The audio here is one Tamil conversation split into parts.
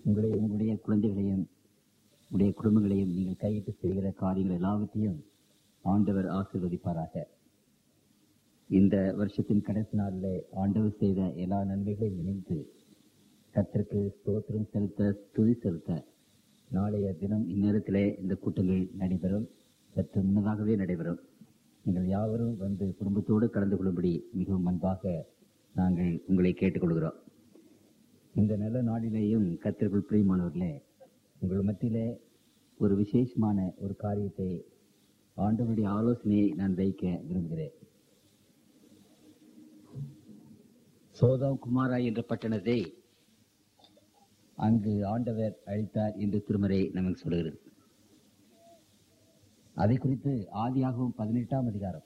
உங்களுடைய உங்களுடைய குழந்தைகளையும் உடைய குடும்பங்களையும் நீங்கள் கையிட்டு செய்கிற காரியங்கள் எல்லாவற்றையும் ஆண்டவர் ஆசீர்வதிப்பாராக இந்த வருஷத்தின் கடைசி நாளிலே ஆண்டவர் செய்த எல்லா நன்மைகளையும் நினைத்து கர்த்தருக்கு ஸ்தோத்திரம் செலுத்த துதி செலுத்த நாளைய தினம் இந்நேரத்திலே இந்த கூட்டங்கள் நடைபெறும் சற்று முன்னதாகவே நடைபெறும் நீங்கள் யாவரும் வந்து குடும்பத்தோடு கலந்து கொள்ளும்படி மிகவும் அன்பாக நாங்கள் உங்களை கேட்டுக்கொள்கிறோம் இந்த நல்ல நாளிலேயும் கத்திற்குள் பிரியமானவர்களே உங்கள் மத்தியிலே ஒரு விசேஷமான ஒரு காரியத்தை ஆண்டவருடைய ஆலோசனையை நான் வைக்க விரும்புகிறேன் சோதம் குமாரா என்ற பட்டணத்தை அங்கு ஆண்டவர் அழித்தார் என்று திருமறை நமக்கு சொல்கிறது அதை குறித்து ஆதியாகவும் பதினெட்டாம் அதிகாரம்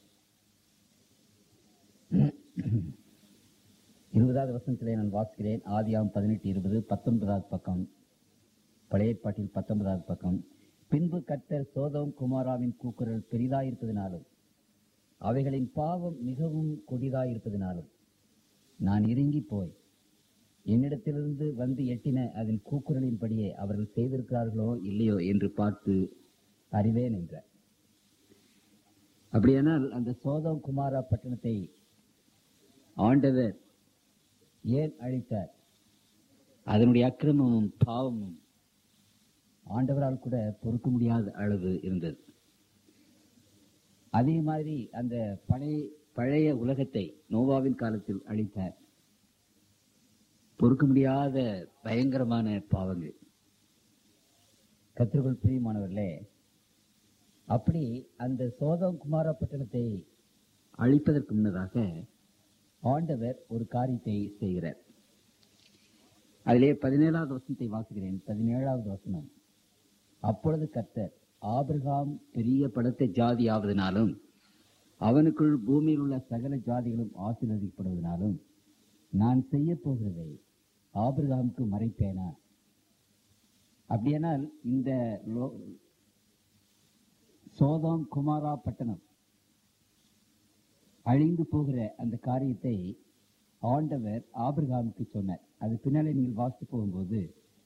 இருபதாவது வசனத்திலே நான் வாசிக்கிறேன் ஆதியாகவும் பதினெட்டு இருபது பத்தொன்பதாவது பக்கம் பழைய ஏற்பாட்டில் பத்தொன்பதாவது பக்கம் பின்பு கர்த்தர் சோதம் குமாராவின் கூக்குரல் பெரிதாயிருப்பதினாலும் அவைகளின் பாவம் மிகவும் கொடிதாயிருப்பதினாலும் நான் இறங்கி போய் என்னிடத்திலிருந்து வந்து எட்டின அதன் கூக்குரலின்படியே அவர்கள் செய்திருக்கிறார்களோ இல்லையோ என்று பார்த்து அறிவேன் என்றார் அப்படியானால் அந்த சோதம் குமாரா பட்டணத்தை ஆண்டவர் ஏன் அழித்தார் அதனுடைய அக்கிரமமும் பாவமும் ஆண்டவரால் கூட பொறுக்க முடியாத அளவு இருந்தது அதே மாதிரி அந்த பழைய பழைய உலகத்தை நோவாவின் காலத்தில் அழித்தார் பொறுக்க முடியாத பயங்கரமான பாவங்கள் கத்திற்குள் பிரியமானவர்களே அப்படி அந்த சோதம் குமார பட்டணத்தை அழிப்பதற்கு முன்னதாக ஆண்டவர் ஒரு காரியத்தை செய்கிறார் அதிலே பதினேழாவது வசனத்தை வாசிக்கிறேன் பதினேழாவது வசனம் அப்பொழுது கர்த்தர் ஆபிரகாம் பெரிய படத்தை ஜாதி ஆவதனாலும் அவனுக்குள் பூமியில் உள்ள சகல ஜாதிகளும் ஆசீர்வதிக்கப்படுவதனாலும் நான் செய்ய போகிறதை ஆபிரகாமுக்கு மறைப்பேனா அப்படியானால் இந்த லோ- சோதம் குமாரா பட்டணம் அழிந்து போகிற அந்த காரியத்தை ஆண்டவர் ஆபிரகாமுக்கு சொன்னார் அது பின்னாலே நீங்கள் வாசித்து போகும்போது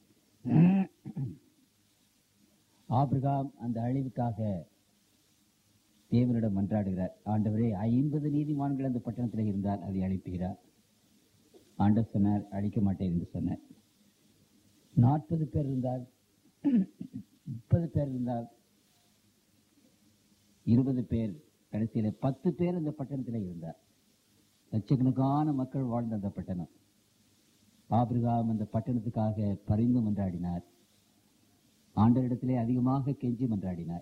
ஆபிரகாம் அந்த அழிவுக்காக தேவனிடம் மன்றாடுகிறார் ஆண்டவரே ஐம்பது நீதிமான்கள் அந்த பட்டணத்தில் இருந்தால் அதை அழிப்புகிறார் ஆண்டவர் சொன்னார் அழிக்க மாட்டேன் என்று சொன்னார் நாற்பது பேர் இருந்தால் முப்பது பேர் இருந்தால் இருபது பேர் கடைசியில பத்து பேர் அந்த பட்டணத்தில் இருந்தார் லட்சக்கணக்கான மக்கள் வாழ்ந்த அந்த பட்டணம் ஆபிரகாம் அந்த பட்டணத்துக்காக பரிந்து மன்றாடினார் ஆண்டவரிடத்திலே அதிகமாக கெஞ்சி மன்றாடினார்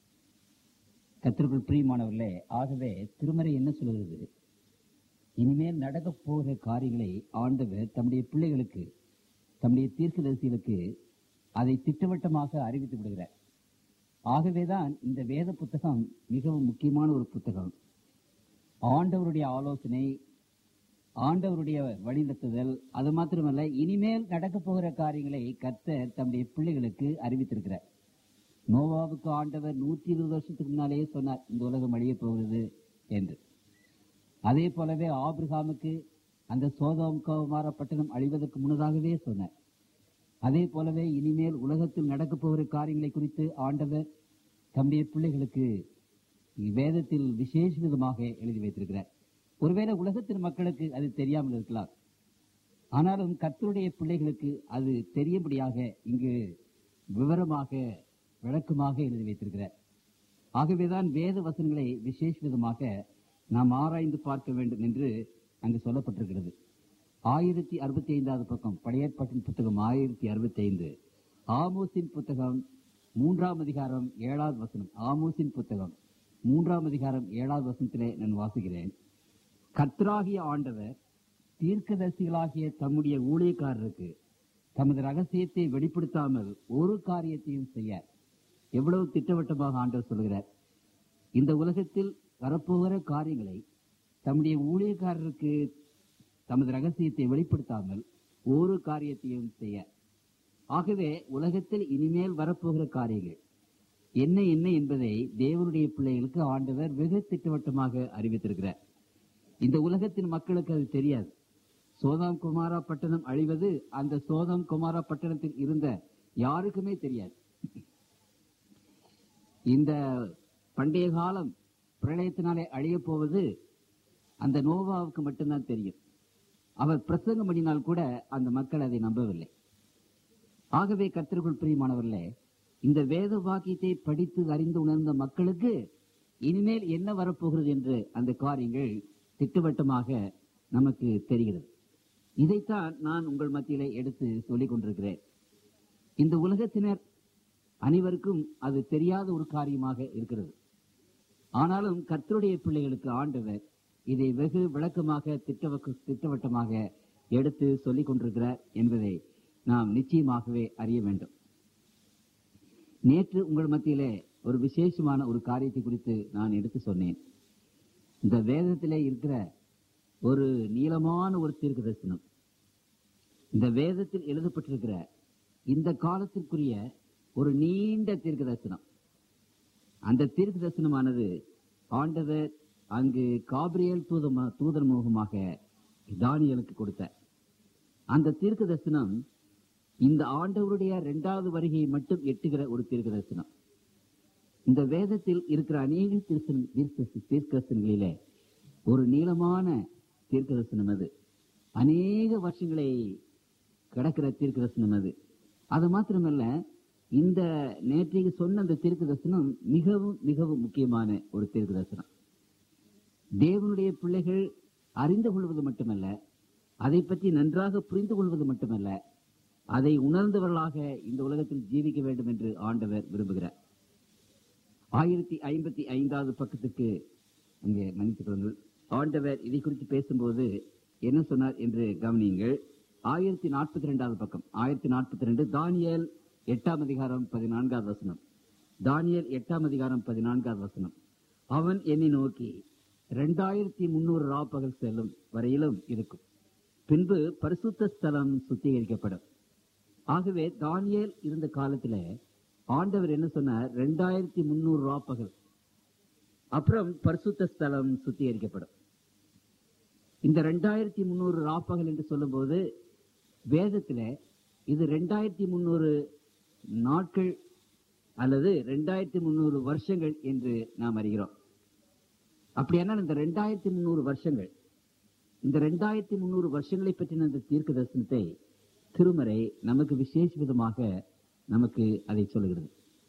கத்திற்குள் பிரியமானவர்களே ஆகவே திருமறை என்ன சொல்கிறது இனிமேல் நடக்கப் போகிற காரியங்களை ஆண்டவர் தம்முடைய பிள்ளைகளுக்கு தம்முடைய தீர்க்கதரிசிகளுக்கு அதை திட்டவட்டமாக அறிவித்து விடுகிறார் ஆகவேதான் இந்த வேத புத்தகம் மிகவும் முக்கியமான ஒரு புத்தகம் ஆண்டவருடைய ஆலோசனை ஆண்டவருடைய வழிநடத்துதல் அது மாத்திரமல்ல இனிமேல் நடக்கப் போகிற காரியங்களை கர்த்தர் தம்முடைய பிள்ளைகளுக்கு அறிவித்திருக்கிறார் நோவாவுக்கு ஆண்டவர் நூற்றி இருபது வருஷத்துக்கு முன்னாலேயே சொன்னார் இந்த உலகம் அழியப் போகிறது என்று அதே போலவே ஆபிரகாமுக்கு அந்த சோதம் குமார பட்டணம் அழிவதற்கு முன்னதாகவே சொன்னார் அதே போலவே இனிமேல் உலகத்தில் நடக்கப் போகிற காரியங்களை குறித்து ஆண்டவர் தம்முடைய பிள்ளைகளுக்கு வேதத்தில் விசேஷ விதமாக எழுதி வைத்திருக்கிறார் ஒருவேளை உலகத்தின் மக்களுக்கு அது தெரியாமல் இருக்கலாம் ஆனாலும் கர்த்தருடைய பிள்ளைகளுக்கு அது தெரியும்படியாக இங்கு விவரமாக விளக்கமாக எழுதி வைத்திருக்கிறார் ஆகவேதான் வேத வசனங்களை விசேஷ விதமாக நாம் ஆராய்ந்து பார்க்க வேண்டும் என்று அங்கு சொல்லப்பட்டிருக்கிறது ஆயிரத்தி அறுபத்தி ஐந்தாவது பக்கம் பழைய ஏற்பாட்டின் புத்தகம் ஆயிரத்தி அறுபத்தி ஐந்து ஆமோஸின் புத்தகம் மூன்றாம் அதிகாரம் ஏழாவது வசனம் ஆமோஸின் புத்தகம் மூன்றாம் அதிகாரம் ஏழாவது வசனத்திலே நான் வாசிக்கிறேன் கர்த்தராகிய ஆண்டவர் தீர்க்கதரிசிகளாகிய தம்முடைய ஊழியக்காரருக்கு தமது ரகசியத்தை வெளிப்படுத்தாமல் ஒரு காரியத்தையும் செய்ய எவ்வளவு திட்டவட்டமாக ஆண்டவர் சொல்கிறார் இந்த உலகத்தில் வரப்போகிற காரியங்களை தம்முடைய ஊழியக்காரருக்கு தமது ரகசியத்தை வெளிப்படுத்தாமல் ஒரு காரியத்தையும் செய்ய ஆகவே உலகத்தில் இனிமேல் வரப்போகிற காரியங்கள் என்ன என்ன என்பதை தேவனுடைய பிள்ளைகளுக்கு ஆண்டவர் வெகு திட்டவட்டமாக அறிவித்திருக்கிறார் இந்த உலகத்தின் மக்களுக்கு அது தெரியாது சோதாம் குமாரா பட்டணம் அழிவது அந்த சோதாம் குமாரா பட்டணத்தில் இருந்த யாருக்குமே தெரியாது இந்த பண்டைய காலம் பிரளயத்தினாலே அழியப் போவது அந்த நோவாவுக்கு மட்டும்தான் தெரியும் அவர் பிரசங்கம் பண்ணினால் கூட அந்த மக்கள் அதை நம்பவில்லை ஆகவே கர்த்தருக்குள் பிரியமானவர்களே இந்த வேத வாக்கியத்தை படித்து அறிந்து உணர்ந்த மக்களுக்கு இனிமேல் என்ன வரப்போகிறது என்று அந்த காரியங்கள் திட்டவட்டமாக நமக்கு தெரிகிறது இதைத்தான் நான் உங்கள் மத்தியிலே எடுத்து சொல்லிக் கொண்டிருக்கிறேன் இந்த உலகத்தினர் அனைவருக்கும் அது தெரியாத ஒரு காரியமாக இருக்கிறது ஆனாலும் கர்த்தருடைய பிள்ளைகளுக்கு ஆண்டவர் இதை வெகு விளக்கமாக திட்டவக்க திட்டவட்டமாக எடுத்து சொல்லிக் கொண்டிருக்கிறார் என்பதை நாம் நிச்சயமாகவே அறிய வேண்டும் நேற்று உங்கள் மத்தியிலே ஒரு விசேஷமான ஒரு காரியத்தை குறித்து நான் எடுத்து சொன்னேன் இந்த வேதத்திலே இருக்கிற ஒரு நீளமான ஒரு தீர்க்க தரிசனம் இந்த வேதத்தில் எழுதப்பட்டிருக்கிற இந்த காலத்திற்குரிய ஒரு நீண்ட தீர்க்க தரிசனம் அந்த தீர்க்க தரிசனமானது ஆண்டவர் அங்கு காபிரியல் தூதமா தூதர் முகமாக தானியலுக்கு கொடுத்தார் அந்த தீர்க்க தரிசனம் இந்த ஆண்டவருடைய இரண்டாவது வருகையை மட்டும் எட்டுகிற ஒரு தீர்க்க தரிசனம் இந்த வேதத்தில் இருக்கிற அநேக தீர்க்க- தீர்க்க தீர்க்கதரிசனங்களிலே ஒரு நீளமான தீர்க்க தரிசனம் அது அநேக வருஷங்களை கடக்கிற தீர்க்க தரிசனம் அது அது மாத்திரமல்ல இந்த நேற்றைக்கு சொன்ன அந்த தீர்க்க தரிசனம் மிகவும் மிகவும் முக்கியமான ஒரு தீர்க்க தரிசனம் தேவனுடைய பிள்ளைகள் அறிந்து கொள்வது மட்டுமல்ல அதை பற்றி நன்றாக புரிந்து கொள்வது மட்டுமல்ல அதை உணர்ந்தவர்களாக இந்த உலகத்தில் ஜீவிக்க வேண்டும் என்று ஆண்டவர் விரும்புகிறார் ஆயிரத்தி ஐம்பத்தி ஐந்தாவது பக்கத்துக்கு அங்கே மன்னித்துக் கொள்ளுங்கள் ஆண்டவர் இதை குறித்து பேசும்போது என்ன சொன்னார் என்று கவனியுங்கள் ஆயிரத்தி நாற்பத்தி ரெண்டாவது பக்கம் ஆயிரத்தி நாற்பத்தி ரெண்டு தானியேல் எட்டாம் அதிகாரம் பதினான்காவது வசனம் தானியேல் எட்டாம் அதிகாரம் பதினான்காவது வசனம் அவன் என்னை நோக்கி இரண்டாயிரத்தி முன்னூறு ராப்பகல் செல்லும் வரையிலும் இருக்கும் பின்பு பரிசுத்த ஸ்தலம் சுத்திகரிக்கப்படும் ஆகவே தானியேல் இருந்த காலத்துல ஆண்டவர் என்ன சொன்னார் ரெண்டாயிரத்தி முன்னூறு ராப்பகல் அப்புறம் பரிசுத்த ஸ்தலம் சுத்திகரிக்கப்படும் இந்த ரெண்டாயிரத்தி முன்னூறு ராப்பகல் என்று சொல்லும்போது வேதத்துல இது ரெண்டாயிரத்தி முன்னூறு நாட்கள் அல்லது ரெண்டாயிரத்தி முன்னூறு வருஷங்கள் என்று நாம் அறிகிறோம் அப்படியானால் இந்த ரெண்டாயிரத்தி முன்னூறு வருஷங்கள் இந்த ரெண்டாயிரத்தி முன்னூறு வருஷங்களை பற்றின இந்த தீர்க்க தரிசனத்தை திருமறை நமக்கு விசேஷ விதமாக நமக்கு அதை சொல்லுகிறது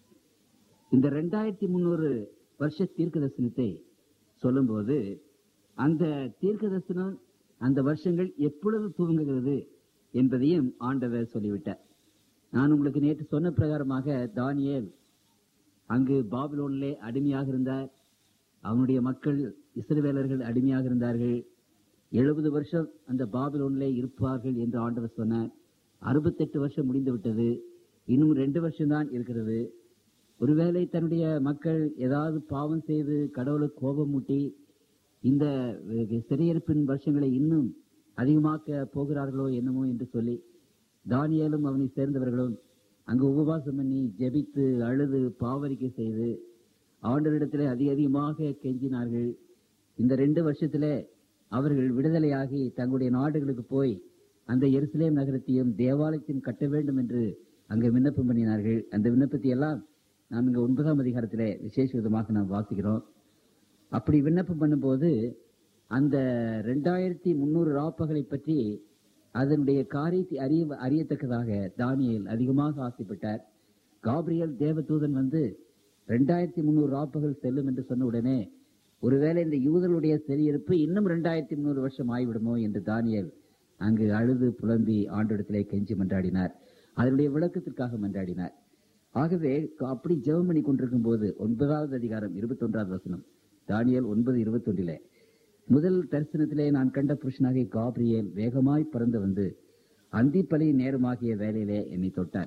இந்த ரெண்டாயிரத்தி முன்னூறு வருஷ தீர்க்க தரிசனத்தை சொல்லும்போது அந்த தீர்க்க தரிசனம் அந்த வருஷங்கள் எப்பொழுது துவங்குகிறது என்பதையும் ஆண்டவர் சொல்லிவிட்டார் நான் உங்களுக்கு நேற்று சொன்ன பிரகாரமாக தானியேல் அங்கு பாபிலோனிலே அடிமையாக இருந்தார் அவனுடைய மக்கள் இஸ்ரவேலர்கள் அடிமையாக இருந்தார்கள் எழுபது வருஷம் அந்த பாபிலோனிலே இருப்பார்கள் என்று ஆண்டவர் சொன்னார் அறுபத்தெட்டு வருஷம் முடிந்து விட்டது இன்னும் ரெண்டு வருஷம்தான் இருக்கிறது ஒருவேளை தன்னுடைய மக்கள் ஏதாவது பாவம் செய்து கடவுளுக்கு கோபம் மூட்டி இந்த சிறையிருப்பின் வருஷங்களை இன்னும் அதிகமாக்க போகிறார்களோ என்னமோ என்று சொல்லி தானியேலும் அவனை சேர்ந்தவர்களும் அங்கு உபவாசம் பண்ணி ஜெபித்து அழுது பாவரிக்கை செய்து ஆண்டவரிடத்திலே அதிக அதிகமாக கெஞ்சினார்கள் இந்த ரெண்டு வருஷத்திலே அவர்கள் விடுதலையாகி தங்களுடைய நாடுகளுக்கு போய் அந்த எருசலேம் நகரத்தையும் தேவாலயத்தையும் கட்ட வேண்டும் என்று அங்கே விண்ணப்பம் பண்ணினார்கள் அந்த விண்ணப்பத்தை எல்லாம் நாம் இங்க ஒன்பதாம் அதிகாரத்திலே விசேஷ விதமாக நாம் வாசிக்கிறோம் அப்படி விண்ணப்பம் பண்ணும்போது அந்த ரெண்டாயிரத்தி முன்னூறு ராப்பகளை பற்றி அதனுடைய காரியத்தை அறிய அறியத்தக்கதாக தானியேல் அதிகமாக ஆசைப்பட்டார் காபிரியல் தேவதூதன் வந்து ரெண்டாயிரத்தி முன்னூறு ராப்பகல் செல்லும் என்று சொன்ன உடனே ஒருவேளை இந்த யூதர்களுடைய சிறையிருப்பு இன்னும் ரெண்டாயிரத்தி முன்னூறு வருஷம் ஆகிவிடுமோ என்று தானியேல் அங்கு அழுது புலம்பி ஆண்டிடத்திலே கெஞ்சி மன்றாடினார் அதனுடைய விளக்கத்திற்காக மன்றாடினார் ஆகவே அப்படி ஜெபம் பண்ணி கொண்டிருக்கும் போது ஒன்பதாவது அதிகாரம் இருபத்தி ஒன்றாவது வசனம் தானியல் ஒன்பது இருபத்தொன்றிலே முதல் தரிசனத்திலே நான் கண்ட புருஷனாகிய காப்ரியேல் வேகமாய் பறந்து வந்து அந்திப்பலி நேரமாகிய வேலையிலே என்னை தொட்டார்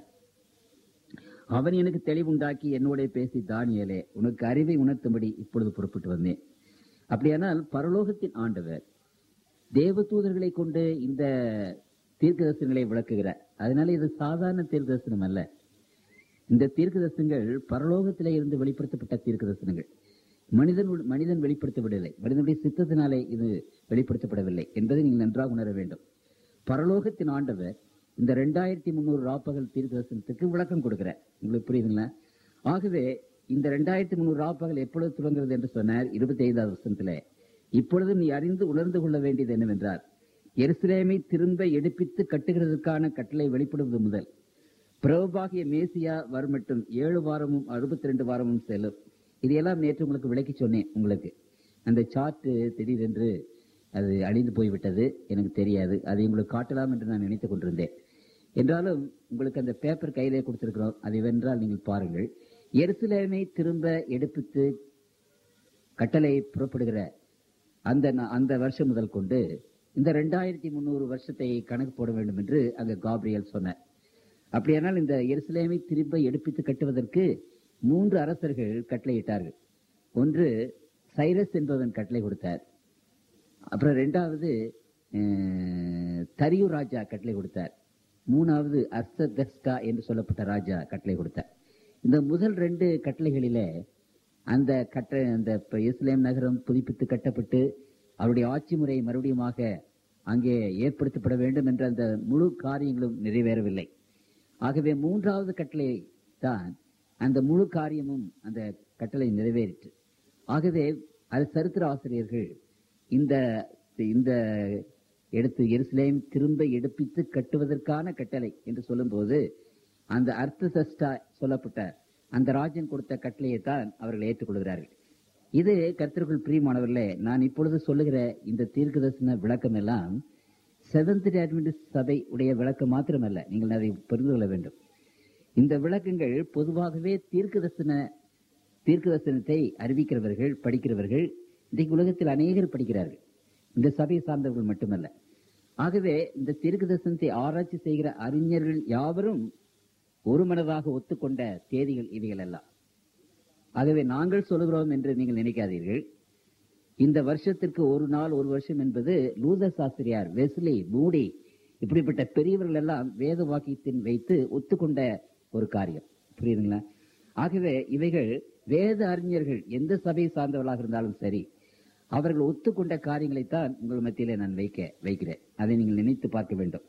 அவன் எனக்கு தெளிவுண்டாக்கி என்னோட பேசி தானியேலே உனக்கு அறிவை உணர்த்தும்படி இப்பொழுது புறப்பட்டு வந்தேன் அப்படியானால் பரலோகத்தின் ஆண்டவர் தேவதூதர்களை கொண்டு இந்த தீர்க்கதரிசனங்களை விளக்குகிறார் அதனால இது சாதாரண தீர்க்கதரிசனம் அல்ல இந்த தீர்க்கதரிசனங்கள் பரலோகத்திலே இருந்து வெளிப்படுத்தப்பட்ட தீர்க்கதரிசனங்கள் மனிதன் மனிதன் வெளிப்படுத்தப்படவில்லை மனிதனுடைய சித்தத்தினாலே இது வெளிப்படுத்தப்படவில்லை என்பதை நீங்கள் நன்றாக உணர வேண்டும் பரலோகத்தின் ஆண்டவர் இந்த ரெண்டாயிரத்தி முந்நூறு ராப்பகல் தீர்க்கதரிசனத்துக்கு விளக்கம் கொடுக்கிறார் உங்களுக்கு புரியுதுங்களா ஆகவே இந்த ரெண்டாயிரத்தி முந்நூறு ராப்பகல் எப்பொழுது துவங்குகிறது என்று சொன்னார் இருபத்தி ஐந்தாவது வருஷத்துல இப்பொழுது நீ அறிந்து உணர்ந்து கொள்ள வேண்டியது என்னவென்றால் எருசலேமை திரும்ப எடுப்பித்து கட்டுகிறதற்கான கட்டளை வெளிப்படுவது முதல் பிரபுவாகிய மேசியா வருமட்டும் ஏழு வாரமும் அறுபத்தி ரெண்டு வாரமும் செல்லும் இதையெல்லாம் நேற்று உங்களுக்கு விளக்கி சொன்னேன் உங்களுக்கு அந்த சார்ட்டு திடீரென்று அது அழிந்து போய்விட்டது எனக்கு தெரியாது அதை உங்களுக்கு காட்டலாம் என்று நான் நினைத்துக் கொண்டிருந்தேன் என்றாலும் உங்களுக்கு அந்த பேப்பர் கையிலே கொடுத்திருக்கிறோம் அதை வென்றால் நீங்கள் பாருங்கள் எருசலேமை திரும்ப எடுப்பித்து கட்டளை புறப்படுகிற அந்த நா- அந்த வருஷம் முதல் கொண்டு இந்த ரெண்டாயிரத்தி முந்நூறு வருஷத்தை கணக்கு போட வேண்டும் என்று அங்க காப்ரியல் சொன்னார் அப்படியானால் இந்த எருசலேமை திரும்ப எடுப்பித்து கட்டுவதற்கு மூன்று அரசர்கள் கட்டளையிட்டார்கள் ஒன்று சைரஸ் என்பவன் கட்டளை கொடுத்தார் அப்புறம் ரெண்டாவது அஹ், தரியு ராஜா கட்டளை கொடுத்தார் மூணாவது அர்த்ததஸ்கா என்று சொல்லப்பட்ட ராஜா கட்டளை கொடுத்தார் இந்த முதல் ரெண்டு கட்டளைகளிலே அந்த கட்ட அந்த இப்ப இஸ்லேம் நகரம் புதுப்பித்து கட்டப்பட்டு அவருடைய ஆட்சி முறை மறுபடியுமாக அங்கே ஏற்படுத்தப்பட வேண்டும் என்ற அந்த முழு காரியங்களும் நிறைவேறவில்லை ஆகவே மூன்றாவது கட்டளை தான் அந்த முழு காரியமும் அந்த கட்டளை நிறைவேறிற்று ஆகவே அது சரித்திர ஆசிரியர்கள் இந்த இந்த எடுத்து எருசலேம் திரும்ப எடுப்பித்து கட்டுவதற்கான கட்டளை என்று சொல்லும்போது அந்த அர்த்த சஷ்டா சொல்லப்பட்ட அந்த ராஜன் கொடுத்த கட்டளையை தான் அவர்கள் ஏற்றுக்கொள்கிறார்கள் இது கர்த்தருக்குள் பிரியமானவர்களே நான் இப்பொழுது சொல்லுகிற இந்த தீர்க்கதரிசன விளக்கம் எல்லாம் செவன்த் அட்வென்டிஸ்ட் சபை உடைய விளக்கம் மாத்திரமல்ல நீங்கள் அதை புரிந்து கொள்ள வேண்டும் இந்த விளக்கங்கள் பொதுவாகவே தீர்க்கதரிசன தீர்க்கதரிசனத்தை அறிவிக்கிறவர்கள் படிக்கிறவர்கள் இன்றைக்கு உலகத்தில் அநேகர் படிக்கிறார்கள் இந்த சபையை சார்ந்தவர்கள் மட்டுமல்ல ஆகவே இந்த தீர்க்கதரிசனத்தை ஆராய்ச்சி செய்கிற அறிஞர்கள் யாவரும் ஒரு மனதாக ஒத்துக்கொண்ட தேதிகள் இவைகள் எல்லாம் ஆகவே நாங்கள் சொல்லுகிறோம் என்று நீங்கள் நினைக்காதீர்கள் இந்த வருஷத்திற்கு ஒரு நாள் ஒரு வருஷம் என்பது லூதர் சாஸ்திரியார் வெஸ்லி மூடி இப்படிப்பட்ட பெரியவர்கள் எல்லாம் வேத வாக்கியத்தின் வைத்து ஒத்துக்கொண்ட ஒரு காரியம் புரியுதுங்களா ஆகவே இவைகள் வேத அறிஞர்கள் எந்த சபையை சார்ந்தவர்களாக இருந்தாலும் சரி அவர்கள் ஒத்துக்கொண்ட காரியங்களைத்தான் உங்கள் மத்தியிலே நான் வைக்க வைக்கிறேன் அதை நீங்கள் நினைத்து பார்க்க வேண்டும்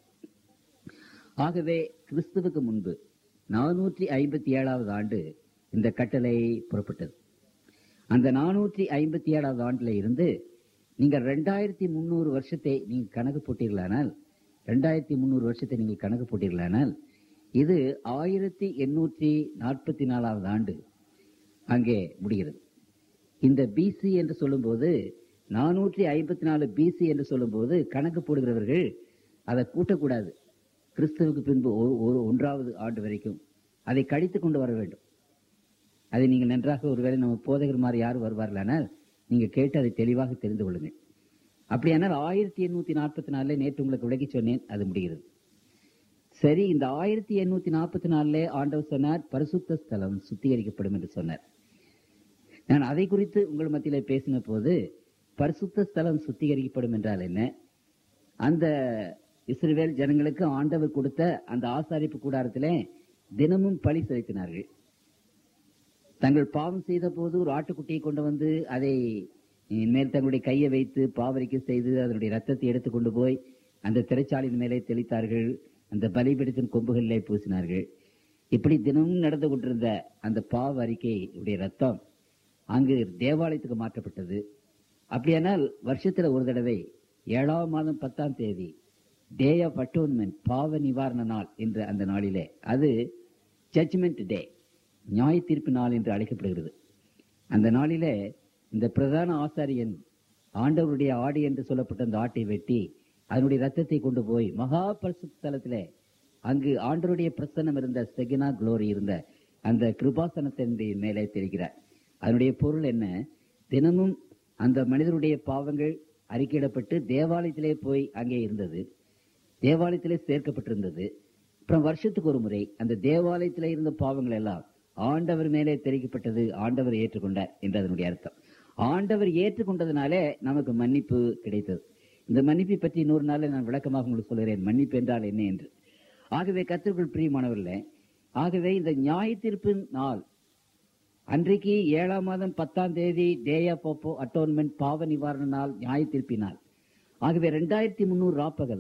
ஆகவே கிறிஸ்துவுக்கு முன்பு நானூற்றி ஐம்பத்தி ஏழாவது ஆண்டு இந்த கட்டளை புறப்பட்டது அந்த நானூற்றி ஐம்பத்தி ஏழாவது ஆண்டுல இருந்து நீங்கள் ரெண்டாயிரத்தி முந்நூறு வருஷத்தை நீங்கள் கணக்கு போட்டீர்களானால் ரெண்டாயிரத்தி முந்நூறு வருஷத்தை நீங்கள் கணக்கு போட்டீர்களானால் இது ஆயிரத்தி எண்ணூற்றி நாற்பத்தி நாலாவது ஆண்டு அங்கே முடிகிறது இந்த பிசி என்று சொல்லும்போது நானூற்றி ஐம்பத்தி நாலு பிசி என்று சொல்லும்போது கணக்கு போடுகிறவர்கள் அதை கூட்டக்கூடாது கிறிஸ்துவுக்கு பின்பு ஒரு ஒரு ஒன்றாவது ஆண்டு வரைக்கும் அதை கழித்து கொண்டு வர வேண்டும் அதை நீங்கள் நன்றாக ஒருவேளை நம்ம போதகர் மாதிரி யார் வருவார்களானால் நீங்க கேட்டு அதை தெளிவாக தெரிந்து கொள்ளுங்கள் அப்படியானால் ஆயிரத்தி எண்ணூத்தி நாற்பத்தி நாலுல நேற்று உங்களுக்கு விளக்கி சொன்னேன் அது முடிகிறது சரி இந்த ஆயிரத்தி எண்ணூத்தி நாற்பத்தி நாலுல ஆண்டவர் சொன்னார் பரிசுத்த ஸ்தலம் சுத்திகரிக்கப்படும் என்று சொன்னார் நான் அதை குறித்து உங்கள் மத்தியிலே பேசின போது பரிசுத்த ஸ்தலம் சுத்திகரிக்கப்படும் என்றால் என்ன அந்த இஸ்ரவேல் ஜனங்களுக்கு ஆண்டவர் கொடுத்த அந்த ஆசாரிப்பு கூடாரத்திலே தினமும் பழி செலுத்தினார்கள் தங்கள் பாவம் செய்த போது ஒரு ஆட்டுக்குட்டியை கொண்டு வந்து அதை மேல் தங்களுடைய கையை வைத்து பாவரிக்கை செய்து அதனுடைய ரத்தத்தை எடுத்து கொண்டு போய் அந்த திரைச்சாலின் மேலே தெளித்தார்கள் அந்த பலிபீடத்தின் கொம்புகளிலே பூசினார்கள் இப்படி தினமும் நடந்து கொண்டிருந்த அந்த பாவ அறிக்கை உடைய ரத்தம் அங்கு தேவாலயத்துக்கு மாற்றப்பட்டது அப்படியானால் வருஷத்துல ஒரு தடவை ஏழாம் மாதம் பத்தாம் தேதி டே ஆஃப் அட்டோன்மெண்ட் பாவ நிவாரண நாள் என்ற அந்த நாளிலே அது ஜட்ஜ்மெண்ட் டே நியாய தீர்ப்பு நாள் என்று அழைக்கப்படுகிறது அந்த நாளிலே இந்த பிரதான ஆசாரியன் ஆண்டவருடைய ஆடு என்று சொல்லப்பட்ட அந்த ஆட்டை வெட்டி அதனுடைய ரத்தத்தை கொண்டு போய் மகா பரிசுத்த தலத்திலே அங்கு ஆண்டவருடைய பிரசன்னம் இருந்த செகினா குளோரி இருந்த அந்த கிருபாசனத்தின் மேலே தெரிகிறார் அதனுடைய பொருள் என்ன தினமும் அந்த மனிதருடைய பாவங்கள் அறிக்கையிடப்பட்டு தேவாலயத்திலே போய் அங்கே இருந்தது தேவாலயத்திலே சேர்க்கப்பட்டிருந்தது அப்புறம் வருஷத்துக்கு ஒரு முறை அந்த தேவாலயத்திலே இருந்த பாவங்கள் எல்லாம் ஆண்டவர் மேலே தெரிவிக்கப்பட்டது ஆண்டவர் ஏற்றுக்கொண்டார் என்று அதனுடைய அர்த்தம் ஆண்டவர் ஏற்றுக்கொண்டதுனாலே நமக்கு மன்னிப்பு கிடைத்தது இந்த மன்னிப்பை பற்றி இன்னொரு நாளில் நான் விளக்கமாக உங்களுக்கு சொல்கிறேன் மன்னிப்பு என்றால் என்ன என்று ஆகவே கத்திற்குள் பிரியமானவர்களே ஆகவே இந்த நியாய தீர்ப்பின் நாள் அன்றைக்கு ஏழாம் மாதம் பத்தாம் தேதி டேயா போப்போ அட்டோன்மெண்ட் பாவ நிவாரண நாள் நியாய தீர்ப்பினால் ஆகவே ரெண்டாயிரத்தி முந்நூறு ராப்பகல்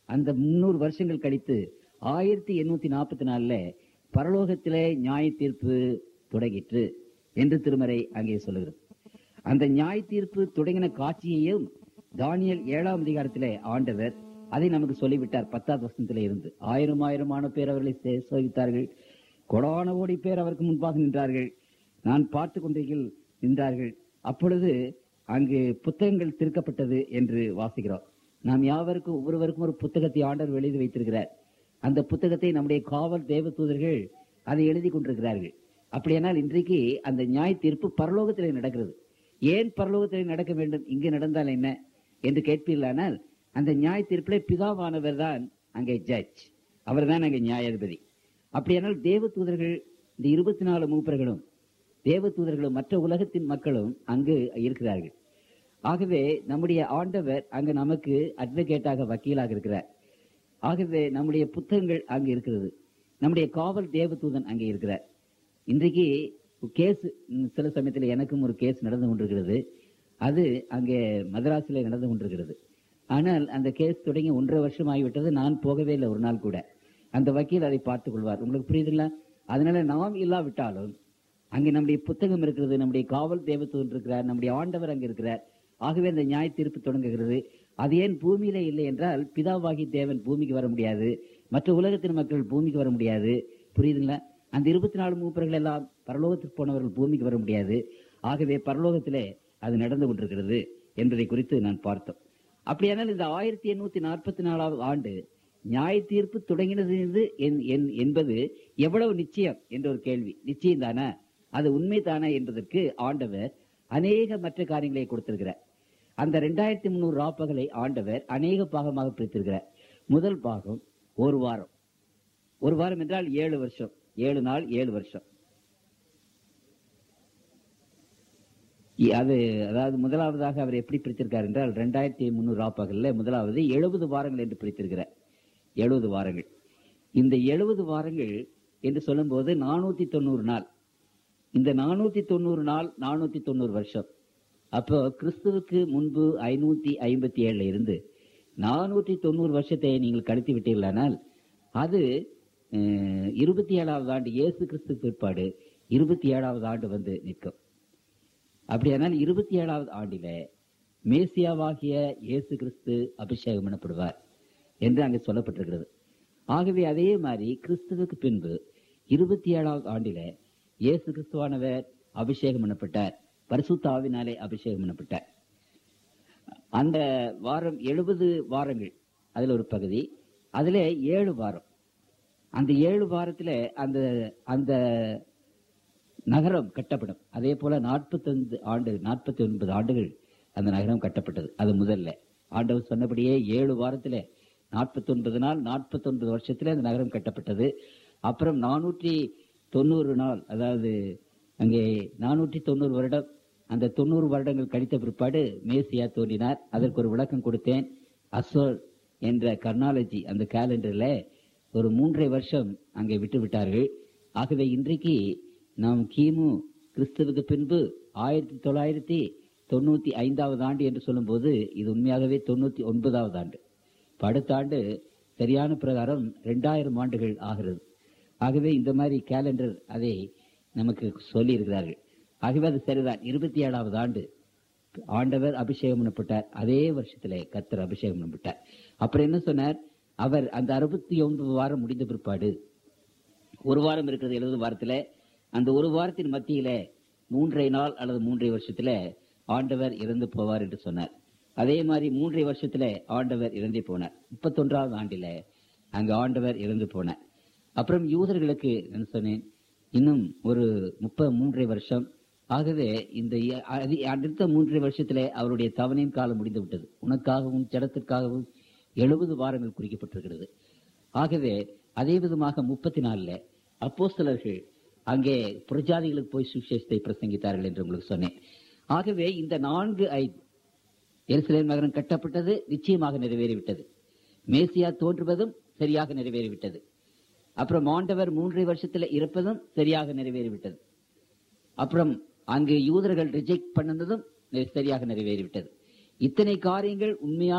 அந்த முன்னூறு வருஷங்கள் கழித்து ஆயிரத்தி எண்ணூத்தி நாற்பத்தி நாலுல பரலோகத்திலே நியாய தீர்ப்பு தொடங்கிற்று என்று திருமறை அங்கே சொல்லுகிறது அந்த நியாய தீர்ப்பு தொடங்கின காட்சியையும் தானியல் ஏழாம் அதிகாரத்திலே ஆண்டவர் அதை நமக்கு சொல்லிவிட்டார் பத்தாவது வருஷத்திலே இருந்து ஆயிரம் ஆயிரமான பேர் அவர்களை சே- சோதித்தார்கள் கொடான கோடி பேர் அவருக்கு முன்பாக நின்றார்கள் நான் பார்த்து கொண்டீர்கள் நின்றார்கள் அப்பொழுது அங்கு புத்தகங்கள் திருக்கப்பட்டது என்று வாசிக்கிறோம் நாம் யாவருக்கும் ஒவ்வொருவருக்கும் ஒரு புத்தகத்தை ஆண்டவர் எழுதி வைத்திருக்கிறார் அந்த புத்தகத்தை நம்முடைய காவல் தேவ தூதர்கள் அதை எழுதி கொண்டிருக்கிறார்கள் அப்படியானால் இன்றைக்கு அந்த நியாய தீர்ப்பு பரலோகத்திலே நடக்கிறது ஏன் பரலோகத்திலே நடக்க வேண்டும் இங்கு நடந்தால் என்ன என்று கேட்பீர்களானால் அந்த நியாய தீர்ப்பிலே பிதாவானவர் தான் அங்கே ஜட்ஜ் அவர் தான் அங்கே நியாயாதிபதி அப்படியானால் தேவ தூதர்கள் இந்த இருபத்தி நாலு மூப்பர்களும் தேவ தூதர்களும் மற்ற உலகத்தின் மக்களும் அங்கு இருக்கிறார்கள் ஆகவே நம்முடைய ஆண்டவர் அங்கு நமக்கு அட்வொகேட்டாக வக்கீலாக இருக்கிறார் ஆகவே நம்முடைய புத்தகங்கள் அங்கு இருக்கிறது நம்முடைய காவல் தேவதூதன் அங்கே இருக்கிறார் இன்றைக்கு கேஸ் சில சமயத்தில் எனக்கும் ஒரு கேஸ் நடந்து கொண்டிருக்கிறது அது அங்கே மதராஸில் நடந்து கொண்டிருக்கிறது ஆனால் அந்த கேஸ் தொடங்கி ஒன்றரை வருஷம் ஆகிவிட்டது நான் போகவே இல்லை ஒரு நாள் கூட அந்த வக்கீல் அதை பார்த்துக் கொள்வார் உங்களுக்கு புரியுதுங்களா அதனால நாம் இல்லாவிட்டாலும் அங்கே நம்முடைய புத்தகம் இருக்கிறது நம்முடைய காவல் தேவத்துவன் இருக்கிறார் நம்முடைய ஆண்டவர் அங்கே இருக்கிறார் ஆகவே அந்த நியாய தீர்ப்பு தொடங்குகிறது அது ஏன் பூமியிலே இல்லை என்றால் பிதாவாகி தேவன் பூமிக்கு வர முடியாது மற்ற உலகத்தின் மக்கள் பூமிக்கு வர முடியாது புரியுதுங்களா அந்த இருபத்தி நாலு மூப்பர்கள் எல்லாம் பரலோகத்துக்கு போனவர்கள் பூமிக்கு வர முடியாது ஆகவே பரலோகத்திலே அது நடந்து கொண்டிருக்கிறது என்பதை குறித்து நான் பார்த்தோம் அப்படியானால் இந்த ஆயிரத்தி எண்ணூத்தி நாற்பத்தி நாலாவது ஆண்டு நியாய தீர்ப்பு தொடங்கினது என்- என்- என்பது எவ்வளவு நிச்சயம் என்ற ஒரு கேள்வி நிச்சயம் தானே அது உண்மை தானே என்பதற்கு ஆண்டவர் அநேக மற்ற காரியங்களை கொடுத்திருக்கிறார் அந்த ரெண்டாயிரத்தி முந்நூறு ராப்பகலை ஆண்டவர் அநேக பாகமாக பிரித்திருக்கிறார் முதல் பாகம் ஒரு வாரம் ஒரு வாரம் என்றால் ஏழு வருஷம் ஏழு நாள் ஏழு வருஷம் இ- அது அதாவது முதலாவதாக அவர் எப்படி பிரித்திருக்கார் என்றால் ரெண்டாயிரத்தி முந்நூறு ராப்பகல்ல முதலாவது எழுபது வாரங்கள் என்று பிரித்திருக்கிறார் எழுபது வாரங்கள் இந்த எழுபது வாரங்கள் என்று சொல்லும்போது நானூத்தி தொண்ணூறு நாள் இந்த நானூத்தி தொண்ணூறு நாள் நானூத்தி தொண்ணூறு வருஷம் அப்போ கிறிஸ்துவுக்கு முன்பு ஐநூத்தி ஐம்பத்தி ஏழுல இருந்து நானூற்றி தொண்ணூறு வருஷத்தை நீங்கள் கழித்து விட்டீர்களானால் அது அஹ், இருபத்தி ஏழாவது ஆண்டு இயேசு கிறிஸ்து பிற்பாடு இருபத்தி ஏழாவது ஆண்டு வந்து நிற்கும் அப்படியானால் இருபத்தி ஏழாவது ஆண்டில மேசியாவாகிய இயேசு கிறிஸ்து அபிஷேகம் பண்ணப்படுவார் என்று அங்கே சொல்லப்பட்டிருக்கிறது ஆகவே அதே மாதிரி கிறிஸ்துவுக்கு பின்பு இருபத்தி ஏழாவது ஆண்டில இயேசு கிறிஸ்துவானவர் அபிஷேகம் பண்ணப்பட்டார் பரிசுத்த ஆவினாலே அபிஷேகம் பண்ணப்பட்டார் அந்த வாரம் எழுபது வாரங்கள் அதுல ஒரு பகுதி அதுல ஏழு வாரம் அந்த ஏழு வாரத்துல அந்த அந்த நகரம் கட்டப்படும் அதே போல நாற்பத்தைந்து ஆண்டு நாற்பத்தி ஒன்பது ஆண்டுகள் அந்த நகரம் கட்டப்பட்டது அது முதல்ல ஆண்டவர் சொன்னபடியே ஏழு வாரத்துல நாற்பத்தி ஒன்பது நாள் நாற்பத்தி ஒன்பது வருஷத்துல அந்த நகரம் கட்டப்பட்டது அப்புறம் நானூற்றி தொண்ணூறு நாள் அதாவது அங்கே நானூற்றி தொண்ணூறு வருடம் அந்த தொண்ணூறு வருடங்கள் கழித்த பிற்பாடு மேசியா தோன்றினார் அதற்கு ஒரு விளக்கம் கொடுத்தேன் அசோல் என்ற கர்னாலஜி அந்த கேலண்டர்ல ஒரு மூன்றரை வருஷம் அங்கே விட்டு விட்டார்கள் ஆகவே இன்றைக்கு நாம் கிமு கிறிஸ்துவுக்கு பின்பு ஆயிரத்தி தொள்ளாயிரத்தி தொண்ணூத்தி ஐந்தாவது ஆண்டு என்று சொல்லும்போது இது உண்மையாகவே தொண்ணூத்தி ஒன்பதாவது ஆண்டு இப்ப அடுத்த ஆண்டு சரியான பிரகாரம் ரெண்டாயிரம் ஆண்டுகள் ஆகிறது ஆகவே இந்த மாதிரி கேலண்டர் அதை நமக்கு சொல்லி இருக்கிறார்கள் ஆகவே அது சரிதான் இருபத்தி ஏழாவது ஆண்டு ஆண்டவர் அபிஷேகம் பண்ணப்பட்டார் அதே வருஷத்திலே கத்தர் அபிஷேகம் பண்ணப்பட்டார் அப்புறம் என்ன சொன்னார் அவர் அந்த அறுபத்தி ஒன்பது வாரம் முடிந்த பிற்பாடு ஒரு வாரம் இருக்கிறது எழுபது வாரத்துல அந்த ஒரு வாரத்தின் மத்தியில மூன்றை நாள் அல்லது மூன்றை வருஷத்துல ஆண்டவர் இறந்து போவார் என்று சொன்னார் அதே மாதிரி மூன்றை வருஷத்துல ஆண்டவர் இறந்து போனார் முப்பத்தொன்றாவது ஆண்டில அங்க ஆண்டவர் இறந்து போனார் அப்புறம் யூதர்களுக்கு நான் சொன்னேன் இன்னும் ஒரு முப்ப மூன்றரை வருஷம் ஆகவே இந்த இ- அதி- அடுத்த மூன்றரை வருஷத்திலே அவருடைய தவணையின் காலம் முடிந்து விட்டது உனக்காகவும் ஜடத்திற்காகவும் எழுபது வாரங்கள் குறிக்கப்பட்டிருக்கிறது ஆகவே அதே விதமாக முப்பத்தி நாலுல அப்போஸ்தலர்கள் அங்கே புரஜாதிகளுக்கு போய் சுவிசேஷத்தை பிரசங்கித்தார்கள் என்று உங்களுக்கு சொன்னேன் ஆகவே இந்த நான்கு ஐ எருசலேம் நகரம் கட்டப்பட்டது நிச்சயமாக நிறைவேறிவிட்டது மேசியா தோன்றுவதும் சரியாக நிறைவேறிவிட்டது அப்புறம் ஆண்டவர் மூன்றரை வருஷத்துல இருப்பதும் சரியாக நிறைவேறிவிட்டது அப்புறம் அங்கு யூதர்கள் ரிஜெக்ட் பண்ணதும் நெ- சரியாக நிறைவேறிவிட்டது இத்தனை காரியங்கள் உண்மையாக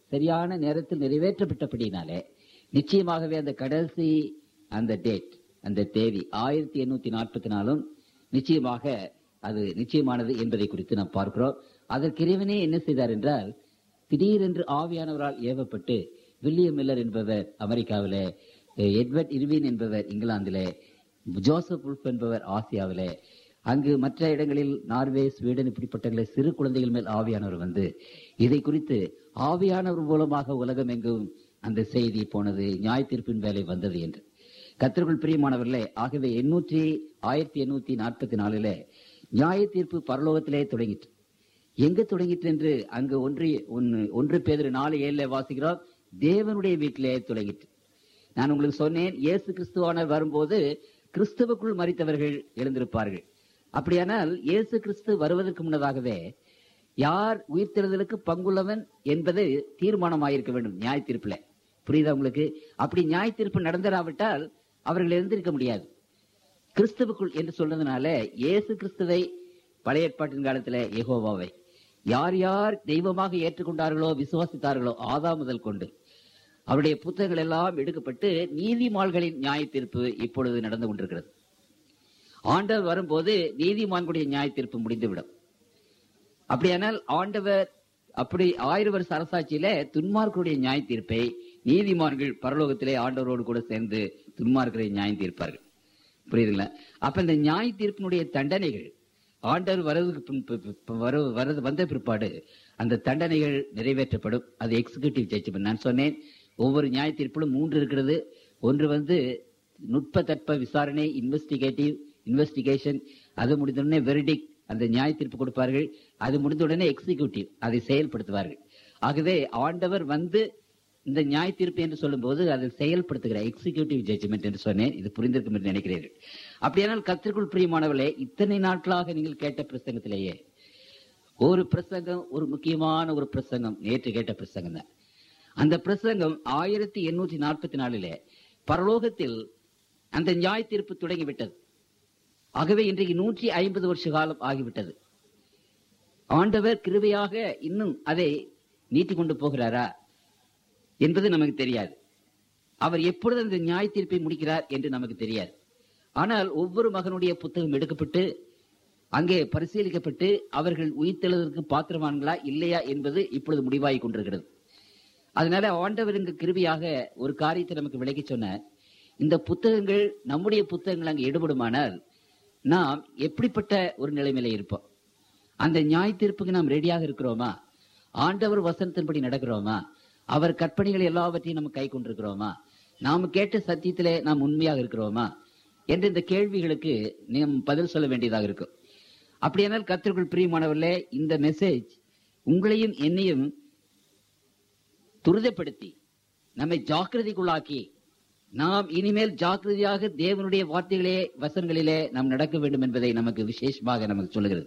சரியான நேரத்தில் நிறைவேற்றப்பட்டபடினாலே நிச்சயமாகவே அந்த கடைசி அந்த டேட் அந்த தேதி ஆயிரத்தி எண்ணூத்தி நாற்பத்தி நாலும் நிச்சயமாக அது நிச்சயமானது என்பதை குறித்து நாம் பார்க்கிறோம் அதற்கு இறைவனே என்ன செய்தார் என்றால் திடீரென்று ஆவியானவரால் ஏவப்பட்டு வில்லியம் மில்லர் என்பவர் அமெரிக்காவிலே எட்வர்ட் இர்வின் என்பவர் இங்கிலாந்திலே ஜோசப் உல்ஃப் என்பவர் ஆசியாவிலே அங்கு மற்ற இடங்களில் நார்வே ஸ்வீடன் இப்படிப்பட்ட சிறு குழந்தைகள் மேல் ஆவியானவர் வந்து இதை குறித்து ஆவியானவர் மூலமாக உலகம் எங்கும் அந்த செய்தி போனது நியாய தீர்ப்பின் வேலை வந்தது என்று கத்திற்குள் பிரியமானவர்களே ஆகவே எண்ணூற்றி ஆயிரத்தி எண்ணூத்தி நாற்பத்தி நாலுல நியாய தீர்ப்பு பரலோகத்திலே தொடங்கிற்று எங்க தொடங்கிற்று என்று அங்கு ஒன்று ஒன்று ஒன்று பேதர் நாலு ஏழுல வாசிக்கிறோம் தேவனுடைய வீட்டிலே தொடங்கிற்று நான் உங்களுக்கு சொன்னேன் இயேசு கிறிஸ்துவானர் வரும்போது கிறிஸ்துவுக்குள் மறித்தவர்கள் எழுந்திருப்பார்கள் அப்படியானால் இயேசு கிறிஸ்து வருவதற்கு முன்னதாகவே யார் உயிர்த்தெழுதலுக்கு பங்குள்ளவன் என்பது தீர்மானமாயிருக்க வேண்டும் நியாய தீர்ப்புல புரியுதா உங்களுக்கு அப்படி நியாய தீர்ப்பு நடந்தராவிட்டால் அவர்கள் எழுந்திருக்க முடியாது கிறிஸ்துவுக்குள் என்று சொல்றதுனால இயேசு கிறிஸ்துவை பழைய ஏற்பாட்டின் காலத்துல யெகோவாவை யார் யார் தெய்வமாக ஏற்றுக்கொண்டார்களோ விசுவாசித்தார்களோ ஆதா முதல் கொண்டு அவருடைய புத்தகங்கள் எல்லாம் எடுக்கப்பட்டு நீதிமான்களின் நியாய தீர்ப்பு இப்பொழுது நடந்து கொண்டிருக்கிறது ஆண்டவர் வரும்போது நீதிமான்களுடைய நியாய தீர்ப்பு முடிந்துவிடும் அப்படியானால் ஆண்டவர் அப்படி ஆயிரம் வருஷ அரசாட்சியில துன்மார்க்கருடைய நியாய தீர்ப்பை நீதிமான்கள் பரலோகத்திலே ஆண்டவரோடு கூட சேர்ந்து துன்மார்க்கரை நியாயம் தீர்ப்பார்கள் புரியுதுங்களா அப்ப இந்த நியாய தீர்ப்பினுடைய தண்டனைகள் ஆண்டவர் வரதுக்கு பின் பி- பி- பி- வர வரது வந்த பிற்பாடு அந்த தண்டனைகள் நிறைவேற்றப்படும் அது எக்ஸிகியூட்டிவ் ஜட்ஜ்மெண்ட் நான் சொன்னேன் ஒவ்வொரு நியாய தீர்ப்பிலும் மூன்று இருக்கிறது ஒன்று வந்து நுட்ப தட்ப விசாரணை இன்வெஸ்டிகேட்டிவ் இன்வெஸ்டிகேஷன் அது முடிந்தவுடனே வெரிடிக் அந்த நியாய தீர்ப்பு கொடுப்பார்கள் அது முடிந்த உடனே எக்ஸிகியூட்டிவ் அதை செயல்படுத்துவார்கள் ஆகவே ஆண்டவர் வந்து இந்த நியாய தீர்ப்பு என்று சொல்லும்போது அதை செயல்படுத்துகிற எக்ஸிகியூட்டிவ் ஜட்ஜ்மெண்ட் என்று சொன்னேன் இது புரிந்திருக்கும் என்று நினைக்கிறீர்கள் அப்படியானால் கத்திற்குள் பிரியமானவர்களே இத்தனை நாட்களாக நீங்கள் கேட்ட பிரசங்கத்திலேயே ஒரு பிரசங்கம் ஒரு முக்கியமான ஒரு பிரசங்கம் நேற்று கேட்ட பிரசங்கம் தான் அந்த பிரசங்கம் ஆயிரத்தி எண்ணூற்றி நாற்பத்தி நாலிலே பரலோகத்தில் அந்த நியாய தீர்ப்பு தொடங்கிவிட்டது ஆகவே இன்றைக்கு நூற்றி ஐம்பது வருஷ காலம் ஆகிவிட்டது ஆண்டவர் கிருபையாக இன்னும் அதை நீட்டிக் கொண்டு போகிறாரா என்பது நமக்கு தெரியாது அவர் எப்பொழுது அந்த நியாய தீர்ப்பை முடிக்கிறார் என்று நமக்கு தெரியாது ஆனால் ஒவ்வொரு மகனுடைய புத்தகம் எடுக்கப்பட்டு அங்கே பரிசீலிக்கப்பட்டு அவர்கள் உயிர்த்தெழுவதற்கு பாத்திரவான்களா இல்லையா என்பது இப்பொழுது முடிவாகி கொண்டிருக்கிறது அதனால ஆண்டவர் இங்கு கிருபியாக ஒரு காரியத்தை நமக்கு விளக்கி சொன்னார் இந்த புத்தகங்கள் நம்முடைய புத்தகங்கள் அங்கு ஈடுபடுமானால் நாம் எப்படிப்பட்ட ஒரு நிலைமையில இருப்போம் அந்த நியாய தீர்ப்புக்கு நாம் ரெடியாக இருக்கிறோமா ஆண்டவர் வசனத்தின்படி நடக்கிறோமா அவர் கற்பனைகள் எல்லாவற்றையும் நம்ம கை கொண்டிருக்கிறோமா நாம் கேட்ட சத்தியத்திலே நாம் உண்மையாக இருக்கிறோமா என்ற இந்த கேள்விகளுக்கு நாம் பதில் சொல்ல வேண்டியதாக இருக்கும் அப்படியானால் கத்திற்குள் பிரியமானவர்களே இந்த மெசேஜ் உங்களையும் என்னையும் துரிதப்படுத்தி நம்மை ஜாக்கிரதைக்குள்ளாக்கி நாம் இனிமேல் ஜாக்கிரதையாக தேவனுடைய வார்த்தைகளே வசனங்களிலே நாம் நடக்க வேண்டும் என்பதை நமக்கு விசேஷமாக நமக்கு சொல்லுகிறது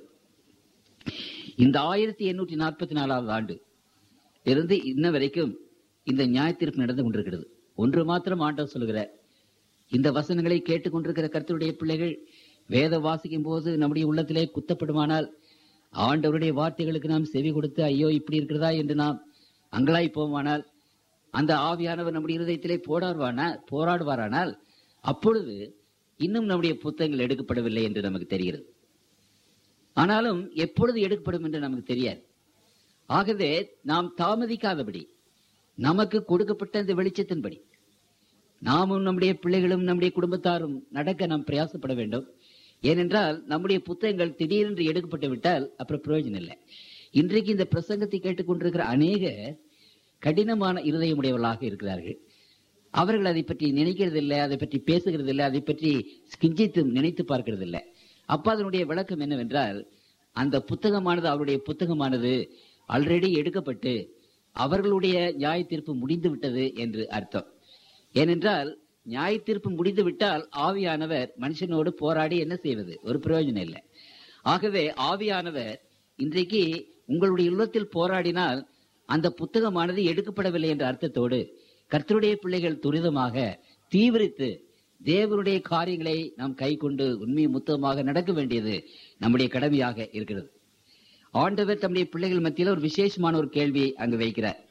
இந்த ஆயிரத்தி எண்ணூற்றி நாற்பத்தி நாலாவது ஆண்டு இருந்து இன்ன வரைக்கும் இந்த நியாய தீர்ப்பு நடந்து கொண்டிருக்கிறது ஒன்று மாத்திரம் ஆண்டவர் சொல்லுகிறார் இந்த வசனங்களை கேட்டுக்கொண்டிருக்கிற கர்த்தருடைய பிள்ளைகள் வேத வாசிக்கும் போது நம்முடைய உள்ளத்திலே குத்தப்படுமானால் ஆண்டவருடைய வார்த்தைகளுக்கு நாம் செவி கொடுத்து ஐயோ இப்படி இருக்கிறதா என்று நாம் அங்கலாய் போவானால் அந்த ஆவியானவர் நம்முடைய இருதயத்திலே போராடுவானா போராடுவாரானால் அப்பொழுது இன்னும் நம்முடைய புத்தகங்கள் எடுக்கப்படவில்லை என்று நமக்கு தெரிகிறது ஆனாலும் எப்பொழுது எடுக்கப்படும் என்று நமக்கு தெரியாது ஆகவே நாம் தாமதிக்காதபடி நமக்கு கொடுக்கப்பட்ட இந்த வெளிச்சத்தின்படி நாமும் நம்முடைய பிள்ளைகளும் நம்முடைய குடும்பத்தாரும் நடக்க நாம் பிரயாசப்பட வேண்டும் ஏனென்றால் நம்முடைய புத்தகங்கள் திடீரென்று எடுக்கப்பட்டு விட்டால் அப்புறம் பிரயோஜனம் இல்லை இன்றைக்கு இந்த பிரசங்கத்தை கேட்டுக்கொண்டிருக்கிற அநேக கடினமான இருதயமுடையவர்களாக இருக்கிறார்கள் அவர்கள் அதை பற்றி நினைக்கிறதில்லை அதை பற்றி பேசுகிறதில்லை அதை பற்றி கிஞ்சித்து நினைத்து பார்க்கிறதில்லை அப்ப அதனுடைய விளக்கம் என்னவென்றால் அந்த புத்தகமானது அவருடைய புத்தகமானது ஆல்ரெடி எடுக்கப்பட்டு அவர்களுடைய நியாய தீர்ப்பு முடிந்து விட்டது என்று அர்த்தம் ஏனென்றால் நியாய தீர்ப்பு முடிந்து விட்டால் ஆவியானவர் மனுஷனோடு போராடி என்ன செய்வது ஒரு பிரயோஜனம் இல்லை ஆகவே ஆவியானவர் இன்றைக்கு உங்களுடைய உள்ளத்தில் போராடினால் அந்த புத்தகமானது எடுக்கப்படவில்லை என்ற அர்த்தத்தோடு கர்த்தருடைய பிள்ளைகள் துரிதமாக தீவிரித்து தேவனுடைய காரியங்களை நாம் கை கொண்டு உண்மை முத்தமாக நடக்க வேண்டியது நம்முடைய கடமையாக இருக்கிறது ஆண்டவர் தம்முடைய பிள்ளைகள் மத்தியில் ஒரு விசேஷமான ஒரு கேள்வியை அங்கு வைக்கிறார்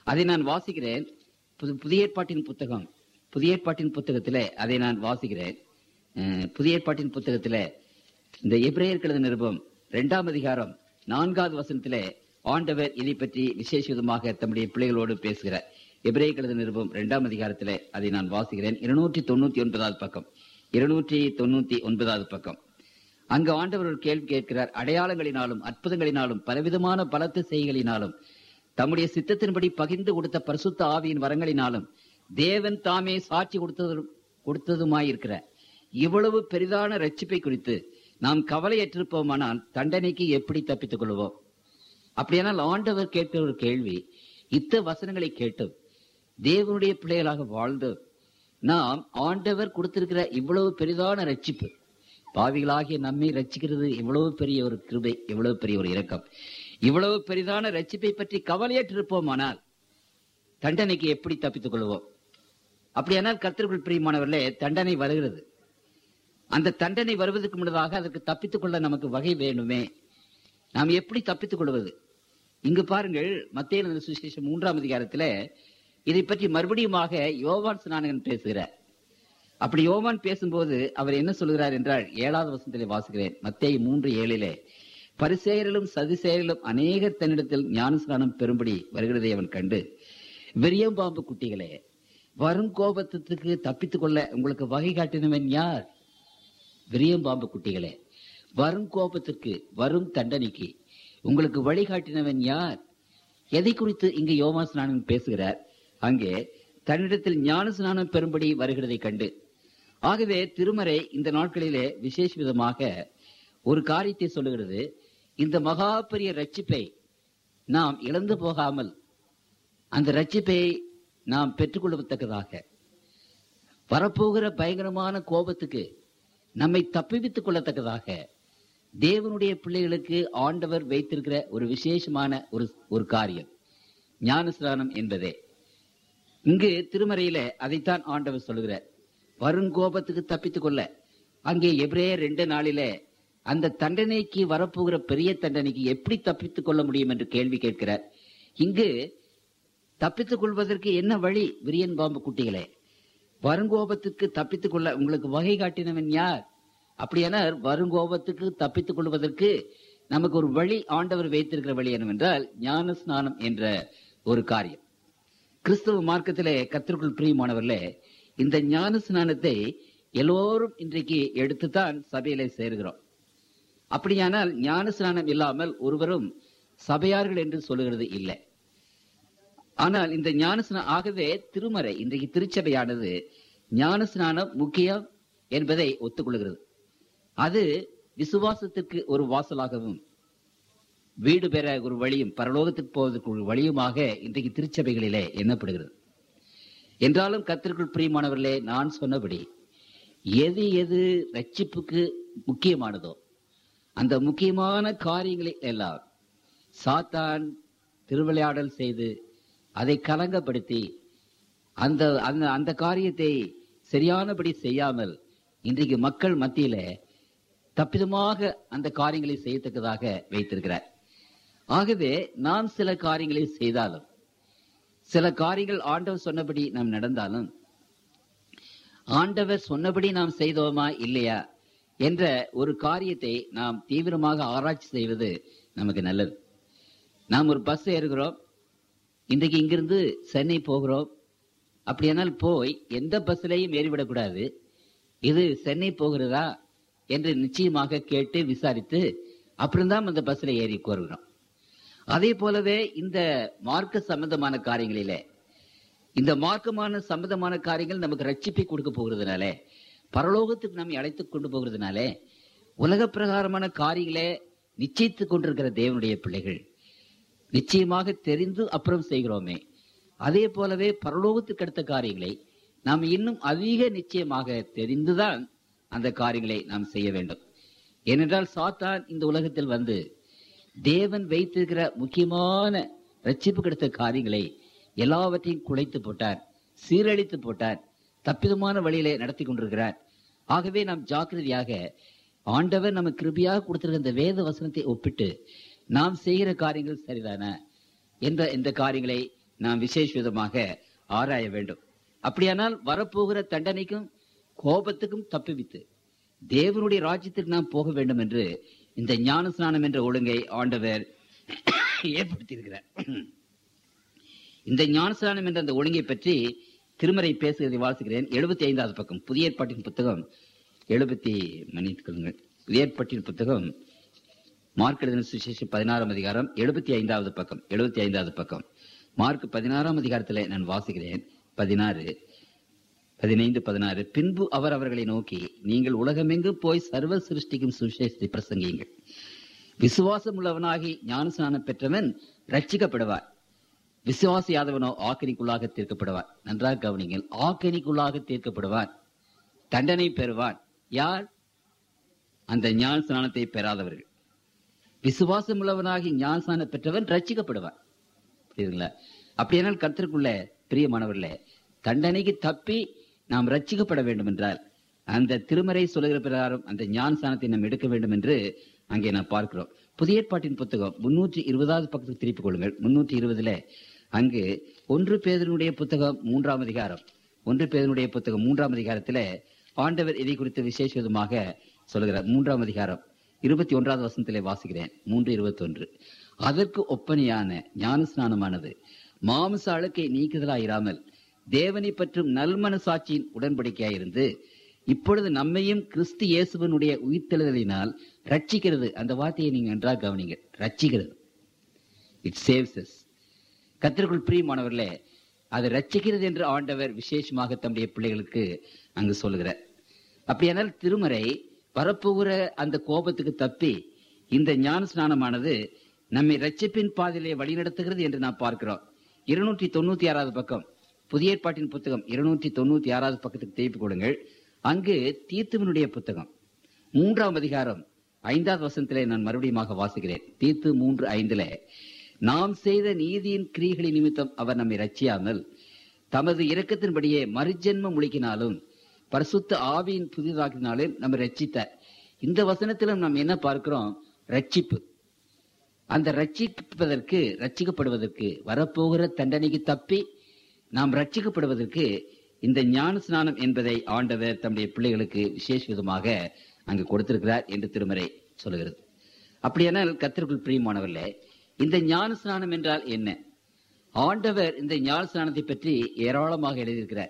அதை நான் வாசிக்கிறேன் புது- புதிய ஏற்பாட்டின் புத்தகம் புதிய ஏற்பாட்டின் புத்தகத்திலே அதை நான் வாசிக்கிறேன் அஹ், புதிய ஏற்பாட்டின் புத்தகத்திலே இந்த எபிரேயர் கழுத நிருபம் இரண்டாம் அதிகாரம் நான்காவது வசனத்திலே ஆண்டவர் இதை பற்றி விசேஷ விதமாக தம்முடைய பிள்ளைகளோடு பேசுகிறார் எபிரேய கழுத நிருபம் இரண்டாம் அதிகாரத்திலே அதை நான் வாசிக்கிறேன் இருநூற்றி தொண்ணூத்தி ஒன்பதாவது பக்கம் இருநூற்றி தொண்ணூத்தி ஒன்பதாவது பக்கம் அங்கு ஆண்டவர் ஒரு கேள்வி கேட்கிறார் அடையாளங்களினாலும் அற்புதங்களினாலும் பலவிதமான பலத்த செய்களினாலும் தம்முடைய சித்தத்தின்படி பகிர்ந்து கொடுத்த பரிசுத்த ஆவியின் வரங்களினாலும் தேவன் தாமே சாட்சி கொடுத்தது கொடுத்ததுமாயிருக்கிற இவ்வளவு பெரிதான ரட்சிப்பை குறித்து நாம் கவலையற்றிருப்போமானால் தண்டனைக்கு எப்படி தப்பித்துக் கொள்வோம் அப்படியானால் ஆண்டவர் கேட்கிற ஒரு கேள்வி இத்த வசனங்களை கேட்டும் தேவனுடைய பிள்ளைகளாக வாழ்ந்து நாம் ஆண்டவர் கொடுத்திருக்கிற இவ்வளவு பெரிதான ரட்சிப்பு பாவிகளாகிய நம்மை ரட்சிக்கிறது இவ்வளவு பெரிய ஒரு கிருபை இவ்வளவு பெரிய ஒரு இரக்கம் இவ்வளவு பெரிதான ரட்சிப்பை பற்றி கவலையற்றிருப்போமானால் தண்டனைக்கு எப்படி தப்பித்துக் கொள்வோம் அப்படியானால் கர்த்தர்கள் பிரியமானவர்களே தண்டனை வருகிறது அந்த தண்டனை வருவதற்கு முன்னதாக அதற்கு தப்பித்துக் கொள்ள நமக்கு வகை வேணுமே நாம் எப்படி தப்பித்துக் கொள்வது இங்கு பாருங்கள் மத்திய சுசேஷம் மூன்றாம் அதிகாரத்துல இதை பற்றி மறுபடியுமாக யோவான் ஸ்நானகன் பேசுகிறார் அப்படி யோவான் பேசும்போது அவர் என்ன சொல்கிறார் என்றால் ஏழாவது வசனத்திலே வாசிக்கிறேன் மத்தேயு மூன்று ஏழிலே பரிசேயரிலும் சதிசேயரிலும் அநேகர் தன்னிடத்தில் ஞானஸ்நானம் பெறும்படி வருகிறதை அவன் கண்டு விரியம்பாம்பு குட்டிகளே வரும் கோபத்துக்கு தப்பித்துக் கொள்ள உங்களுக்கு வகை காட்டினவன் யார் விரியம்பாம்பு குட்டிகளே வரும் கோபத்திற்கு வரும் தண்டனைக்கு உங்களுக்கு வழிகாட்டினவன் யார் எதை குறித்து இங்கு யோமா ஸ்நானம் பேசுகிறார் அங்கே தன்னிடத்தில் ஞான ஸ்நானம் பெறும்படி வருகிறதை கண்டு ஆகவே திருமறை இந்த நாட்களிலே விசேஷ விதமாக ஒரு காரியத்தை சொல்லுகிறது இந்த மகா பெரிய ரட்சிப்பை நாம் இழந்து போகாமல் அந்த ரட்சிப்பை நாம் பெற்றுக்கொள்ளத்தக்கதாக வரப்போகிற பயங்கரமான கோபத்துக்கு நம்மை தப்பிவித்துக் கொள்ளத்தக்கதாக தேவனுடைய பிள்ளைகளுக்கு ஆண்டவர் வைத்திருக்கிற ஒரு விசேஷமான ஒரு ஒரு காரியம் ஞானஸ்நானம் என்பதே இங்கு திருமறையில அதைத்தான் ஆண்டவர் சொல்லுகிறார் வருங்கோபத்துக்கு தப்பித்துக் கொள்ள அங்கே எபிரேயர் ரெண்டு நாளிலே அந்த தண்டனைக்கு வரப்போகிற பெரிய தண்டனைக்கு எப்படி தப்பித்துக் கொள்ள முடியும் என்று கேள்வி கேட்கிறார் இங்கு தப்பித்துக் கொள்வதற்கு என்ன வழி விரியன் பாம்பு குட்டிகளே வருங்கோபத்துக்கு தப்பித்துக் கொள்ள உங்களுக்கு வகை காட்டினவன் யார் அப்படியான வருங்கோபத்துக்கு தப்பித்துக் கொள்வதற்கு நமக்கு ஒரு வழி ஆண்டவர் வைத்திருக்கிற வழி என்னவென்றால் ஞான ஸ்நானம் என்ற ஒரு காரியம் கிறிஸ்தவ மார்க்கத்திலே கத்திற்குள் பிரியமானவர்களே இந்த ஞான ஸ்நானத்தை எல்லோரும் இன்றைக்கு எடுத்துத்தான் சபையிலே சேருகிறோம் அப்படியானால் ஞான ஸ்நானம் இல்லாமல் ஒருவரும் சபையார்கள் என்று சொல்லுகிறது இல்லை ஆனால் இந்த ஞான ஸ்நானம் ஆகவே திருமறை இன்றைக்கு திருச்சபையானது ஞான ஸ்நானம் முக்கியம் என்பதை ஒத்துக்கொள்கிறது அது விசுவாசத்திற்கு ஒரு வாசலாகவும் வீடு பெற ஒரு வழியும் பரலோகத்துக்கு போவதற்கு ஒரு வழியுமாக இன்றைக்கு திருச்சபைகளிலே எண்ணப்படுகிறது என்றாலும் கத்திற்குள் பிரியமானவர்களே நான் சொன்னபடி எது எது ரட்சிப்புக்கு முக்கியமானதோ அந்த முக்கியமான காரியங்களை எல்லாம் சாத்தான் திருவிளையாடல் செய்து அதை கலங்கப்படுத்தி அந்த அந்த அந்த காரியத்தை சரியானபடி செய்யாமல் இன்றைக்கு மக்கள் மத்தியில தப்பிதமாக அந்த காரியங்களை செய்யத்தக்கதாக வைத்திருக்கிறார் ஆகவே நாம் சில காரியங்களை செய்தாலும் சில காரியங்கள் ஆண்டவர் சொன்னபடி நாம் நடந்தாலும் ஆண்டவர் சொன்னபடி நாம் செய்தோமா இல்லையா என்ற ஒரு காரியத்தை நாம் தீவிரமாக ஆராய்ச்சி செய்வது நமக்கு நல்லது நாம் ஒரு பஸ் ஏறுகிறோம் இன்றைக்கு இங்கிருந்து சென்னை போகிறோம் அப்படியானால் போய் எந்த பஸ்லையும் ஏறிவிடக்கூடாது இது சென்னை போகிறதா என்று நிச்சயமாக கேட்டு விசாரித்து அப்புறம்தான் அந்த பஸ்ல ஏறி கோருகிறோம் அதே போலவே இந்த மார்க்க சம்பந்தமான காரியங்களிலே இந்த மார்க்கமான சம்பந்தமான காரியங்கள் நமக்கு ரட்சிப்பை கொடுக்க போகிறதுனாலே பரலோகத்துக்கு நம்மை அழைத்துக் கொண்டு போகிறதுனாலே உலக பிரகாரமான காரியங்களே நிச்சயித்துக் கொண்டிருக்கிற தேவனுடைய பிள்ளைகள் நிச்சயமாக தெரிந்து அப்புறம் செய்கிறோமே அதே போலவே பரலோகத்துக்கு அடுத்த காரியங்களை நாம் இன்னும் அதிக நிச்சயமாக தெரிந்துதான் அந்த காரியங்களை நாம் செய்ய வேண்டும் ஏனென்றால் சாத்தான் இந்த உலகத்தில் வந்து தேவன் வைத்திருக்கிற முக்கியமான ரட்சிப்பு கிடைத்த காரியங்களை எல்லாவற்றையும் குலைத்து போட்டார் சீரழித்து போட்டார் தப்பிதமான வழியிலே நடத்தி கொண்டிருக்கிறார் ஆகவே நாம் ஜாக்கிரதையாக ஆண்டவர் நம்ம கிருபியாக கொடுத்திருக்கிற இந்த வேத வசனத்தை ஒப்பிட்டு நாம் செய்கிற காரியங்கள் சரிதானா என்ற இந்த காரியங்களை நாம் விசேஷ விதமாக ஆராய வேண்டும் அப்படியானால் வரப்போகிற தண்டனைக்கும் கோபத்துக்கும் தப்புவித்து தேவனுடைய ராஜ்யத்திற்கு நாம் போக வேண்டும் என்று இந்த ஞான ஸ்நானம் என்ற ஒழுங்கை ஆண்டவர் ஏற்படுத்தியிருக்கிறார் இந்த ஞானஸ்நானம் என்ற அந்த ஒழுங்கை பற்றி திருமறை பேசுவதை வாசிக்கிறேன் எழுபத்தி ஐந்தாவது பக்கம் புதிய ஏற்பாட்டின் புத்தகம் எழுபத்தி மன்னித்துக் கொள்ளுங்கள் புதிய ஏற்பாட்டின் புத்தகம் மார்க் எழுதின சுவிசேஷம் பதினாறாம் அதிகாரம் எழுபத்தி ஐந்தாவது பக்கம் எழுபத்தி ஐந்தாவது பக்கம் மார்க் பதினாறாம் அதிகாரத்தில் நான் வாசிக்கிறேன் பதினாறு பதினைந்து பதினாறு பின்பு அவர் அவர்களை நோக்கி நீங்கள் உலகமெங்கும் போய் சர்வ சிருஷ்டிக்கும் சுவிசேஷத்தை பிரசங்கியுங்கள் விசுவாசம் உள்ளவனாகி ஞானஸ்நானம் பெற்றவன் ரட்சிக்கப்படுவார் விசுவாசியாதவனோ ஆக்கணிக்குள்ளாக தீர்க்கப்படுவார் நன்றாக கவனிங்கள் ஆக்கணிக்குள்ளாக தீர்க்கப்படுவார் தண்டனை பெறுவார் யார் அந்த ஞான ஸ்நானத்தை பெறாதவர்கள் விசுவாசம் உள்ளவனாகி ஞான ஸ்நானம் பெற்றவன் ரட்சிக்கப்படுவார் புரியுதுங்களா அப்படியானால் கர்த்தருக்குள்ள பிரியமானவர்களே தண்டனைக்கு தப்பி நாம் ரட்சிக்கப்பட வேண்டும் என்றால் அந்த திருமறை சொல்லுகிற பிரகாரம் அந்த ஞான ஸ்நானத்தை நாம் எடுக்க வேண்டும் என்று அங்கே நாம் பார்க்கிறோம் புதிய ஏற்பாட்டின் புத்தகம் முன்னூற்றி இருபதாவது பக்கத்துக்கு திருப்பிக் கொள்ளுங்கள் முன்னூற்றி இருபதுல அங்கு ஒன்று பேதனுடைய புத்தகம் மூன்றாம் அதிகாரம் ஒன்று பேதனுடைய புத்தகம் மூன்றாம் அதிகாரத்துல ஆண்டவர் இதை குறித்து விசேஷ விதமாக சொல்லுகிறார் மூன்றாம் அதிகாரம் இருபத்தி ஒன்றாவது வசனத்திலே வாசிக்கிறேன் மூன்று இருபத்தி ஒன்று அதற்கு ஒப்பனையான ஞான ஸ்நானமானது மாமிச அழுக்கை நீக்குதலாயிராமல் தேவனை பற்றும் நல்மனசாட்சியின் உடன்படிக்கையாயிருந்து இப்பொழுது நம்மையும் கிறிஸ்து இயேசுவனுடைய உயிர்த்தெழுதலினால் ரட்சிக்கிறது அந்த வார்த்தையை நீங்க நன்றாக கவனிங்க ரட்சிக்கிறது இட் சேவ்ஸ் us கத்திற்குள் பிரியமானவர்களே அது ரட்சிக்கிறது என்று ஆண்டவர் விசேஷமாக தம்முடைய பிள்ளைகளுக்கு அங்கு சொல்லுகிறார் அப்படியானால் திருமறை வரப்போகிற அந்த கோபத்துக்கு தப்பி இந்த ஞான ஸ்நானமானது நம்மை ரட்சிப்பின் பாதையிலே வழிநடத்துகிறது என்று நாம் பார்க்கிறோம் இருநூற்றி தொண்ணூத்தி ஆறாவது பக்கம் புதிய ஏற்பாட்டின் புத்தகம் இருநூற்றி தொண்ணூத்தி ஆறாவது பக்கத்துக்கு திருப்பி கொடுங்கள் அங்கு தீர்த்துவனுடைய புத்தகம் மூன்றாம் அதிகாரம் ஐந்தாவது வசனத்திலே நான் மறுபடியும் வாசிக்கிறேன் தீர்த்து மூன்று ஐந்துல நாம் செய்த நீதியின் கிரிகளின் நிமித்தம் அவர் நம்மை ரட்சியாமல் தமது இரக்கத்தின்படியே மறுஜென்மம் முழிக்கினாலும் பரிசுத்த ஆவியின் புதிதாக்கினாலும் நம்ம ரட்சித்தார் இந்த வசனத்திலும் நாம் என்ன பார்க்கிறோம் ரட்சிப்பு அந்த ரட்சிப்பதற்கு ரட்சிக்கப்படுவதற்கு வரப்போகிற தண்டனைக்கு தப்பி நாம் ரட்சிக்கப்படுவதற்கு இந்த ஞான ஸ்நானம் என்பதை ஆண்டவர் தம்முடைய பிள்ளைகளுக்கு விசேஷ விதமாக அங்கு கொடுத்திருக்கிறார் என்று திருமறை சொல்லுகிறது அப்படியானால் கத்திற்குள் பிரியமானவர்களே இந்த ஞான ஸ்நானம் என்றால் என்ன ஆண்டவர் இந்த ஞான ஸ்நானத்தை பற்றி ஏராளமாக எழுதியிருக்கிறார்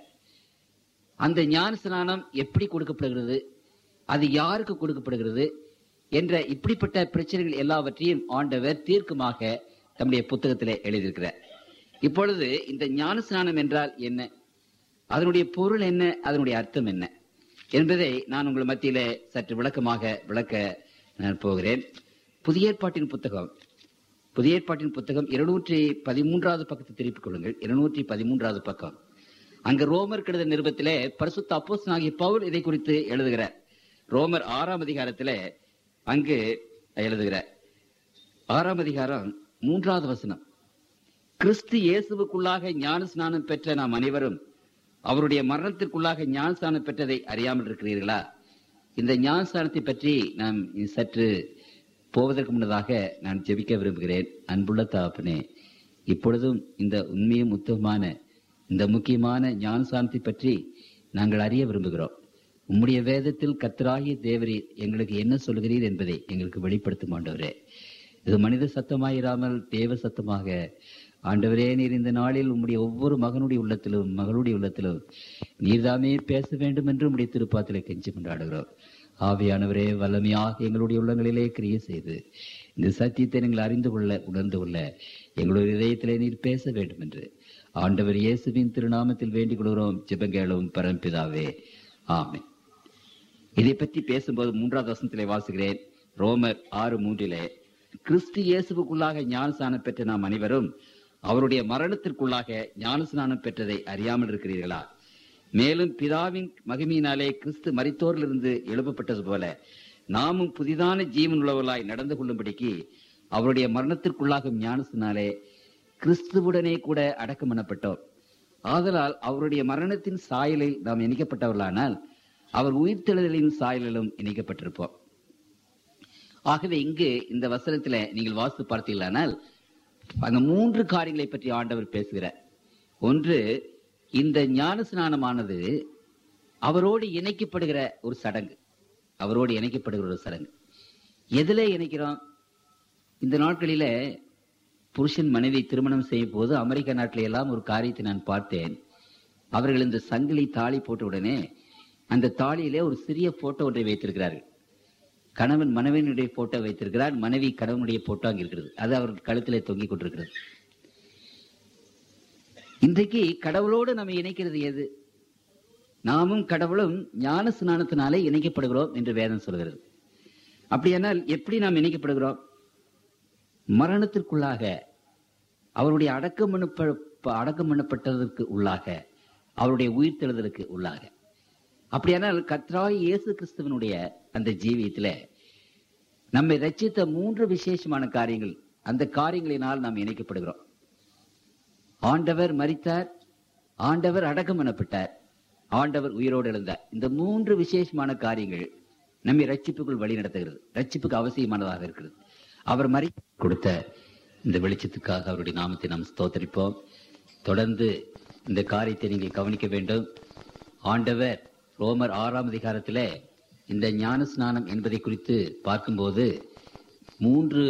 அந்த ஞான ஸ்நானம் எப்படி கொடுக்கப்படுகிறது அது யாருக்கு கொடுக்கப்படுகிறது என்ற இப்படிப்பட்ட பிரச்சனைகள் எல்லாவற்றையும் ஆண்டவர் தீர்க்கமாக தம்முடைய புத்தகத்திலே எழுதியிருக்கிறார் இப்பொழுது இந்த ஞான ஸ்நானம் என்றால் என்ன அதனுடைய பொருள் என்ன அதனுடைய அர்த்தம் என்ன என்பதை நான் உங்கள் மத்தியிலே சற்று விளக்கமாக விளக்க நான் போகிறேன் புதிய ஏற்பாட்டின் புத்தகம் புதிய ஏற்பாட்டின் புத்தகம் இருநூற்றி பதிமூன்றாவது பக்கத்தை திருப்பிக் கொள்ளுங்கள் இருநூற்றி பதிமூன்றாவது பக்கம் அங்க ரோமர் கெடுத நிருபத்திலே பரிசுத்த அப்போஸ் ஆகிய பவுல் இதை குறித்து எழுதுகிறார் ரோமர் ஆறாம் அதிகாரத்திலே அங்கு எழுதுகிறார் ஆறாம் அதிகாரம் மூன்றாவது வசனம் கிறிஸ்து இயேசுவுக்குள்ளாக ஞான ஸ்நானம் பெற்ற நாம் அனைவரும் அவருடைய மரணத்திற்குள்ளாக ஞான ஸ்நானம் பெற்றதை அறியாமல் இருக்கிறீர்களா இந்த ஞான ஸ்நானத்தை பற்றி நாம் சற்று போவதற்கு முன்னதாக நான் ஜெபிக்க விரும்புகிறேன் அன்புள்ள தாப்பனே இப்பொழுதும் இந்த உண்மையும் உத்தமமான இந்த முக்கியமான ஞான ஸ்நானத்தை பற்றி நாங்கள் அறிய விரும்புகிறோம் உம்முடைய வேதத்தில் கத்தராகிய தேவரீர் எங்களுக்கு என்ன சொல்கிறீர் என்பதை எங்களுக்கு வெளிப்படுத்தும் ஆண்டவரே இது மனித சத்தமாயிராமல் தேவ சத்தமாக ஆண்டவரே நீர் இந்த நாளில் உம்முடைய ஒவ்வொரு மகனுடைய உள்ளத்திலும் மகளுடைய உள்ளத்திலும் நீர்தாமே பேச வேண்டும் என்று உம்முடைய திருப்பாத்திலே கெஞ்சி கொண்டாடுகிறோம் ஆவியானவரே வல்லமையாக எங்களுடைய உள்ளங்களிலே கிரியை செய்து இந்த சத்தியத்தை நீங்கள் அறிந்து கொள்ள உணர்ந்து கொள்ள எங்களுடைய இதயத்திலே நீர் பேச வேண்டும் என்று ஆண்டவர் இயேசுவின் திருநாமத்தில் வேண்டிக் கொள்கிறோம் ஜெபங்கேளும் பரம்பிதாவே ஆமே இதை பற்றி பேசும்போது மூன்றாவது வசனத்திலே வாசுகிறேன் ரோமர் ஆறு மூன்றிலே கிறிஸ்து இயேசுவுக்குள்ளாக ஞானஸ்நானம் பெற்ற நாம் அனைவரும் அவருடைய மரணத்திற்குள்ளாக ஞானஸ்நானம் பெற்றதை அறியாமல் இருக்கிறீர்களா மேலும் பிதாவின் மகிமையினாலே கிறிஸ்து மரித்தோரிலிருந்து எழுப்பப்பட்டது போல நாமும் புதிதான ஜீவன் உள்ளவர்களாய் நடந்து கொள்ளும்படிக்கு அவருடைய மரணத்திற்குள்ளாகும் ஞானத்தினாலே கிறிஸ்துவுடனே கூட அடக்கம் பண்ணப்பட்டோம் ஆதலால் அவருடைய மரணத்தின் சாயலில் நாம் இணைக்கப்பட்டவர்களானால் அவர் உயிர்த்தெழுதலின் சாயலிலும் இணைக்கப்பட்டிருப்போம் ஆகவே இங்கு இந்த வசனத்துல நீங்கள் வாசித்து பார்த்தீர்களானால் அந்த மூன்று காரியங்களை பற்றி ஆண்டவர் பேசுகிறார் ஒன்று இந்த ஞான ஸ்நானமானது அவரோடு இணைக்கப்படுகிற ஒரு சடங்கு அவரோடு இணைக்கப்படுகிற ஒரு சடங்கு எதுல இணைக்கிறோம் இந்த நாட்களில புருஷன் மனைவி திருமணம் செய்யும் போது அமெரிக்க நாட்டில எல்லாம் ஒரு காரியத்தை நான் பார்த்தேன் அவர்கள் இந்த சங்கிலி தாலி போட்ட உடனே அந்த தாலியிலே ஒரு சிறிய போட்டோ ஒன்றை வைத்திருக்கிறார்கள் கணவன் மனைவியினுடைய போட்டோ வைத்திருக்கிறார் மனைவி கணவனுடைய போட்டோ அங்க இருக்கிறது அது அவர்கள் கழுத்திலே தொங்கிக் கொண்டிருக்கிறது இன்றைக்கு கடவுளோடு நம்ம இணைக்கிறது எது நாமும் கடவுளும் ஞான ஸ்நானத்தினாலே இணைக்கப்படுகிறோம் என்று வேதம் சொல்கிறது அப்படியானால் எப்படி நாம் இணைக்கப்படுகிறோம் மரணத்திற்குள்ளாக அவருடைய அடக்கம் பண்ணப்ப அடக்கம் பண்ணப்பட்டதற்கு உள்ளாக அவருடைய உயிர்த்தெழுதலுக்கு உள்ளாக அப்படியானால் கத்ராய் இயேசு கிறிஸ்துவனுடைய அந்த ஜீவியத்துல நம்மை ரச்சித்த மூன்று விசேஷமான காரியங்கள் அந்த காரியங்களினால் நாம் இணைக்கப்படுகிறோம் ஆண்டவர் மரித்தார் ஆண்டவர் அடக்கம் பண்ணப்பட்டார் ஆண்டவர் உயிரோடு எழுந்தார் இந்த மூன்று விசேஷமான காரியங்கள் நம்மை ரட்சிப்புக்குள் வழி நடத்துகிறது ரட்சிப்புக்கு அவசியமானதாக இருக்கிறது அவர் மறி கொடுத்த இந்த வெளிச்சத்துக்காக அவருடைய நாமத்தை நாம் ஸ்தோத்தரிப்போம் தொடர்ந்து இந்த காரியத்தை நீங்கள் கவனிக்க வேண்டும் ஆண்டவர் ரோமர் ஆறாம் அதிகாரத்திலே இந்த ஞான ஸ்நானம் என்பதை குறித்து பார்க்கும்போது மூன்று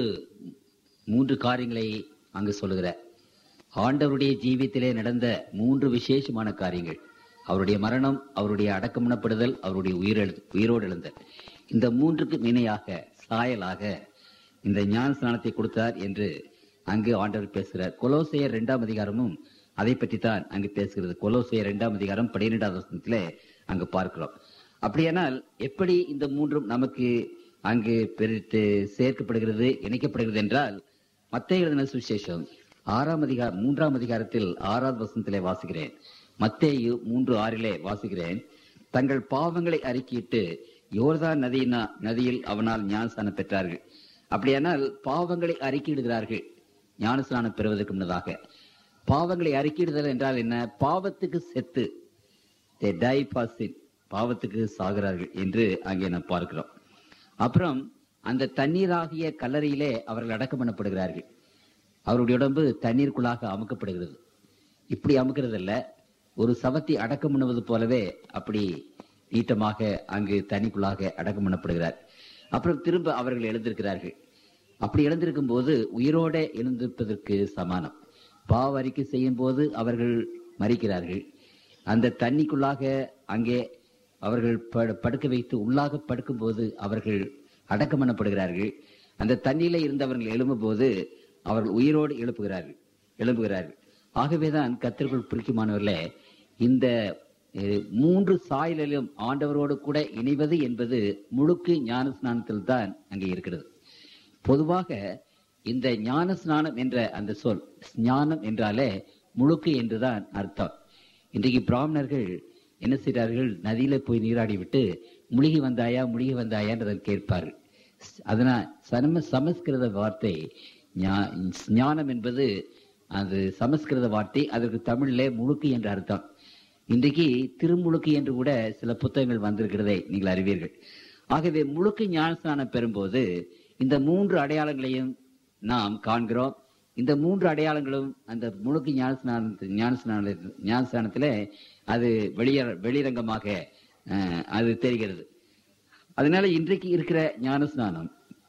மூன்று காரியங்களை அங்கு சொல்லுகிறார் ஆண்டவருடைய ஜீவியத்திலே நடந்த மூன்று விசேஷமான காரியங்கள் அவருடைய மரணம் அவருடைய அடக்கமனப்படுதல் அவருடைய உயிரெழு உயிரோடு எழுந்தல் இந்த மூன்றுக்கு இணையாக சாயலாக இந்த ஞான ஸ்நானத்தை கொடுத்தார் என்று அங்கு ஆண்டவர் பேசுகிறார் கொலோசையர் இரண்டாம் அதிகாரமும் அதை பற்றி தான் அங்கு பேசுகிறது கொலோசையர் இரண்டாம் அதிகாரம் பன்னிரெண்டாவது வசனத்திலே அங்கு பார்க்கிறோம் அப்படியானால் எப்படி இந்த மூன்றும் நமக்கு அங்கு பிரித்து சேர்க்கப்படுகிறது இணைக்கப்படுகிறது என்றால் மத்திய எழுதின சுவிசேஷம் ஆறாம் அதிகாரம் மூன்றாம் அதிகாரத்தில் ஆறாவது வசனத்திலே வாசிக்கிறேன் மத்தேயு மூன்று ஆறிலே வாசிக்கிறேன் தங்கள் பாவங்களை அறிக்கையிட்டு யோர்தான் நதியினா நதியில் அவனால் ஞானஸ்தானம் பெற்றார்கள் அப்படியானால் பாவங்களை அறிக்கையிடுகிறார்கள் ஞானஸ்நானம் பெறுவதற்கு முன்னதாக பாவங்களை அறிக்கையிடுதல் என்றால் என்ன பாவத்துக்கு செத்து they die for sin. பாவத்துக்கு சாகிறார்கள் என்று அங்கே நாம் பார்க்கிறோம் அப்புறம் அந்த தண்ணீராகிய கல்லறையிலே அவர்கள் அடக்கம் பண்ணப்படுகிறார்கள் அவருடைய உடம்பு தண்ணீருக்குள்ளாக அமுக்கப்படுகிறது இப்படி அமுக்கிறது அல்ல ஒரு சவத்தை அடக்கம் பண்ணுவது போலவே அப்படி நீட்டமாக அங்கு தண்ணிக்குள்ளாக அடக்கம் பண்ணப்படுகிறார் அப்புறம் திரும்ப அவர்கள் எழுந்திருக்கிறார்கள் அப்படி எழுந்திருக்கும் போது உயிரோட எழுந்திருப்பதற்கு சமானம் பாவ அறிக்கை செய்யும் போது அவர்கள் மறிக்கிறார்கள் அந்த தண்ணிக்குள்ளாக அங்கே அவர்கள் படு- படுக்க வைத்து உள்ளாக படுக்கும்போது அவர்கள் அடக்கம் பண்ணப்படுகிறார்கள் அந்த தண்ணியில இருந்தவர்கள் எழும்பும்போது அவர்கள் உயிரோடு எழுப்புகிறார்கள் எழும்புகிறார்கள் ஆகவேதான் கத்திற்குள் பிடிக்குமானவர்களே இந்த அஹ், மூன்று சாயலிலும் ஆண்டவரோடு கூட இணைவது என்பது முழுக்கு ஞான ஸ்நானத்தில் தான் அங்கே இருக்கிறது பொதுவாக இந்த ஞான ஸ்நானம் என்ற அந்த சொல் ஞானம் என்றாலே முழுக்கு என்றுதான் அர்த்தம் இன்றைக்கு பிராமணர்கள் என்ன செய்கிறார்கள் நதியில போய் நீராடி விட்டு முழுகி வந்தாயா முழுகி வந்தாயான்றதை கேட்பார்கள் அதனால் சம சமஸ்கிருத வார்த்தை ஞா- ஞானம் என்பது அது சமஸ்கிருத வார்த்தை அதற்கு தமிழிலே முழுக்கு என்ற அர்த்தம் இன்றைக்கு திருமுழுக்கு என்று கூட சில புத்தகங்கள் வந்திருக்கிறதை நீங்கள் அறிவீர்கள் ஆகவே முழுக்கு ஞானஸ்நானம் பெறும்போது இந்த மூன்று அடையாளங்களையும் நாம் காண்கிறோம் இந்த மூன்று அடையாளங்களும் அந்த முழுக்கு ஞானஸ்நான ஞானஸ்நான ஞானஸ்நானத்திலே அது வெளிய வெளிரங்கமாக அஹ், அது தெரிகிறது அதனால இன்றைக்கு இருக்கிற ஞானஸ்நானம்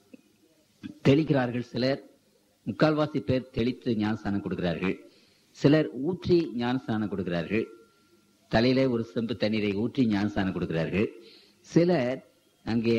தெளிக்கிறார்கள் சிலர் முக்கால்வாசி பேர் தெளித்து ஞானஸ்நானம் கொடுக்கிறார்கள் சிலர் ஊற்றி ஞானஸ்நானம் கொடுக்கிறார்கள் தலையிலே ஒரு செம்பு தண்ணீரை ஊற்றி ஞானஸ்நானம் கொடுக்கிறார்கள் சிலர் அங்கே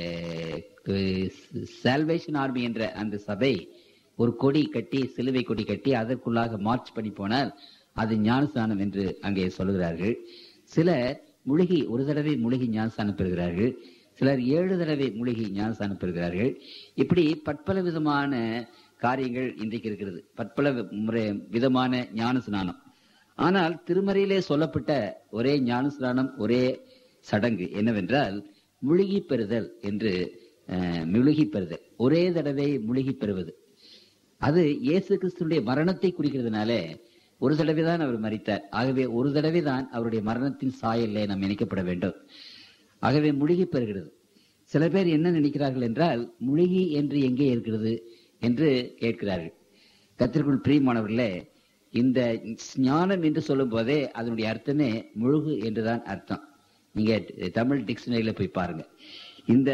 சால்வேஷன் ஆர்மி என்ற அந்த சபை ஒரு கொடி கட்டி சிலுவை கொடி கட்டி அதற்குள்ளாக மார்ச் பண்ணி போனால் அது ஞானஸ்நானம் என்று அங்கே சொல்லுகிறார்கள் சிலர் முழுகி ஒரு தடவை முழுகி ஞானஸ்தானம் பெறுகிறார்கள் சிலர் ஏழு தடவை மூலிகை ஞானஸ்தானம் பெறுகிறார்கள் இப்படி பற்பல விதமான காரியங்கள் இன்றைக்கு இருக்கிறது பற்பல வி- முறை விதமான ஞான ஸ்நானம் ஆனால் திருமறையிலே சொல்லப்பட்ட ஒரே ஞான ஸ்நானம் ஒரே சடங்கு என்னவென்றால் முழுகி பெறுதல் என்று அஹ், முழுகி பெறுதல் ஒரே தடவை முழுகி பெறுவது அது இயேசு கிறிஸ்துடைய மரணத்தை குறிக்கிறதுனால ஒரு தடவை தான் அவர் மரித்தார் ஆகவே ஒரு தடவை தான் அவருடைய மரணத்தின் சாயல்ல நாம் இணைக்கப்பட வேண்டும் ஆகவே முழுகி பெறுகிறது சில பேர் என்ன நினைக்கிறார்கள் என்றால் முழுகி என்று எங்கே இருக்கிறது என்று கேட்கிறார்கள் கத்திற்குள் பிரியமானவர்களே இந்த ஞானம் என்று சொல்லும் போதே அதனுடைய அர்த்தமே முழுகு என்றுதான் அர்த்தம் நீங்க தமிழ் டிக்ஷனரியில போய் பாருங்க இந்த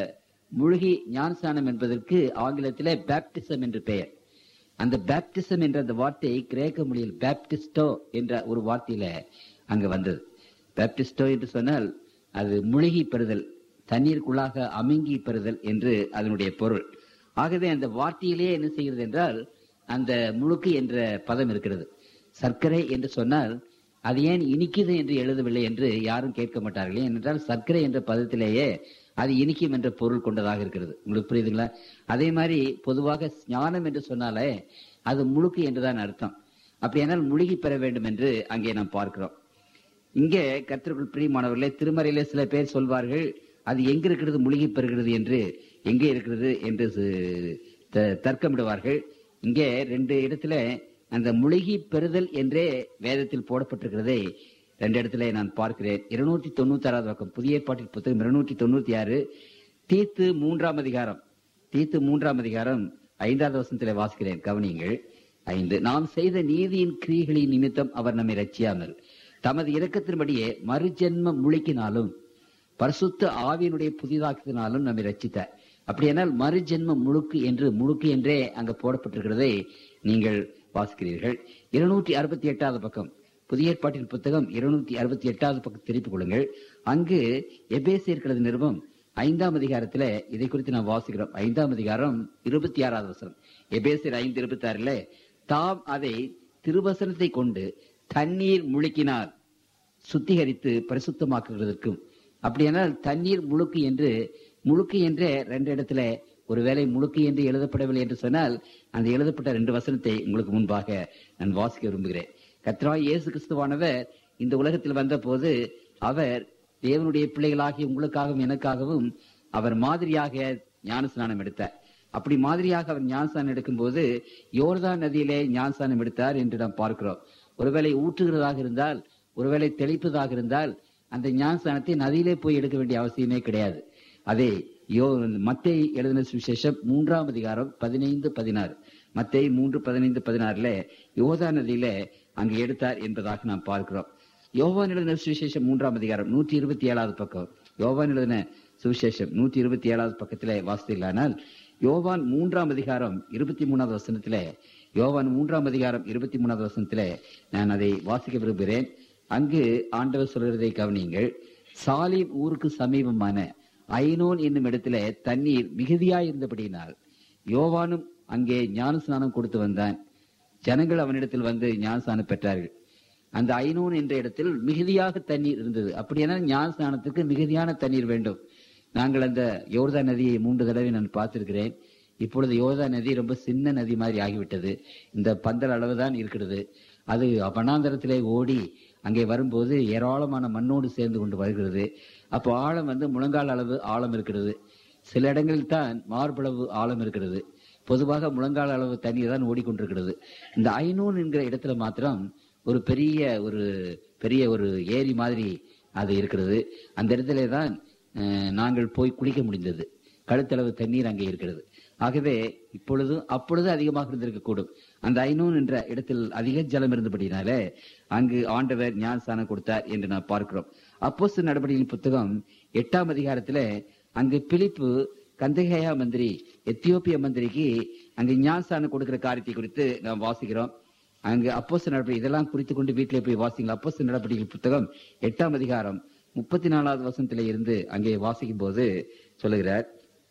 முழுகி ஞானஸ்நானம் என்பதற்கு ஆங்கிலத்திலே பேப்டிசம் என்று பெயர் அந்த பேப்டிசம் என்ற அந்த வார்த்தை கிரேக்க மொழியில் பேப்டிஸ்டோ என்ற ஒரு வார்த்தையில அங்க வந்தது பேப்டிஸ்டோ என்று சொன்னால் அது முழுகி பெறுதல் தண்ணீருக்குள்ளாக அமுங்கி பெறுதல் என்று அதனுடைய பொருள் ஆகவே அந்த வார்த்தையிலேயே என்ன செய்கிறது என்றால் அந்த முழுக்கு என்ற பதம் இருக்கிறது சர்க்கரை என்று சொன்னால் அது ஏன் இனிக்குது என்று எழுதவில்லை என்று யாரும் கேட்க மாட்டார்கள் ஏனென்றால் சர்க்கரை என்ற பதத்திலேயே அது இனிக்கும் என்ற பொருள் கொண்டதாக இருக்கிறது உங்களுக்கு புரியுதுங்களா அதே மாதிரி பொதுவாக ஞானம் என்று சொன்னாலே அது முழுக்கு என்றுதான் அர்த்தம் அப்படியானால் முழுகி பெற வேண்டும் என்று அங்கே நாம் பார்க்கிறோம் இங்கே கத்திற்குள் பிரியமானவர்களே திருமறையிலே சில பேர் சொல்வார்கள் அது எங்க இருக்கிறது முழுகி பெறுகிறது என்று எங்கே இருக்கிறது என்று சு- த- தர்க்கமிடுவார்கள் இங்கே ரெண்டு இடத்துல அந்த முழுகி பெறுதல் என்றே வேதத்தில் போடப்பட்டிருக்கிறதை ரெண்டு இடத்துல நான் பார்க்கிறேன் இருநூற்றி தொண்ணூத்தி ஆறாவது பக்கம் புதிய ஏற்பாட்டில் புத்தகம் இருநூற்றி தொண்ணூத்தி ஆறு தீத்து மூன்றாம் அதிகாரம் தீத்து மூன்றாம் அதிகாரம் ஐந்தாவது வசனத்திலே வாசிக்கிறேன் கவனியுங்கள் ஐந்து நாம் செய்த நீதியின் கிரியைகளின் நிமித்தம் அவர் நம்மை ரட்சியாமல் தமது இரக்கத்தின்படியே மறுஜென்ம முழுக்கினாலும் பரிசுத்த ஆவியினுடைய புதிதாக்கினாலும் நம்மை ரட்சித்தார் அப்படியானால் மறுஜென்ம முழுக்கு என்று முழுக்கு என்றே அங்க போடப்பட்டிருக்கிறதை நீங்கள் வாசிக்கிறீர்கள் இருநூற்றி அறுபத்தி எட்டாவது பக்கம் புதிய ஏற்பாட்டின் புத்தகம் இருநூற்றி அறுபத்தி எட்டாவது பக்கம் திருப்பிக் கொள்ளுங்கள் அங்கு எபேசியர்களது நிறுவம் ஐந்தாம் அதிகாரத்துல இதை குறித்து நாம் வாசிக்கிறோம் ஐந்தாம் அதிகாரம் இருபத்தி ஆறாவது வசனம் எபேசியர் ஐந்து இருபத்தி ஆறுல தாம் அதை திருவசனத்தை கொண்டு தண்ணீர் முழுக்கினார் சுத்திகரித்து பரிசுத்தமாக்குவதற்கும் அப்படியானால் தண்ணீர் முழுக்கு என்று முழுக்கு என்றே ரெண்டு இடத்துல ஒருவேளை முழுக்கு என்று எழுதப்படவில்லை என்று சொன்னால் அந்த எழுதப்பட்ட ரெண்டு வசனத்தை உங்களுக்கு முன்பாக நான் வாசிக்க விரும்புகிறேன் கத்ராய் இயேசு கிறிஸ்துவானவர் இந்த உலகத்தில் வந்த போது அவர் தேவனுடைய பிள்ளைகளாகிய உங்களுக்காகவும் எனக்காகவும் அவர் மாதிரியாக ஞானஸ்நானம் எடுத்தார் அப்படி மாதிரியாக அவர் ஞானஸ்நானம் எடுக்கும்போது யோர்தான் நதியிலே ஞானஸ்நானம் எடுத்தார் என்று நாம் பார்க்கிறோம் ஒருவேளை ஊற்றுகிறதாக இருந்தால் ஒருவேளை தெளிப்பதாக இருந்தால் அந்த ஞானஸ்தானத்தை நதியிலே போய் எடுக்க வேண்டிய அவசியமே கிடையாது அதே யோ மத்தை எழுதின சுவிசேஷம் மூன்றாம் அதிகாரம் பதினைந்து பதினாறு மத்தை மூன்று பதினைந்து பதினாறுல யோதா நதியில அங்கு எடுத்தார் என்பதாக நாம் பார்க்கிறோம் யோவான் எழுதின சுவிசேஷம் மூன்றாம் அதிகாரம் நூற்றி இருபத்தி ஏழாவது பக்கம் யோவான் எழுதின சுவிசேஷம் நூற்றி இருபத்தி ஏழாவது பக்கத்திலே வாசித்தீர்களானால் யோவான் மூன்றாம் அதிகாரம் இருபத்தி மூணாவது வசனத்திலே யோவான் மூன்றாம் அதிகாரம் இருபத்தி மூணாவது வசனத்திலே நான் அதை வாசிக்க விரும்புகிறேன் அங்கு ஆண்டவர் சொல்கிறதை கவனியுங்கள் சாலிம் ஊருக்கு சமீபமான ஐனோன் என்னும் இடத்துல தண்ணீர் மிகுதியாய் இருந்தபடியினால் யோவானும் அங்கே ஞானஸ்நானம் கொடுத்து வந்தான் ஜனங்கள் அவனிடத்தில் வந்து ஞானஸ்நானம் பெற்றார்கள் அந்த ஐனோன் என்ற இடத்தில் மிகுதியாக தண்ணீர் இருந்தது அப்படியானால் ஞானஸ்நானத்துக்கு மிகுதியான தண்ணீர் வேண்டும் நாங்கள் அந்த யோர்தா நதியை மூன்று தடவை நான் பார்த்திருக்கிறேன் இப்பொழுது யோர்தா நதி ரொம்ப சின்ன நதி மாதிரி ஆகிவிட்டது இந்த பந்தல் அளவுதான் இருக்கிறது அது வனாந்தரத்திலே ஓடி அங்கே வரும்போது ஏராளமான மண்ணோடு சேர்ந்து கொண்டு வருகிறது அப்போ ஆழம் வந்து முழங்கால் அளவு ஆழம் இருக்கிறது சில இடங்களில் தான் மார்பளவு ஆழம் இருக்கிறது பொதுவாக முழங்கால் அளவு தண்ணீர் தான் ஓடிக்கொண்டிருக்கிறது இந்த ஐநூன் என்கிற இடத்துல மாத்திரம் ஒரு பெரிய ஒரு பெரிய ஒரு ஏரி மாதிரி அது இருக்கிறது அந்த இடத்துல தான் அஹ், நாங்கள் போய் குளிக்க முடிந்தது கழுத்தளவு தண்ணீர் அங்கே இருக்கிறது ஆகவே இப்பொழுதும் அப்பொழுது அதிகமாக இருந்திருக்கக்கூடும் அந்த ஐநூன் என்ற இடத்தில் அதிக ஜலம் இருந்தபடினாலே அங்கு ஆண்டவர் ஞானஸ்தானம் கொடுத்தார் என்று நாம் பார்க்கிறோம் அப்போஸ்தலர் நடவடிக்கையின் புத்தகம் எட்டாம் அதிகாரத்திலே அங்கு பிலிப்பு கந்தகையா மந்திரி எத்தியோப்பிய மந்திரிக்கு அங்கு ஞானஸ்தானம் கொடுக்கிற காரியத்தை குறித்து நாம் வாசிக்கிறோம் அங்கு அப்போஸ்தலர் நடவடிக்கை இதெல்லாம் குறித்து கொண்டு வீட்டிலே போய் வாசிங்க அப்போஸ்தலர் நடவடிக்கை புத்தகம் எட்டாம் அதிகாரம் முப்பத்தி நாலாவது வசனத்திலே இருந்து அங்கே வாசிக்கும் போது சொல்லுகிறார்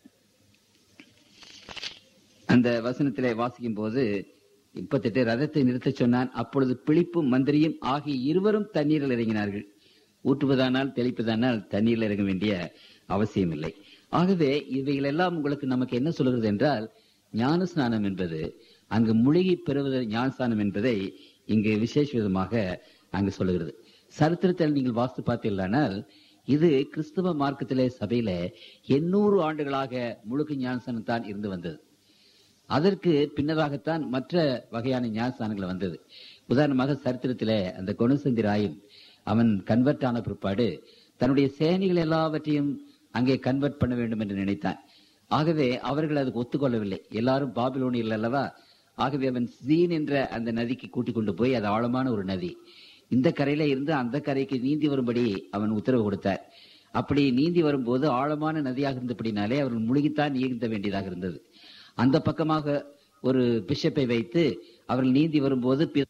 அந்த வசனத்திலே வாசிக்கும் போது முப்பத்தெட்டு ரதத்தை நிறுத்தச் சொன்னான் அப்பொழுது பிழிப்பும் மந்திரியும் ஆகிய இருவரும் தண்ணீரில் இறங்கினார்கள் ஊற்றுவதானால் தெளிப்பதானால் தண்ணீரில் இறங்க வேண்டிய அவசியம் இல்லை ஆகவே இவைகள் எல்லாம் உங்களுக்கு நமக்கு என்ன சொல்கிறது என்றால் ஞான ஸ்நானம் என்பது அங்கு முழுகி பெறுவது ஞானஸ்தானம் என்பதை இங்கு விசேஷ விதமாக அங்கு சொல்லுகிறது சரித்திரத்தில் நீங்கள் வாஸ்து பார்த்தீர்களானால் இது கிறிஸ்தவ மார்க்கத்திலே சபையில எண்ணூறு ஆண்டுகளாக முழுக்க ஞானஸ்தானம் தான் இருந்து வந்தது அதற்கு பின்னதாகத்தான் மற்ற வகையான ஞானஸ்தானங்கள் வந்தது உதாரணமாக சரித்திரத்திலே அந்த குணசந்தி ராயன் அவன் கன்வெர்ட் ஆன பிற்பாடு தன்னுடைய சேனைகள் எல்லாவற்றையும் அங்கே கன்வெர்ட் பண்ண வேண்டும் என்று நினைத்தான் ஆகவே அவர்கள் அதுக்கு ஒத்துக்கொள்ளவில்லை எல்லாரும் பாபிலோனியில் அல்லவா ஆகவே அவன் சீன் என்ற அந்த நதிக்கு கூட்டிக் கொண்டு போய் அது ஆழமான ஒரு நதி இந்த கரையில இருந்து அந்த கரைக்கு நீந்தி வரும்படி அவன் உத்தரவு கொடுத்தார் அப்படி நீந்தி வரும்போது ஆழமான நதியாக இருந்தபடினாலே அவர்கள் முழுகித்தான் நீந்த வேண்டியதாக இருந்தது அந்த பக்கமாக ஒரு பிஷப்பை வைத்து அவர்கள் நீந்தி வரும்போது பி-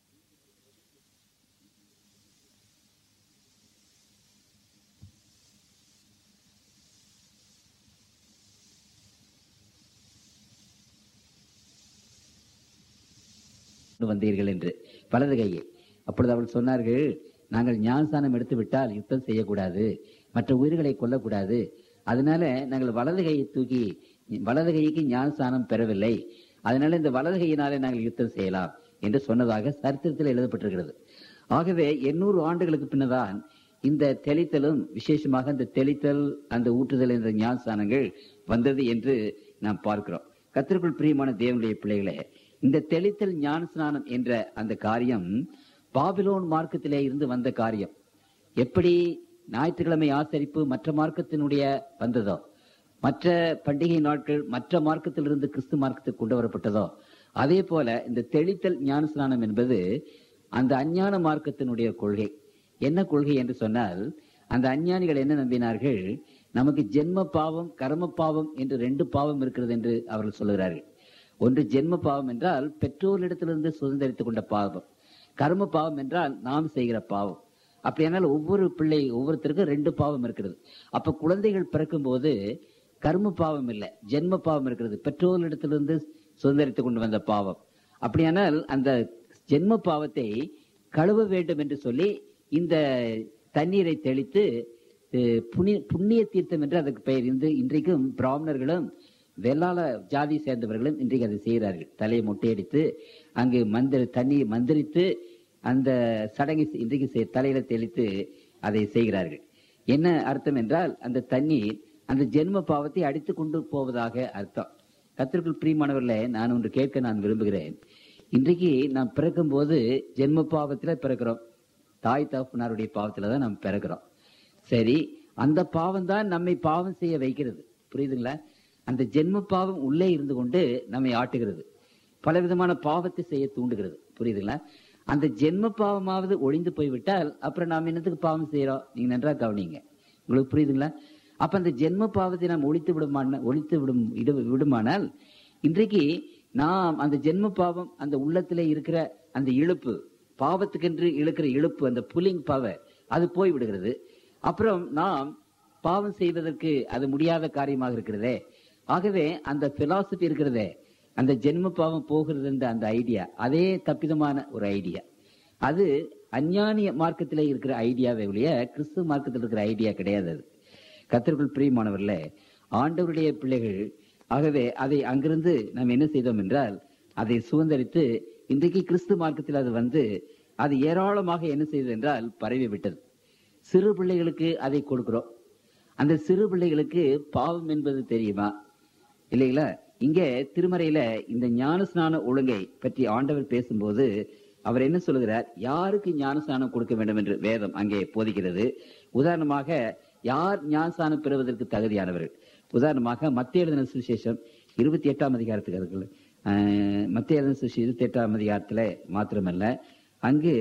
வந்தீர்கள் என்று வலது கையை அப்பொழுது அவர்கள் சொன்னார்கள் நாங்கள் ஞானஸ்தானம் எடுத்து விட்டால் யுத்தம் செய்யக்கூடாது மற்ற உயிர்களை கொல்லக்கூடாது அதனால நாங்கள் வலது கையை தூக்கி வலது கைக்கு ஞானஸ்தானம் பெறவில்லை அதனால இந்த வலது கையினாலே நாங்கள் யுத்தம் செய்யலாம் என்று சொன்னதாக சரித்திரத்தில் எழுதப்பட்டிருக்கிறது ஆகவே எண்ணூறு ஆண்டுகளுக்கு பின்னதான் இந்த தெளித்தலும் விசேஷமாக இந்த தெளித்தல் அந்த ஊற்றுதல் என்ற ஞானஸ்தானங்கள் வந்தது என்று நாம் பார்க்கிறோம் கத்திற்குள் பிரியமான தேவனுடைய பிள்ளைகளே இந்த தெளித்தல் ஞானஸ்நானம் என்ற அந்த காரியம் பாபிலோன் மார்க்கத்திலே இருந்து வந்த காரியம் எப்படி ஞாயிற்றுக்கிழமை ஆசரிப்பு மற்ற மார்க்கத்தினுடைய வந்ததோ மற்ற பண்டிகை நாட்கள் மற்ற மார்க்கத்திலிருந்து கிறிஸ்து மார்க்கத்துக்கு கொண்டு வரப்பட்டதோ அதே போல இந்த தெளித்தல் ஞானஸ்நானம் என்பது அந்த அஞ்ஞான மார்க்கத்தினுடைய கொள்கை என்ன கொள்கை என்று சொன்னால் அந்த அஞ்ஞானிகள் என்ன நம்பினார்கள் நமக்கு ஜென்ம பாவம் கர்ம பாவம் என்று ரெண்டு பாவம் இருக்கிறது என்று அவர்கள் சொல்லுகிறார்கள் ஒன்று ஜென்ம பாவம் என்றால் பெற்றோரிடத்திலிருந்து சுதந்திரித்துக் கொண்ட பாவம் கர்ம பாவம் என்றால் நாம் செய்கிற பாவம் அப்படியானால் ஒவ்வொரு பிள்ளை ஒவ்வொருத்தருக்கும் ரெண்டு பாவம் இருக்கிறது அப்ப குழந்தைகள் பிறக்கும் போது கர்ம பாவம் இல்லை ஜென்ம பாவம் இருக்கிறது பெற்றோரிடத்திலிருந்து சுதந்திரித்துக் கொண்டு வந்த பாவம் அப்படியானால் அந்த ஜென்ம பாவத்தை கழுவ வேண்டும் என்று சொல்லி இந்த தண்ணீரை தெளித்து அஹ், புண்ணிய புண்ணிய தீர்த்தம் என்று அதுக்கு பெயர் இன்று இன்றைக்கும் பிராமணர்களும் வெள்ளாள ஜாதி சேர்ந்தவர்களும் இன்றைக்கு அதை செய்கிறார்கள் தலையை மொட்டையடித்து அங்கு மந்திர தண்ணியை மந்திரித்து அந்த சடங்கை செ- இன்றைக்கு செய்- தலையில தெளித்து அதை செய்கிறார்கள் என்ன அர்த்தம் என்றால் அந்த தண்ணீர் அந்த ஜென்ம பாவத்தை அடித்து கொண்டு போவதாக அர்த்தம் கத்திற்குள் பிரியமானவர்களே நான் ஒன்று கேட்க நான் விரும்புகிறேன் இன்றைக்கு நாம் பிறக்கும் போது ஜென்ம பாவத்துல பிறக்கிறோம் தாய் தகப்பனாருடைய பாவத்துல தான் நாம் பிறக்கிறோம் சரி அந்த பாவம் தான் நம்மை பாவம் செய்ய வைக்கிறது புரியுதுங்களா அந்த ஜென்ம பாவம் உள்ளே இருந்து கொண்டு நம்மை ஆட்டுகிறது பலவிதமான பாவத்தை செய்ய தூண்டுகிறது புரியுதுங்களா அந்த ஜென்ம பாவமாவது ஒழிந்து போய்விட்டால் அப்புறம் நாம் என்னத்துக்கு பாவம் செய்யறோம் நீங்க நன்றா கவனிங்க உங்களுக்கு புரியுதுங்களா அப்ப அந்த ஜென்ம பாவத்தை நாம் ஒழித்து விடுமான ஒழித்து விடும் இடு- விடுமானால் இன்றைக்கு நாம் அந்த ஜென்ம பாவம் அந்த உள்ளத்திலே இருக்கிற அந்த இழுப்பு பாவத்துக்கென்று இழுக்கிற இழுப்பு அந்த புல்லிங் பவர் அது போய் விடுகிறது அப்புறம் நாம் பாவம் செய்வதற்கு அது முடியாத காரியமாக இருக்கிறதே ஆகவே அந்த பிலாசபி இருக்கிறதே அந்த ஜென்ம பாவம் போகிறது என்ற அந்த ஐடியா அதே தப்பிதமான ஒரு ஐடியா அது அஞ்ஞானிய மார்க்கத்திலே இருக்கிற ஐடியாவே ஒழிய கிறிஸ்துவ மார்க்கத்தில் இருக்கிற ஐடியா கிடையாது அது கத்திற்குள் பிரியமானவர்களே ஆண்டவருடைய பிள்ளைகள் ஆகவே அதை அங்கிருந்து நாம் என்ன செய்தோம் என்றால் அதை சுதந்திரித்து இன்றைக்கு கிறிஸ்து மார்க்கத்தில் அது வந்து அது ஏராளமாக என்ன செய்தது என்றால் பரவி விட்டது சிறு பிள்ளைகளுக்கு அதை கொடுக்கிறோம் அந்த சிறு பிள்ளைகளுக்கு பாவம் என்பது தெரியுமா இல்லைங்களா இங்க திருமறையில இந்த ஞானஸ்நான ஒழுங்கை பற்றி ஆண்டவர் பேசும்போது அவர் என்ன சொல்லுகிறார் யாருக்கு ஞானஸ்நானம் கொடுக்க வேண்டும் என்று வேதம் அங்கே போதிக்கிறது உதாரணமாக யார் ஞானஸ்நானம் பெறுவதற்கு தகுதியானவர்கள் உதாரணமாக மத்திய எழுதின சுவிசேஷம் இருபத்தி எட்டாம் அதிகாரத்துக்கு அதுக்குள்ள அஹ், மத்திய எழுதின சுவிசேஷம் இருபத்தி எட்டாம் அதிகாரத்துல மாத்திரமல்ல அங்கு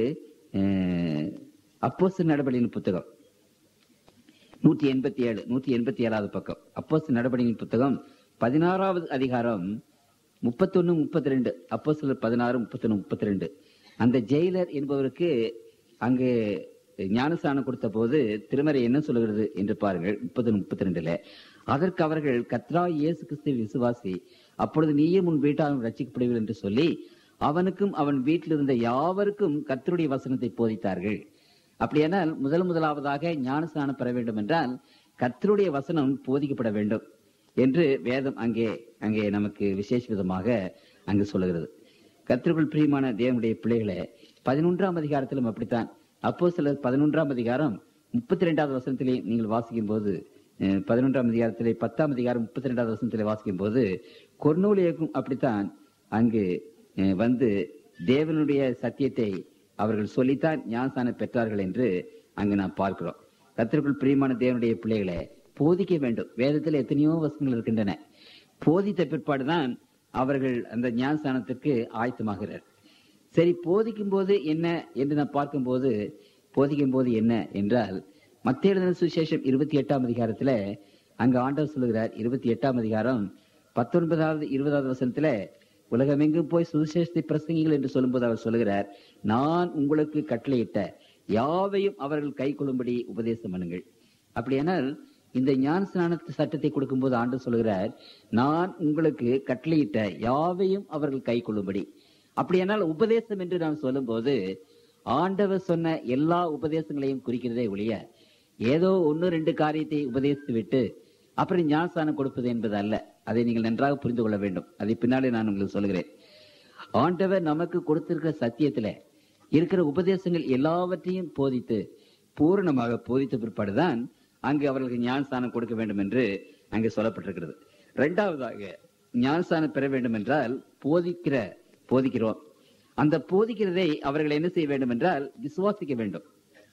அப்போஸ் நடபடியின் புத்தகம் நூற்றி எண்பத்தி ஏழு நூற்றி எண்பத்தி ஏழாவது பக்கம் அப்போஸ் நடபடியின் புத்தகம் பதினாறாவது அதிகாரம் முப்பத்தொன்னு முப்பத்தி ரெண்டு அப்போ சிலர் பதினாறு முப்பத்தொன்னு முப்பத்தி ரெண்டு அந்த ஜெயிலர் என்பவருக்கு அங்கு ஞானஸ்தானம் கொடுத்த போது திருமறை என்ன சொல்லுகிறது என்று பாருங்கள் முப்பத்தொன்னு முப்பத்தி ரெண்டுல அதற்கு அவர்கள் கத்ரா இயேசு கிறிஸ்து விசுவாசி அப்பொழுது நீயே உன் வீட்டாலும் ரட்சிக்கப்படுவீர்கள் என்று சொல்லி அவனுக்கும் அவன் வீட்டில் இருந்த யாவருக்கும் கர்த்தருடைய வசனத்தை போதித்தார்கள் அப்படியானால் முதல் முதலாவதாக ஞானஸ்நானம் பெற வேண்டும் என்றால் கர்த்தருடைய வசனம் போதிக்கப்பட வேண்டும் என்று வேதம் அங்கே அங்கே நமக்கு விசேஷ விதமாக அங்கு சொல்லுகிறது கர்த்தருக்குள் பிரியமான தேவனுடைய பிள்ளைகளே பதினொன்றாம் அதிகாரத்திலும் அப்படித்தான் அப்போ சிலர் பதினொன்றாம் அதிகாரம் முப்பத்தி ரெண்டாவது வசனத்திலே நீங்கள் வாசிக்கும் போது அஹ், பதினொன்றாம் அதிகாரத்திலே பத்தாம் அதிகாரம் முப்பத்தி ரெண்டாவது வசனத்திலே வாசிக்கும் போது கொர்னூலியக்கும் அப்படித்தான் அங்கு அஹ், வந்து தேவனுடைய சத்தியத்தை அவர்கள் சொல்லித்தான் ஞானஸ்தானம் பெற்றார்கள் என்று அங்கு நாம் பார்க்கிறோம் கத்திற்குள் பிரியமான தேவனுடைய பிள்ளைகளை போதிக்க வேண்டும் வேதத்தில் எத்தனையோ வசனங்கள் இருக்கின்றன போதித்த பிற்பாடுதான் அவர்கள் அந்த ஞானஸ்தானத்திற்கு ஆயத்தமாகிறார் சரி போதிக்கும் போது என்ன என்று நான் பார்க்கும்போது போதிக்கும் போது என்ன என்றால் மத்திய எழுதின சுவிசேஷம் இருபத்தி எட்டாம் அதிகாரத்துல அங்க ஆண்டவர் சொல்லுகிறார் இருபத்தி எட்டாம் அதிகாரம் பத்தொன்பதாவது இருபதாவது வசனத்துல உலகமெங்கும் போய் சுவிசேஷத்தை பிரசங்கிகள் என்று சொல்லும்போது அவர் சொல்லுகிறார் நான் உங்களுக்கு கட்டளையிட்ட யாவையும் அவர்கள் கை கொள்ளும்படி உபதேசம் பண்ணுங்கள் அப்படியானால் இந்த ஞான ஸ்நானத்து சட்டத்தை கொடுக்கும்போது ஆண்டு சொல்கிறார் நான் உங்களுக்கு கட்டளையிட்ட யாவையும் அவர்கள் கை கொள்ளும்படி அப்படியானால் உபதேசம் என்று நாம் சொல்லும்போது ஆண்டவர் சொன்ன எல்லா உபதேசங்களையும் குறிக்கிறதே ஒழிய ஏதோ ஒன்னு ரெண்டு காரியத்தை உபதேசித்து விட்டு அப்புறம் ஞானஸ்தானம் கொடுப்பது என்பது அல்ல அதை நீங்கள் நன்றாக புரிந்து கொள்ள வேண்டும் அதை பின்னாலே நான் உங்களுக்கு சொல்கிறேன் ஆண்டவர் நமக்கு கொடுத்திருக்கிற சத்தியத்துல இருக்கிற உபதேசங்கள் எல்லாவற்றையும் போதித்து பூரணமாக போதித்த பிற்பாடுதான் அங்கு அவர்களுக்கு ஞானஸ்தானம் கொடுக்க வேண்டும் என்று அங்கு சொல்லப்பட்டிருக்கிறது இரண்டாவதாக ஞானஸ்தானம் பெற வேண்டும் என்றால் போதிக்கிற போதிக்கிறோம் அந்த போதிக்கிறதை அவர்கள் என்ன செய்ய வேண்டும் என்றால் விசுவாசிக்க வேண்டும்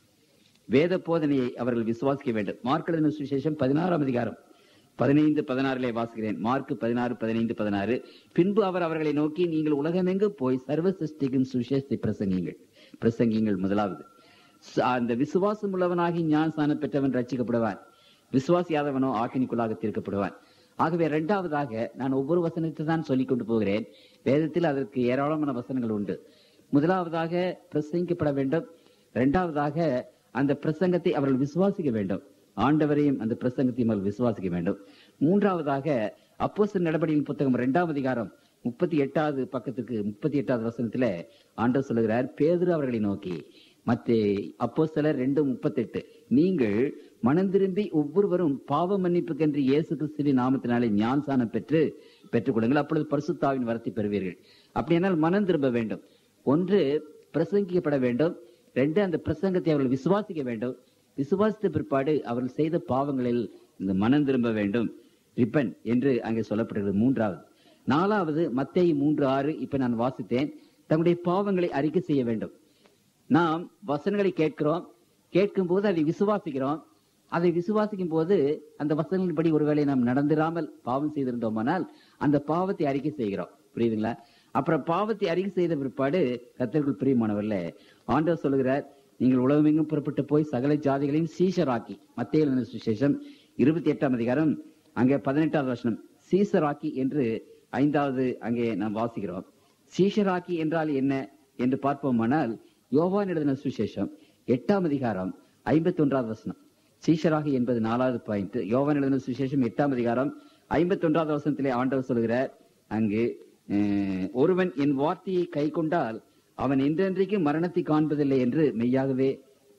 வேத போதனையை அவர்கள் விசுவாசிக்க வேண்டும் மார்க் எழுதின சுவிசேஷம் பதினாறாம் அதிகாரம் பதினைந்து பதினாறிலே வாசிக்கிறேன் மார்க் பதினாறு பதினைந்து பதினாறு பின்பு அவர் அவர்களை நோக்கி நீங்கள் உலகமெங்கு போய் சர்வ சிருஷ்டிக்கும் சுவிசேஷத்தை பிரசங்கிங்கள் பிரசங்கிங்கள் முதலாவது ச- அந்த விசுவாசம் உள்ளவனாகி ஞானஸ்தானம் பெற்றவன் ரட்சிக்கப்படுவான் விசுவாசியாதவனோ ஆக்கினிக்குள்ளாக தீர்க்கப்படுவான் ஆகவே இரண்டாவதாக நான் ஒவ்வொரு வசனத்தை தான் சொல்லிக் கொண்டு போகிறேன் வேதத்தில் அதற்கு ஏராளமான வசனங்கள் உண்டு முதலாவதாக பிரசங்கிக்கப்பட வேண்டும் இரண்டாவதாக அந்த பிரசங்கத்தை அவர்கள் விசுவாசிக்க வேண்டும் ஆண்டவரையும் அந்த பிரசங்கத்தையும் அவர்கள் விசுவாசிக்க வேண்டும் மூன்றாவதாக அப்போஸ்தலர் நடபடியின் புத்தகம் இரண்டாம் அதிகாரம் முப்பத்தி எட்டாவது பக்கத்துக்கு முப்பத்தி எட்டாவது வசனத்துல ஆண்டவர் சொல்லுகிறார் பேதுரு அவர்களை நோக்கி மத்தே அப்போஸ்தலர் ரெண்டு முப்பத்தெட்டு நீங்கள் மனம் திரும்பி ஒவ்வொருவரும் பாவ மன்னிப்புக்கென்று இயேசு கிறிஸ்துவின் நாமத்தினாலே ஞானசானம் பெற்று பெற்றுக் கொள்ளுங்கள் அப்பொழுது பரிசுத்தாவின் வரத்தை பெறுவீர்கள் அப்படியானால் மனம் திரும்ப வேண்டும் ஒன்று பிரசங்கிக்கப்பட வேண்டும் ரெண்டு அந்த பிரசங்கத்தை அவர்கள் விசுவாசிக்க வேண்டும் விசுவாசித்த பிற்பாடு அவர்கள் செய்த பாவங்களில் இந்த மனம் திரும்ப வேண்டும் ரிப்பன் என்று அங்கே சொல்லப்படுகிறது மூன்றாவது நாலாவது மத்தேயு மூன்று ஆறு இப்ப நான் வாசித்தேன் தங்களுடைய பாவங்களை அறிக்கை செய்ய வேண்டும் நாம் வசனங்களை கேட்கிறோம் கேட்கும் போது அதை விசுவாசிக்கிறோம் அதை விசுவாசிக்கும் போது அந்த வசனங்களின்படி ஒருவேளை நாம் நடந்திராமல் பாவம் செய்திருந்தோமானால் அந்த பாவத்தை அறிக்கை செய்கிறோம் புரியுதுங்களா அப்புறம் பாவத்தை அறிக்கை செய்த பிற்பாடு கத்தர்கள் பிரியமானவர்ல ஆண்டவர் சொல்லுகிறார் நீங்கள் உலகமெங்கும் புறப்பட்டு போய் சகல ஜாதிகளையும் சீஷராக்கி மத்திய சுசேஷம் இருபத்தி எட்டாம் அதிகாரம் அங்கே பதினெட்டாவது வசனம் சீசராக்கி என்று ஐந்தாவது அங்கே நாம் வாசிக்கிறோம் சீஷராக்கி என்றால் என்ன என்று பார்ப்போமானால் யோவான் எழுதின சுசேஷம் எட்டாம் அதிகாரம் ஐம்பத்தி ஒன்றாவது வசனம் சீஷராகி என்பது நாலாவது பாயிண்ட் யோவான் எழுதின சுசேஷம் எட்டாம் அதிகாரம் ஐம்பத்தி ஒன்றாவது வசனத்திலே ஆண்டவர் சொல்கிறார் அங்கு அஹ், ஒருவன் என் வார்த்தையை கை கொண்டால் அவன் என்றென்றைக்கு மரணத்தை காண்பதில்லை என்று மெய்யாகவே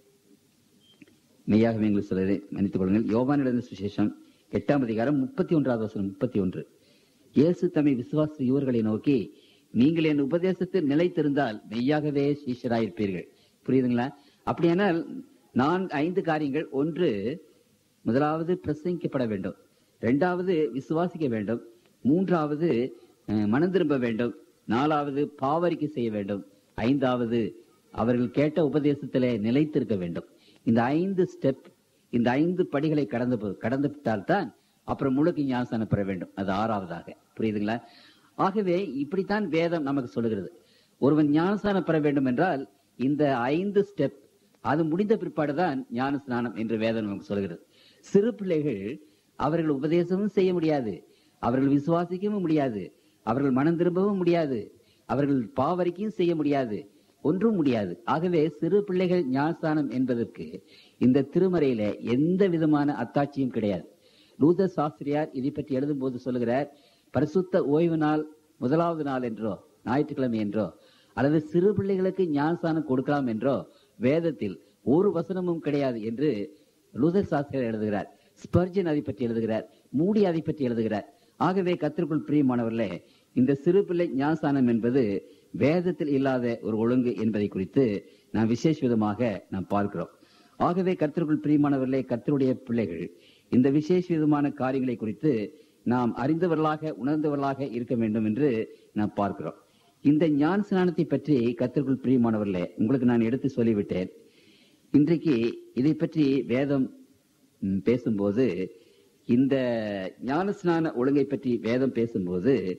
மெய்யாகவே எங்களுக்கு சொல்லுது மன்னித்துக் கொள்ளுங்கள் யோவான் எழுதின சுசேஷம் எட்டாம் அதிகாரம் முப்பத்தி ஒன்றாவது வசனம் முப்பத்தி ஒன்று இயேசு தம்மை விசுவாச இவர்களை நோக்கி நீங்கள் என் உபதேசத்தில் நிலைத்திருந்தால் மெய்யாகவே சீஷராயிருப்பீர்கள் புரியுதுங்களா அப்படியானால் நான் ஐந்து காரியங்கள் ஒன்று முதலாவது பிரசங்கிக்கப்பட வேண்டும் இரண்டாவது விசுவாசிக்க வேண்டும் மூன்றாவது அஹ், மனம் திரும்ப வேண்டும் நாலாவது பாவரிக்கை செய்ய வேண்டும் ஐந்தாவது அவர்கள் கேட்ட உபதேசத்திலே நிலைத்திருக்க வேண்டும் இந்த ஐந்து ஸ்டெப் இந்த ஐந்து படிகளை கடந்து போ- கடந்து விட்டால்தான் அப்புறம் முழுக்க ஞானஸ்தானம் பெற வேண்டும் அது ஆறாவதாக புரியுதுங்களா ஆகவே இப்படித்தான் வேதம் நமக்கு சொல்லுகிறது ஒருவன் ஞானஸ்தானம் பெற வேண்டும் என்றால் இந்த ஐந்து ஸ்டெப் அது முடிந்த பிற்பாடுதான் ஞான ஸ்நானம் என்று வேதம் நமக்கு சொல்கிறது சிறு பிள்ளைகள் அவர்கள் உபதேசமும் செய்ய முடியாது அவர்கள் விசுவாசிக்கவும் முடியாது அவர்கள் மனம் திரும்பவும் முடியாது அவர்கள் பாவரிக்கையும் செய்ய முடியாது ஒன்றும் முடியாது ஆகவே சிறு பிள்ளைகள் ஞானஸ்தானம் என்பதற்கு இந்த திருமறையில எந்த விதமான அத்தாட்சியும் கிடையாது லூதர் சாஸ்திரியார் இதை பற்றி எழுதும் போது சொல்லுகிறார் பரிசுத்த ஓய்வு நாள் முதலாவது நாள் என்றோ ஞாயிற்றுக்கிழமை என்றோ அல்லது சிறு பிள்ளைகளுக்கு ஞானஸ்தானம் கொடுக்கலாம் என்றோ வேதத்தில் ஒரு வசனமும் கிடையாது என்று லூதர் சாஸ்திரியார் எழுதுகிறார் ஸ்பர்ஜன் அதை பற்றி எழுதுகிறார் மூடி அதை பற்றி எழுதுகிறார் ஆகவே கத்திற்குள் பிரியமானவர்களே இந்த சிறு பிள்ளை ஞானஸ்தானம் என்பது வேதத்தில் இல்லாத ஒரு ஒழுங்கு என்பதை குறித்து நாம் விசேஷ விதமாக நாம் பார்க்கிறோம் ஆகவே கர்த்தருக்குள் பிரியமானவர்களே கர்த்தருடைய பிள்ளைகள் இந்த விசேஷ விதமான காரியங்களை குறித்து நாம் அறிந்தவர்களாக உணர்ந்தவர்களாக இருக்க வேண்டும் என்று நாம் பார்க்கிறோம் இந்த ஞான ஸ்நானத்தை பற்றி கர்த்தருக்குள் பிரியமானவர்களே உங்களுக்கு நான் எடுத்து சொல்லிவிட்டேன் இன்றைக்கு இதை பற்றி வேதம் ம், பேசும்போது இந்த ஞானஸ்நான ஒழுங்கை பற்றி வேதம் பேசும்போது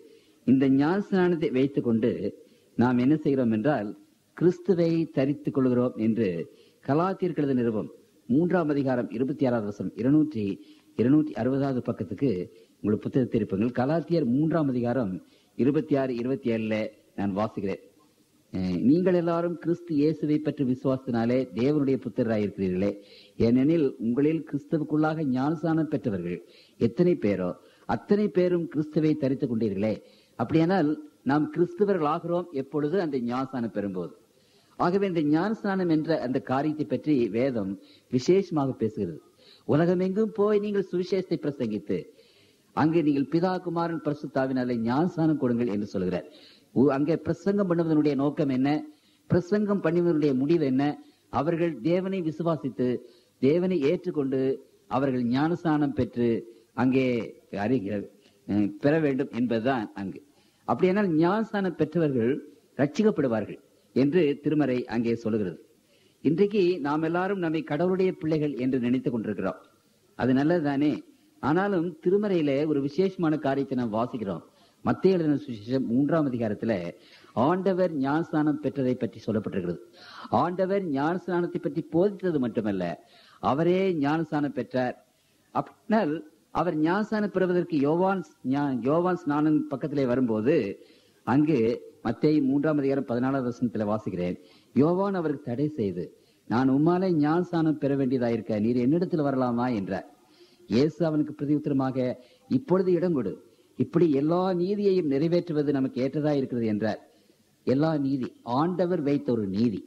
இந்த ஞானஸ்நானத்தை வைத்துக் கொண்டு நாம் என்ன செய்கிறோம் என்றால் கிறிஸ்துவை தரித்துக் கொள்கிறோம் என்று கலாத்தியர் எழுத நிறுவம் மூன்றாம் அதிகாரம் இருபத்தி ஆறாவது வருஷம் இருநூற்றி இருநூற்றி அறுபதாவது பக்கத்துக்கு உங்களுக்கு புத்தகத்தை இருப்பீங்கள் கலாத்தியர் மூன்றாம் அதிகாரம் இருபத்தி ஆறு இருபத்தி ஏழுல நான் வாசிக்கிறேன் அஹ், நீங்கள் எல்லாரும் கிறிஸ்து இயேசுவை பற்றி விசுவாசத்தினாலே தேவனுடைய புத்திரராயிருக்கிறீர்களே ஏனெனில் உங்களில் கிறிஸ்துவுக்குள்ளாக ஞானசானம் பெற்றவர்கள் எத்தனை பேரோ அத்தனை பேரும் கிறிஸ்துவை தரித்துக் கொண்டீர்களே அப்படியானால் நாம் கிறிஸ்துவர்கள் ஆகிறோம் எப்பொழுது அந்த ஞானசானம் பெறும்போது ஆகவே இந்த ஞானஸ்நானம் என்ற அந்த காரியத்தை பற்றி வேதம் விசேஷமாக பேசுகிறது உலகமெங்கும் போய் நீங்கள் சுவிசேஷத்தை பிரசங்கித்து அங்கே நீங்கள் பிதா குமாரன் பரிசுத்தாவினாலே ஞானஸ்நானம் கொடுங்கள் என்று சொல்கிறார் உ- அங்கே பிரசங்கம் பண்ணுவதனுடைய நோக்கம் என்ன பிரசங்கம் பண்ணுவதனுடைய முடிவு என்ன அவர்கள் தேவனை விசுவாசித்து தேவனை ஏற்றுக்கொண்டு அவர்கள் ஞானஸ்நானம் பெற்று அங்கே அறிகிற அஹ், பெற வேண்டும் என்பதுதான் அங்கு அப்படியானால் ஞானஸ்நானம் பெற்றவர்கள் ரட்சிக்கப்படுவார்கள் என்று திருமறை அங்கே சொல்லுகிறது இன்றைக்கு நாம் எல்லாரும் நம்மை கடவுளுடைய பிள்ளைகள் என்று நினைத்துக் கொண்டிருக்கிறோம் அது நல்லதுதானே ஆனாலும் திருமறையில ஒரு விசேஷமான காரியத்தை நாம் வாசிக்கிறோம் மத்திய எழுதின சுவிசேஷம் மூன்றாம் அதிகாரத்துல ஆண்டவர் ஞானஸ்நானம் பெற்றதை பற்றி சொல்லப்பட்டிருக்கிறது ஆண்டவர் ஞானஸ்நானத்தை பற்றி போதித்தது மட்டுமல்ல அவரே ஞானஸ்நானம் பெற்றார் அப்படினால் அவர் ஞானஸ்நானம் பெறுவதற்கு யோவான் ஞா- யோவான் ஸ்நானம் பக்கத்திலே வரும்போது அங்கு மத்தேயு மூன்றாம் அதிகாரம் பதினாலாவது வசனத்துல வாசிக்கிறேன் யோவான் அவருக்கு தடை செய்து நான் உம்மாலே ஞானஸ்நானம் பெற வேண்டியதாயிருக்க நீர் என்னிடத்தில் வரலாமா என்றார் இயேசு அவனுக்கு பிரதியுத்தரமாக இப்பொழுது இடம் கொடு இப்படி எல்லா நீதியையும் நிறைவேற்றுவது நமக்கு ஏற்றதா இருக்கிறது என்றார் எல்லா நீதி ஆண்டவர் வைத்த ஒரு நீதி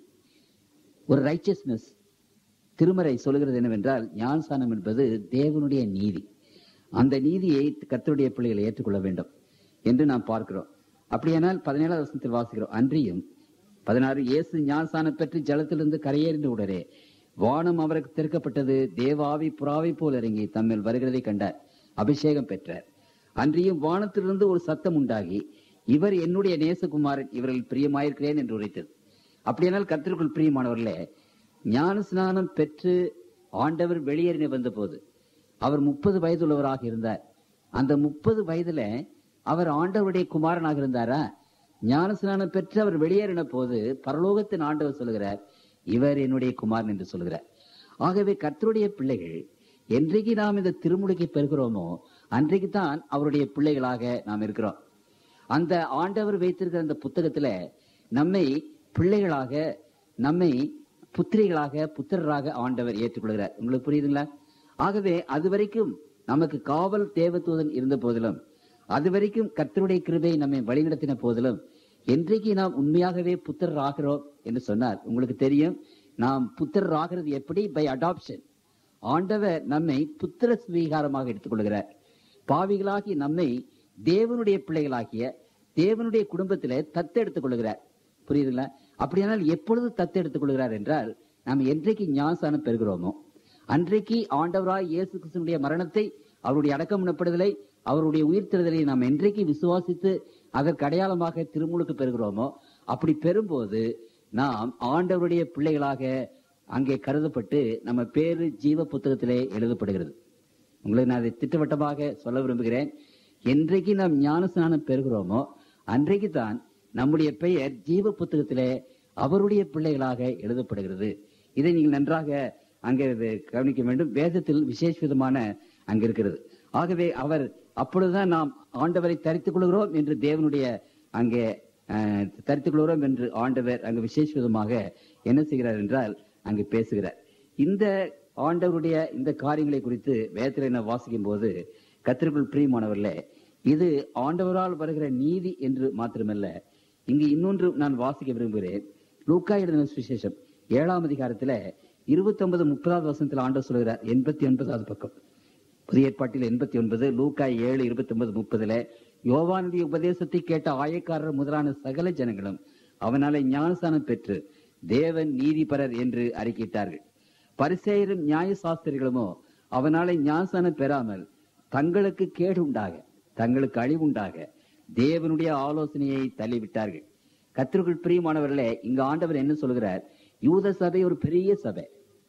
ஒரு ரைச்சஸ்னஸ் திருமறை சொல்லுகிறது என்னவென்றால் ஞானசானம் என்பது தேவனுடைய நீதி அந்த நீதியை கர்த்தருடைய பிள்ளைகளை ஏற்றுக்கொள்ள வேண்டும் என்று நாம் பார்க்கிறோம் அப்படியானால் பதினேழாவது வசனத்தில் வாசிக்கிறோம் அன்றியும் பதினாறு இயேசு ஞானசானம் பெற்று ஜலத்திலிருந்து கரையேறின உடனே வானம் அவருக்கு திறக்கப்பட்டது தேவாவி புறாவை போல் இறங்கி தம்மில் வருகிறதை கண்டார் அபிஷேகம் பெற்றார் அன்றியும் வானத்திலிருந்து ஒரு சத்தம் உண்டாகி இவர் என்னுடைய நேசகுமாரன் இவரில் பிரியமாயிருக்கிறேன் என்று உரைத்தது அப்படியானால் கர்த்தருக்குள் பிரியமானவர்களே ஞான ஸ்நானம் பெற்று ஆண்டவர் வெளியேறின வந்தபோது அவர் முப்பது வயதுள்ளவராக இருந்தார் அந்த முப்பது வயதுல அவர் ஆண்டவருடைய குமாரனாக இருந்தாரா ஞான ஸ்நானம் பெற்று அவர் வெளியேறின போது பரலோகத்தின் ஆண்டவர் சொல்கிறார் இவர் என்னுடைய குமாரன் என்று சொல்கிறார் ஆகவே கர்த்தருடைய பிள்ளைகள் என்றைக்கு நாம் இந்த திருமுழுக்கை பெறுகிறோமோ அன்றைக்கு தான் அவருடைய பிள்ளைகளாக நாம் இருக்கிறோம் அந்த ஆண்டவர் வைத்திருக்கிற அந்த புத்தகத்துல நம்மை பிள்ளைகளாக நம்மை புத்திரிகளாக புத்திரராக ஆண்டவர் ஏற்றுக்கொள்கிறார் உங்களுக்கு புரியுதுங்களா ஆகவே அது வரைக்கும் நமக்கு காவல் தேவதூதன் இருந்த போதிலும் அது வரைக்கும் கர்த்தருடைய கிருபை நம்மை வழிநடத்தின போதிலும் என்றைக்கு நாம் உண்மையாகவே புத்திரர் ஆகிறோம் என்று சொன்னார் உங்களுக்கு தெரியும் நாம் புத்திரர் ஆகிறது எப்படி பை அடாப்ஷன் ஆண்டவர் நம்மை புத்திர சுவீகாரமாக எடுத்துக்கொள்கிறார் பாவிகளாகி நம்மை தேவனுடைய பிள்ளைகளாகிய தேவனுடைய குடும்பத்திலே தத்தெடுத்துக் கொள்கிறார் புரியுதுங்களா அப்படியானால் எப்பொழுது தத்தெடுத்துக் கொள்கிறார் என்றால் நாம் என்றைக்கு ஞானசானம் பெறுகிறோமோ அன்றைக்கு ஆண்டவராய் இயேசு கிறிஸ்துனுடைய மரணத்தை அவருடைய அடக்கம் எனப்படுதலை அவருடைய உயிர்த்தெழுதலை நாம் என்றைக்கு விசுவாசித்து அதற்கு அடையாளமாக திருமுழுக்கு பெறுகிறோமோ அப்படி பெறும்போது நாம் ஆண்டவருடைய பிள்ளைகளாக அங்கே கருதப்பட்டு நம்ம பேரு ஜீவ புத்தகத்திலே எழுதப்படுகிறது உங்களுக்கு நான் அதை திட்டவட்டமாக சொல்ல விரும்புகிறேன் என்றைக்கு நாம் ஞானஸ்நானம் பெறுகிறோமோ அன்றைக்கு தான் நம்முடைய பெயர் ஜீவ புத்தகத்திலே அவருடைய பிள்ளைகளாக எழுதப்படுகிறது இதை நீங்கள் நன்றாக அங்கே இது கவனிக்க வேண்டும் வேதத்தில் விசேஷ விதமான அங்க இருக்கிறது ஆகவே அவர் அப்பொழுதுதான் நாம் ஆண்டவரை தரித்துக் கொள்கிறோம் என்று தேவனுடைய அங்கே அஹ், தரித்துக் கொள்கிறோம் என்று ஆண்டவர் அங்கு விசேஷ விதமாக என்ன செய்கிறார் என்றால் அங்கு பேசுகிறார் இந்த ஆண்டவருடைய இந்த காரியங்களை குறித்து வேதத்தில் நான் வாசிக்கும் போது கத்திற்குள் பிரியமானவர்களே இது ஆண்டவரால் வருகிற நீதி என்று மாத்திரமல்ல இங்கு இன்னொன்று நான் வாசிக்க விரும்புகிறேன் லூக்கா எழுதின சுவிசேஷம் ஏழாம் அதிகாரத்துல இருபத்தி ஒன்பது முப்பதாவது வசனத்தில் ஆண்டவர் சொல்கிறார் எண்பத்தி ஒன்பதாவது பக்கம் புதிய ஏற்பாட்டில் எண்பத்தி ஒன்பது லூக்கா ஏழு இருபத்தி ஒன்பது முப்பதுல யோவானுடைய உபதேசத்தை கேட்ட ஆயக்காரர் முதலான சகல ஜனங்களும் அவனாலே ஞானஸ்தானம் பெற்று தேவன் நீதிபரர் என்று அறிக்கையிட்டார்கள் பரிசேயரும் நியாய சாஸ்திரிகளுமோ அவனாலே ஞானஸ்தானம் பெறாமல் தங்களுக்கு கேடு உண்டாக தங்களுக்கு அழிவுண்டாக தேவனுடைய ஆலோசனையை தள்ளிவிட்டார்கள் கத்திற்குள் பிரியமானவர்களே இங்க ஆண்டவர் என்ன சொல்கிறார் யூத சபை ஒரு பெரிய சபை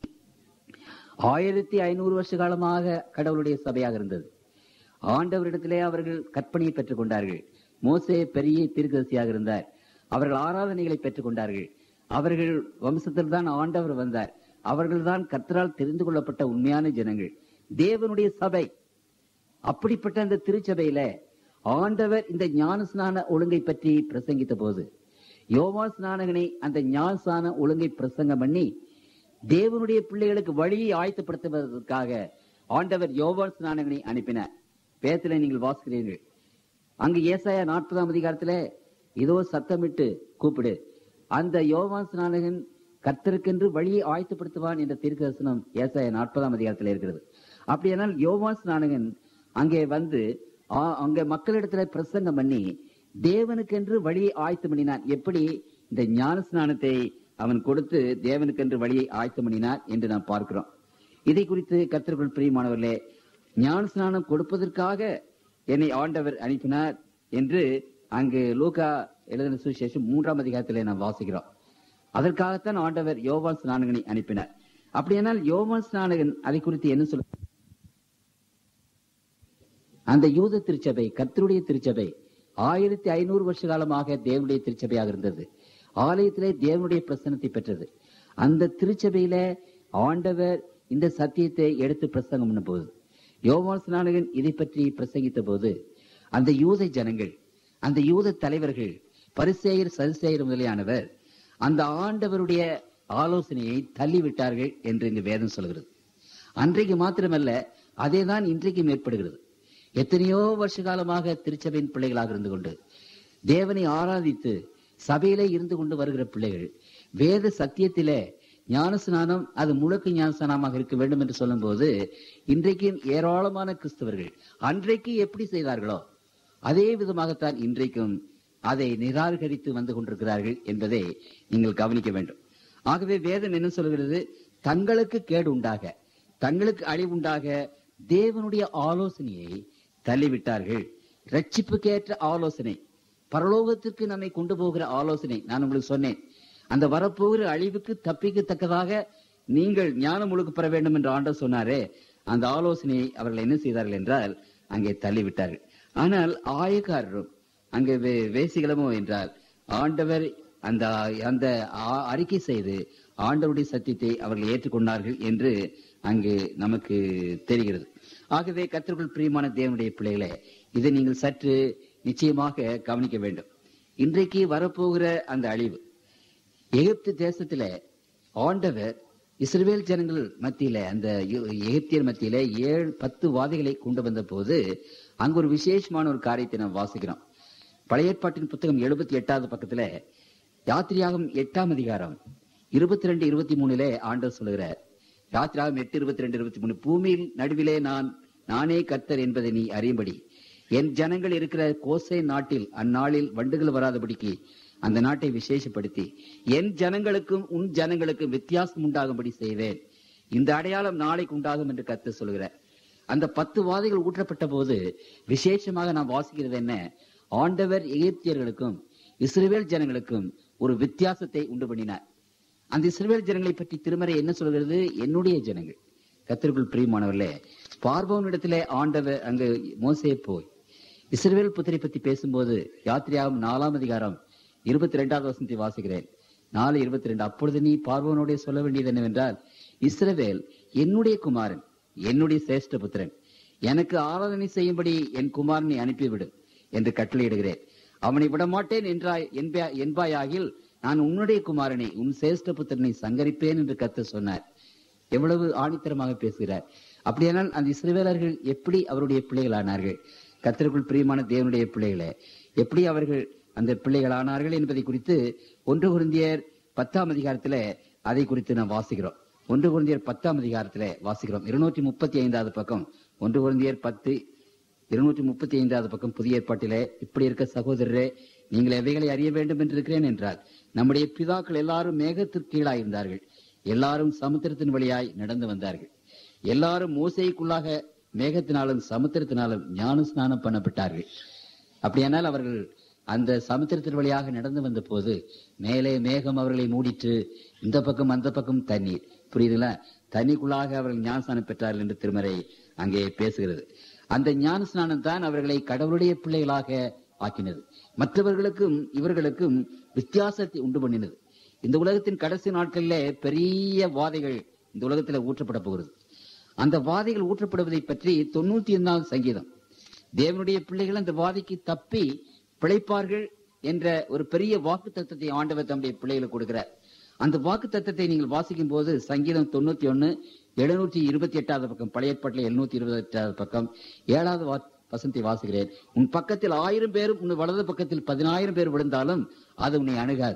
ஆயிரத்தி ஐநூறு வருஷ காலமாக கடவுளுடைய சபையாக இருந்தது ஆண்டவரிடத்திலே அவர்கள் கற்பனையை பெற்றுக் கொண்டார்கள் மோசே பெரிய தீர்க்கதரிசியாக இருந்தார் அவர்கள் ஆராதனைகளை பெற்றுக் கொண்டார்கள் அவர்கள் வம்சத்தில் தான் ஆண்டவர் வந்தார் அவர்கள்தான் கர்த்தரால் தெரிந்து கொள்ளப்பட்ட உண்மையான ஜனங்கள் தேவனுடைய சபை அப்படிப்பட்ட அந்த திருச்சபையில ஆண்டவர் இந்த ஞானஸ்நான ஒழுங்கை பற்றி பிரசங்கித்த போது யோவா ஸ்நானகனை அந்த ஞானஸ்நான ஒழுங்கை பிரசங்கம் பண்ணி தேவனுடைய பிள்ளைகளுக்கு வழியை ஆயத்தப்படுத்துவதற்காக ஆண்டவர் யோவா ஸ்நானகனை அனுப்பினார் பேத்துல நீங்கள் வாசிக்கிறீர்கள் அங்கு ஏசாயா நாற்பதாம் அதிகாரத்துல இதோ சத்தமிட்டு கூப்பிடு அந்த யோவான் ஸ்நானகன் கர்த்தருக்கென்று வழியை ஆயத்தப்படுத்துவான் என்ற தீர்க்கதரிசனம் ஏசாயா நாற்பதாம் அதிகாரத்தில் இருக்கிறது அப்படியானால் யோவான் ஸ்நானகன் அங்கே வந்து ஆ- அங்க மக்களிடத்துல பிரசங்கம் பண்ணி தேவனுக்கென்று வழியை ஆயத்தம் பண்ணினான் எப்படி இந்த ஞான ஸ்நானத்தை அவன் கொடுத்து தேவனுக்கென்று வழியை ஆயத்தம் பண்ணினார் என்று நாம் பார்க்கிறோம் இதை குறித்து கர்த்தர்கள் பிரியமானவர்களே ஞான ஸ்நானம் கொடுப்பதற்காக என்னை ஆண்டவர் அனுப்பினார் என்று அங்கு லூகா எழுதின சுவிசேஷம் மூன்றாம் அதிகாரத்திலே நாம் வாசிக்கிறோம் அதற்காகத்தான் ஆண்டவர் யோவான் ஸ்நானகனை அனுப்பினார் அப்படியானால் யோவான் ஸ்நானகன் அதை குறித்து என்ன சொல்ல அந்த யூத திருச்சபை கர்த்தருடைய திருச்சபை ஆயிரத்தி ஐநூறு வருஷ காலமாக தேவனுடைய திருச்சபையாக இருந்தது ஆலயத்திலே தேவனுடைய பிரசனத்தை பெற்றது அந்த திருச்சபையில ஆண்டவர் இந்த சத்தியத்தை எடுத்து பிரசங்கம் பண்ண போது யோவான் ஸ்நானகன் இதை பற்றி பிரசங்கித்த போது அந்த யூத ஜனங்கள் அந்த யூத தலைவர்கள் பரிசேயர் சரிசேயர் முதலியானவர் அந்த ஆண்டவருடைய ஆலோசனையை தள்ளிவிட்டார்கள் என்று இங்கு வேதம் சொல்கிறது அன்றைக்கு மாத்திரமல்ல அதேதான் இன்றைக்கும் ஏற்படுகிறது எத்தனையோ வருஷ காலமாக திருச்சபையின் பிள்ளைகளாக இருந்து கொண்டு தேவனை ஆராதித்து சபையிலே இருந்து கொண்டு வருகிற பிள்ளைகள் வேத சத்தியத்திலே ஞானஸ்நானம் அது முழுக்க ஞானஸ்நானமாக இருக்க வேண்டும் என்று சொல்லும்போது இன்றைக்கும் ஏராளமான கிறிஸ்தவர்கள் அன்றைக்கு எப்படி செய்தார்களோ அதே விதமாகத்தான் இன்றைக்கும் அதை நிராகரித்து வந்து கொண்டிருக்கிறார்கள் என்பதை நீங்கள் கவனிக்க வேண்டும் ஆகவே வேதம் என்ன சொல்கிறது தங்களுக்கு கேடு உண்டாக தங்களுக்கு அழிவுண்டாக தேவனுடைய ஆலோசனையை தள்ளிவிட்டார்கள் ரட்சிப்புக்கேற்ற ஆலோசனை பரலோகத்திற்கு நம்மை கொண்டு போகிற ஆலோசனை நான் உங்களுக்கு சொன்னேன் அந்த வரப்போகிற அழிவுக்கு தப்பிக்கத்தக்கதாக நீங்கள் ஞானம் முழுக்க பெற வேண்டும் என்று ஆண்டவர் சொன்னாரே அந்த ஆலோசனையை அவர்கள் என்ன செய்தார்கள் என்றால் அங்கே தள்ளிவிட்டார்கள் ஆனால் ஆயக்காரரும் அங்கே வே- வேசிகளமோ என்றால் ஆண்டவர் அந்த அந்த ஆ- அறிக்கை செய்து ஆண்டவருடைய சத்தியத்தை அவர்கள் ஏற்றுக்கொண்டார்கள் என்று அங்கு நமக்கு தெரிகிறது ஆகவே கத்திற்குள் பிரியமான தேவனுடைய பிள்ளைகளே இதை நீங்கள் சற்று நிச்சயமாக கவனிக்க வேண்டும் இன்றைக்கு வரப்போகிற அந்த அழிவு எகிப்து தேசத்தில ஆண்டவர் இஸ்ரவேல் ஜனங்கள் மத்தியில அந்த எ- எகிப்தியர் மத்தியில ஏழு பத்து வாதிகளை கொண்டு வந்த போது அங்க ஒரு விசேஷமான ஒரு காரியத்தை நாம் வாசிக்கிறோம் பழைய ஏற்பாட்டின் புத்தகம் எழுபத்தி எட்டாவது பக்கத்துல யாத்திரியாகம் எட்டாம் அதிகாரம் இருபத்தி ரெண்டு இருபத்தி மூணுல ஆண்டவர் சொல்லுகிறார் யாத்திராகம் எட்டு இருபத்தி ரெண்டு இருபத்தி மூணு பூமியில் நடுவிலே நான் நானே கர்த்தர் என்பதை நீ அறியும்படி என் ஜனங்கள் இருக்கிற கோசை நாட்டில் அந்நாளில் வண்டுகள் வராதபடிக்கு அந்த நாட்டை விசேஷப்படுத்தி என் ஜனங்களுக்கும் உன் ஜனங்களுக்கும் வித்தியாசம் உண்டாகும்படி செய்வேன் இந்த அடையாளம் நாளைக்கு உண்டாகும் என்று கர்த்தர் சொல்கிறார் அந்த பத்து வாதைகள் ஊற்றப்பட்ட போது விசேஷமாக நாம் வாசிக்கிறது என்ன ஆண்டவர் எகிப்தியர்களுக்கும் இஸ்ரவேல் ஜனங்களுக்கும் ஒரு வித்தியாசத்தை உண்டு பண்ணினார் அந்த இஸ்ரவேல் ஜனங்களை பற்றி திருமறை என்ன சொல்கிறது என்னுடைய ஜனங்கள் கத்திற்குள் பிரியமானவர்களே பார்வோனிடத்திலே ஆண்டவர் அங்கு மோசே போய் இஸ்ரவேல் புத்திரை பற்றி பேசும்போது யாத்திரையாகும் நாலாம் அதிகாரம் இருபத்தி ரெண்டாவது வசனத்தை வாசிக்கிறேன் நாலு இருபத்தி ரெண்டு அப்பொழுது நீ பார்வோனோட சொல்ல வேண்டியது என்னவென்றால் இஸ்ரவேல் என்னுடைய குமாரன் என்னுடைய சிரேஷ்ட புத்திரன் எனக்கு ஆராதனை செய்யும்படி என் குமாரனை அனுப்பிவிடு என்று கட்டளையிடுகிறேன் அவனை விடமாட்டேன் என்றாய் என்பா- என்பாயாகில் நான் உன்னுடைய குமாரனை உன் சிரேஷ்ட புத்திரனை சங்கரிப்பேன் என்று கத்த சொன்னார் எவ்வளவு ஆணித்தரமாக பேசுகிறார் அப்படியானால் அந்த இஸ்ரவேலர்கள் எப்படி அவருடைய பிள்ளைகளானார்கள் கர்த்தருக்குள் பிரியமான தேவனுடைய பிள்ளைகளே எப்படி அவர்கள் அந்த பிள்ளைகள் ஆனார்கள் என்பதை குறித்து ஒன்று குருந்தியர் பத்தாம் அதிகாரத்துல அதை குறித்து நாம் வாசிக்கிறோம் ஒன்று குருந்தியர் பத்தாம் அதிகாரத்துல வாசிக்கிறோம் இருநூற்றி முப்பத்தி ஐந்தாவது பக்கம் ஒன்று குருந்தியர் பத்து இருநூற்றி முப்பத்தி ஐந்தாவது பக்கம் புதிய ஏற்பாட்டிலே இப்படி இருக்க சகோதரரே நீங்கள் எவைகளை அறிய வேண்டும் என்று இருக்கிறேன் என்றால் நம்முடைய பிதாக்கள் எல்லாரும் மேகத்திற்கு கீழாய் இருந்தார்கள் எல்லாரும் சமுத்திரத்தின் வழியாய் நடந்து வந்தார்கள் எல்லாரும் மோசைக்குள்ளாக மேகத்தினாலும் சமுத்திரத்தினாலும் ஞான ஸ்நானம் பண்ணப்பட்டார்கள் அப்படியானால் அவர்கள் அந்த சமுத்திரத்தின் வழியாக நடந்து வந்த போது மேலே மேகம் அவர்களை மூடிட்டு இந்த பக்கம் அந்த பக்கம் தண்ணீர் புரியுதுங்களா தண்ணிக்குள்ளாக அவர்கள் ஞானஸ்நானம் பெற்றார்கள் என்று திருமறை அங்கே பேசுகிறது அந்த ஞான ஸ்நானம் தான் அவர்களை கடவுளுடைய பிள்ளைகளாக ஆக்கினது மற்றவர்களுக்கும் இவர்களுக்கும் வித்தியாசத்தை உண்டு பண்ணினது இந்த உலகத்தின் கடைசி நாட்களிலே பெரிய வாதைகள் இந்த உலகத்துல ஊற்றப்பட போகிறது அந்த வாதைகள் ஊற்றப்படுவதை பற்றி தொண்ணூத்தி ஒன்னாவது சங்கீதம் தேவனுடைய பிள்ளைகள் அந்த வாதைக்கு தப்பி பிழைப்பார்கள் என்ற ஒரு பெரிய வாக்கு தத்துவத்தை ஆண்டவர் தம்முடைய பிள்ளைகளுக்கு கொடுக்கிறார் அந்த வாக்கு தத்துவத்தை நீங்கள் வாசிக்கும் போது சங்கீதம் தொண்ணூத்தி ஒன்னு எழுநூற்றி இருபத்தி எட்டாவது பக்கம் பழைய ஏற்பாட்டில் எழுநூத்தி இருபத்தி எட்டாவது பக்கம் ஏழாவது வா- வசனத்தை வாசிக்கிறேன் உன் பக்கத்தில் ஆயிரம் பேரும் உன் வலது பக்கத்தில் பதினாயிரம் பேர் விழுந்தாலும் அது உன்னை அணுகாது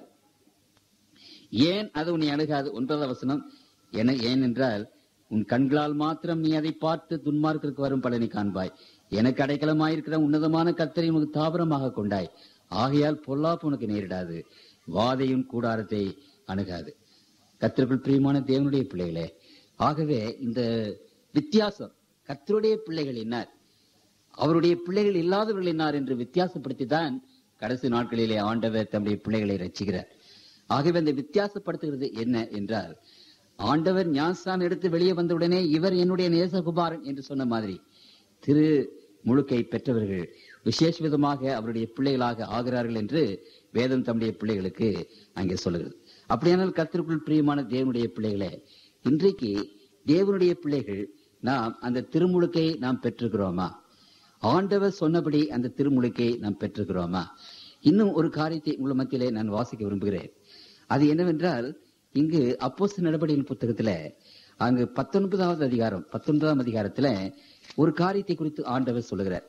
ஏன் அது உன்னை அணுகாது ஒன்பதாவது வசனம் என ஏன் என்றால் உன் கண்களால் மாத்திரம் நீ அதை பார்த்து துன்மார்க்கிற்கு வரும் பலனை காண்பாய் எனக்கு அடைக்கலமாயிருக்கிற உன்னதமான கத்தரை உனக்கு தாபரமாக கொண்டாய் ஆகையால் பொல்லாப்பு உனக்கு நேரிடாது வாதையும் கூடாரத்தை அணுகாது கத்திற்குள் பிரியமான தேவனுடைய பிள்ளைகளே ஆகவே இந்த வித்தியாசம் கத்தருடைய பிள்ளைகள் என்னார் அவருடைய பிள்ளைகள் இல்லாதவர்கள் என்னார் என்று வித்தியாசப்படுத்தி தான் கடைசி நாட்களிலே ஆண்டவர் தம்முடைய பிள்ளைகளை ரசிக்கிறார் ஆகவே அந்த வித்தியாசப்படுத்துகிறது என்ன என்றால் ஆண்டவர் ஞானஸ்தானம் எடுத்து வெளியே வந்தவுடனே இவர் என்னுடைய நேசகுமாரன் என்று சொன்ன மாதிரி திரு முழுக்கை பெற்றவர்கள் விசேஷ விதமாக அவருடைய பிள்ளைகளாக ஆகிறார்கள் என்று வேதம் தம்முடைய பிள்ளைகளுக்கு அங்கே சொல்லுகிறது அப்படியானால் கர்த்தருக்குள் பிரியமான தேவனுடைய பிள்ளைகளே இன்றைக்கு தேவனுடைய பிள்ளைகள் நாம் அந்த திருமுழுக்கை நாம் பெற்றிருக்கிறோமா ஆண்டவர் சொன்னபடி அந்த திருமுழுக்கை நாம் பெற்றிருக்கிறோமா இன்னும் ஒரு காரியத்தை உங்கள் மத்தியிலே நான் வாசிக்க விரும்புகிறேன் அது என்னவென்றால் இங்கு அப்போஸ்தலர் நடபடியின் புத்தகத்துல அங்கு பத்தொன்பதாவது அதிகாரம் பத்தொன்பதாம் அதிகாரத்துல ஒரு காரியத்தை குறித்து ஆண்டவர் சொல்லுகிறார்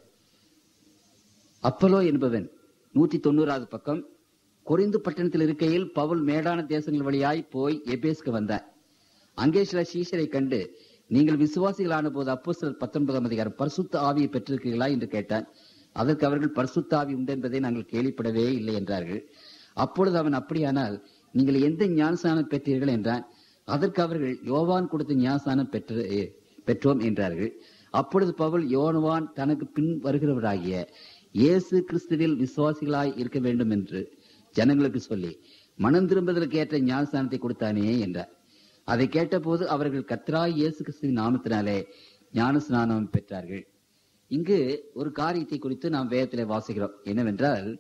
அப்பலோ என்பவன் நூற்றி தொண்ணூறாவது பக்கம் கொரிந்து பட்டணத்தில் இருக்கையில் பவுல் மேடான தேசங்கள் வழியாய் போய் எபேஸ்க்கு வந்தார் அங்கே சில சீஷரை கண்டு நீங்கள் விசுவாசிகளான போது அப்போ சிலர் பத்தொன்பதாம் அதிகாரம் பரிசுத்த ஆவியை பெற்றிருக்கிறீர்களா என்று கேட்டான் அதற்கு அவர்கள் பரிசுத்த ஆவி உண்டு என்பதை நாங்கள் கேள்விப்படவே இல்லை என்றார்கள் அப்பொழுது அவன் அப்படியானால் நீங்கள் எந்த ஞானசானம் பெற்றீர்கள் என்றான் அதற்கு அவர்கள் யோவான் கொடுத்த ஞானசானம் பெற்று பெற்றோம் என்றார்கள் அப்பொழுது பவுல் யோவான் தனக்கு பின் வருகிறவராகிய இயேசு கிறிஸ்துவில் விசுவாசிகளாய் இருக்க வேண்டும் என்று ஜனங்களுக்கு சொல்லி மனம் திரும்புதலுக்கு ஏற்ற ஞானஸ்தானத்தை கொடுத்தானே என்றார் அதை கேட்டபோது அவர்கள் கத்ராய் இயேசு கிறிஸ்துவின் நாமத்தினாலே ஞானஸ்நானம் பெற்றார்கள் இங்கு ஒரு காரியத்தை குறித்து நாம் வேதத்திலே வாசிக்கிறோம் என்னவென்றால்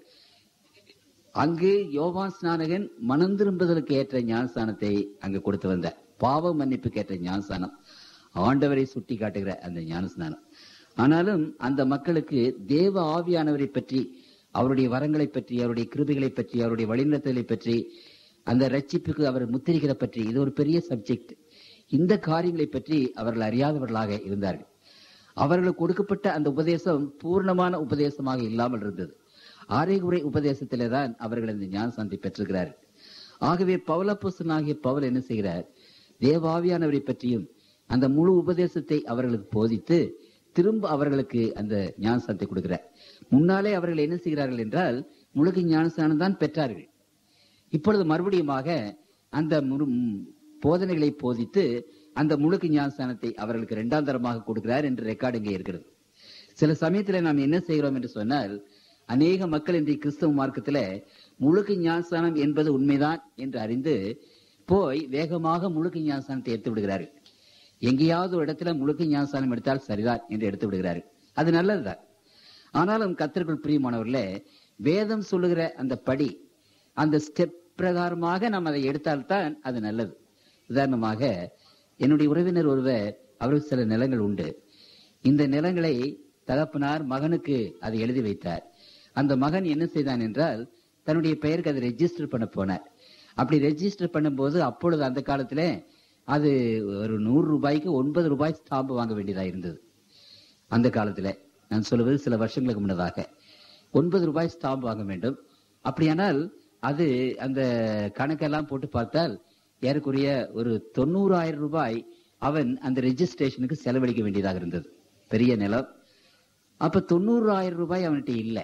அங்கு யோவான் ஸ்நானகன் மனம் திரும்புதலுக்கு ஏற்ற ஞானஸ்தானத்தை அங்கு கொடுத்து வந்தார் பாவ மன்னிப்புக்கு ஏற்ற ஞானஸ்தானம் ஆண்டவரை சுட்டி காட்டுகிற அந்த ஞானஸ்நானம் ஆனாலும் அந்த மக்களுக்கு தேவ ஆவியானவரை பற்றி அவருடைய வரங்களை பற்றி அவருடைய கிருபைகளை பற்றி அவருடைய வழிநடத்தலை பற்றி அந்த ரட்சிப்புக்கு அவர் முத்திரிக்கிற பற்றி இது ஒரு பெரிய சப்ஜெக்ட் இந்த காரியங்களை பற்றி அவர்கள் அறியாதவர்களாக இருந்தார்கள் அவர்களுக்கு கொடுக்கப்பட்ட அந்த உபதேசம் பூர்ணமான உபதேசமாக இல்லாமல் இருந்தது ஆரைகுறை உபதேசத்திலே தான் அவர்கள் இந்த ஞானசாந்தி பெற்றிருக்கிறார்கள் ஆகவே பவுலப்போசனாகிய பவுல் என்ன செய்கிறார் தேவாவியானவரை பற்றியும் அந்த முழு உபதேசத்தை அவர்களுக்கு போதித்து திரும்ப அவர்களுக்கு அந்த ஞானசாந்தை கொடுக்கிறார் முன்னாலே அவர்கள் என்ன செய்கிறார்கள் என்றால் முழுக்க ஞானஸ்தானம் தான் பெற்றார்கள் இப்பொழுது மறுபடியுமாக அந்த முழு- ம், போதனைகளை போதித்து அந்த முழுக்கு ஞானஸ்தானத்தை அவர்களுக்கு இரண்டாம் தரமாக கொடுக்கிறார் என்று ரெக்கார்டு இங்கே இருக்கிறது சில சமயத்துல நாம் என்ன செய்கிறோம் என்று சொன்னால் அநேக மக்கள் இன்றைய கிறிஸ்தவ மார்க்கத்துல முழுக்கு ஞானஸ்தானம் என்பது உண்மைதான் என்று அறிந்து போய் வேகமாக முழுக்கு ஞானஸ்தானத்தை எடுத்து விடுகிறார்கள் எங்கேயாவது ஒரு இடத்துல முழுக்க ஞானஸ்தானம் எடுத்தால் சரிதான் என்று எடுத்து விடுகிறார்கள் அது நல்லதுதான் ஆனாலும் கத்தர்கள் பிரியமானவர்களே வேதம் சொல்லுகிற அந்த படி அந்த ஸ்டெப் பிரகாரமாக நாம் அதை எடுத்தால்தான் அது நல்லது உதாரணமாக என்னுடைய உறவினர் ஒருவர் அவருக்கு சில நிலங்கள் உண்டு இந்த நிலங்களை தகப்பனார் மகனுக்கு அதை எழுதி வைத்தார் அந்த மகன் என்ன செய்தான் என்றால் தன்னுடைய பெயருக்கு அதை ரெஜிஸ்டர் பண்ண போனார் அப்படி ரெஜிஸ்டர் பண்ணும்போது அப்பொழுது அந்த காலத்துல அது ஒரு நூறு ரூபாய்க்கு ஒன்பது ரூபாய் ஸ்டாம்பு வாங்க வேண்டியதா இருந்தது அந்த காலத்துல நான் சொல்லுவது சில வருஷங்களுக்கு முன்னதாக ஒன்பது ரூபாய் ஸ்டாம்ப் வாங்க வேண்டும் அப்படியானால் அது அந்த கணக்கெல்லாம் போட்டு பார்த்தால் ஏறக்குறைய ஒரு தொண்ணூறாயிரம் ரூபாய் அவன் அந்த ரெஜிஸ்ட்ரேஷனுக்கு செலவழிக்க வேண்டியதாக இருந்தது பெரிய நிலம் அப்ப தொண்ணூறாயிரம் ரூபாய் அவன்கிட்ட இல்லை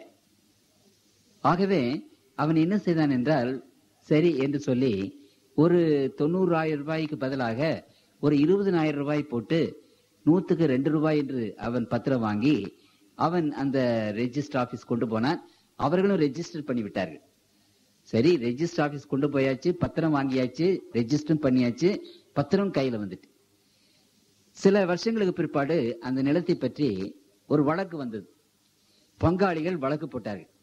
ஆகவே அவன் என்ன செய்தான் என்றால் சரி என்று சொல்லி ஒரு தொண்ணூறாயிரம் ரூபாய்க்கு பதிலாக ஒரு இருபதனாயிரம் ரூபாய் போட்டு நூத்துக்கு ரெண்டு ரூபாய் என்று அவன் பத்திரம் வாங்கி அவன் அந்த ரெஜிஸ்டர் ஆபீஸ் கொண்டு போனான் அவர்களும் ரெஜிஸ்டர் பண்ணி விட்டார்கள் சரி ரெஜிஸ்டர் ஆபீஸ் கொண்டு போயாச்சு பத்திரம் வாங்கியாச்சு ரெஜிஸ்டரும் பண்ணியாச்சு பத்திரம் கையில வந்துட்டு சில வருஷங்களுக்கு பிற்பாடு அந்த நிலத்தை பற்றி ஒரு வழக்கு வந்தது பங்காளிகள் வழக்கு போட்டார்கள்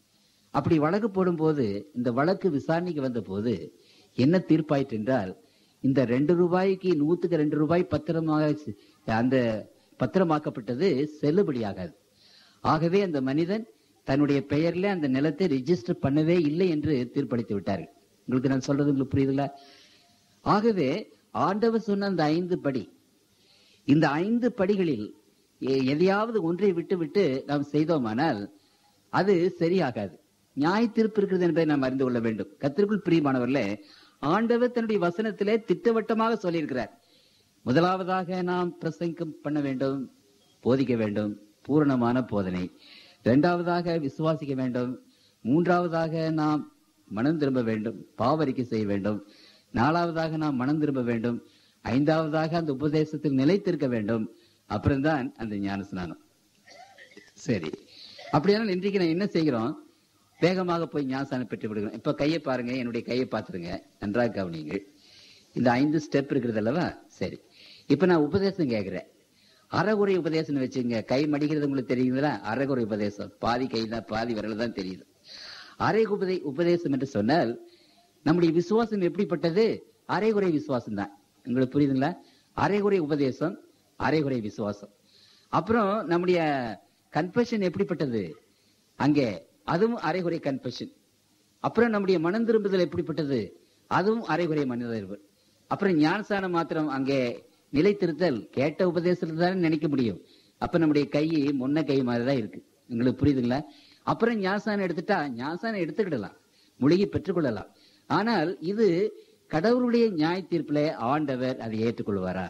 அப்படி வழக்கு போடும்போது இந்த வழக்கு விசாரணைக்கு வந்த போது என்ன தீர்ப்பாயிற்று என்றால் இந்த ரெண்டு ரூபாய்க்கு நூத்துக்கு ரெண்டு ரூபாய் பத்திரமாக சி- அந்த பத்திரமாக்கப்பட்டது செல்லுபடியாகாது ஆகவே அந்த மனிதன் தன்னுடைய பெயர்ல அந்த நிலத்தை ரெஜிஸ்டர் பண்ணவே இல்லை என்று தீர்ப்பளித்து விட்டார்கள் உங்களுக்கு நான் சொல்றது உங்களுக்கு புரியுதுல்ல ஆகவே ஆண்டவர் சொன்ன அந்த ஐந்து படி இந்த ஐந்து படிகளில் எ- எதையாவது ஒன்றை விட்டு விட்டு நாம் செய்தோமானால் அது சரியாகாது நியாய தீர்ப்பு இருக்கிறது என்பதை நாம் அறிந்து கொள்ள வேண்டும் கத்திற்குள் பிரியமானவர்களே ஆண்டவர் தன்னுடைய வசனத்திலே திட்டவட்டமாக சொல்லியிருக்கிறார் முதலாவதாக நாம் பிரசங்கம் பண்ண வேண்டும் போதிக்க வேண்டும் பூரணமான போதனை இரண்டாவதாக விசுவாசிக்க வேண்டும் மூன்றாவதாக நாம் மனம் திரும்ப வேண்டும் பாவரிக்கை செய்ய வேண்டும் நாலாவதாக நாம் மனம் திரும்ப வேண்டும் ஐந்தாவதாக அந்த உபதேசத்தில் நிலைத்திருக்க வேண்டும் அப்புறம்தான் அந்த ஞான ஸ்நானம் சரி அப்படியானால் இன்றைக்கு நான் என்ன செய்கிறோம் வேகமாக போய் ஞானஸ்தானம் பெற்று விடுகிறோம் இப்ப கையை பாருங்க என்னுடைய கையை பார்த்துருங்க நன்றாக கவனிங்கள் இந்த ஐந்து ஸ்டெப் இருக்கிறது அல்லவா சரி இப்ப நான் உபதேசம் கேட்கிறேன் அறகுறை உபதேசம் வச்சுங்க கை மடிக்கிறது உங்களுக்கு தெரியுங்களா அறகுறை உபதேசம் பாதி கை தான் பாதி விரல் தான் தெரியுது அரை உபதே உபதேசம் என்று சொன்னால் நம்முடைய விசுவாசம் எப்படிப்பட்டது அரைகுறை விசுவாசம் தான் உங்களுக்கு புரியுதுங்களா அரைகுறை உபதேசம் அரைகுறை விசுவாசம் அப்புறம் நம்முடைய கன்ஃபெஷன் எப்படிப்பட்டது அங்கே அதுவும் அரைகுறை கன்ஃபெஷன் அப்புறம் நம்முடைய மனம் திரும்புதல் எப்படிப்பட்டது அதுவும் அரைகுறை மனிதர்கள் அப்புறம் ஞானசானம் மாத்திரம் அங்கே நிலைத்திருத்தல் கேட்ட உபதேசத்துல தானே நினைக்க முடியும் அப்ப நம்முடைய கை முன்ன கை மாதிரி தான் இருக்கு உங்களுக்கு புரியுதுங்களா அப்புறம் ஞானசானம் எடுத்துட்டா ஞானசானம் எடுத்துக்கிடலாம் மொழிகை பெற்றுக்கொள்ளலாம் ஆனால் இது கடவுளுடைய நியாய தீர்ப்புல ஆண்டவர் அதை ஏற்றுக்கொள்வாரா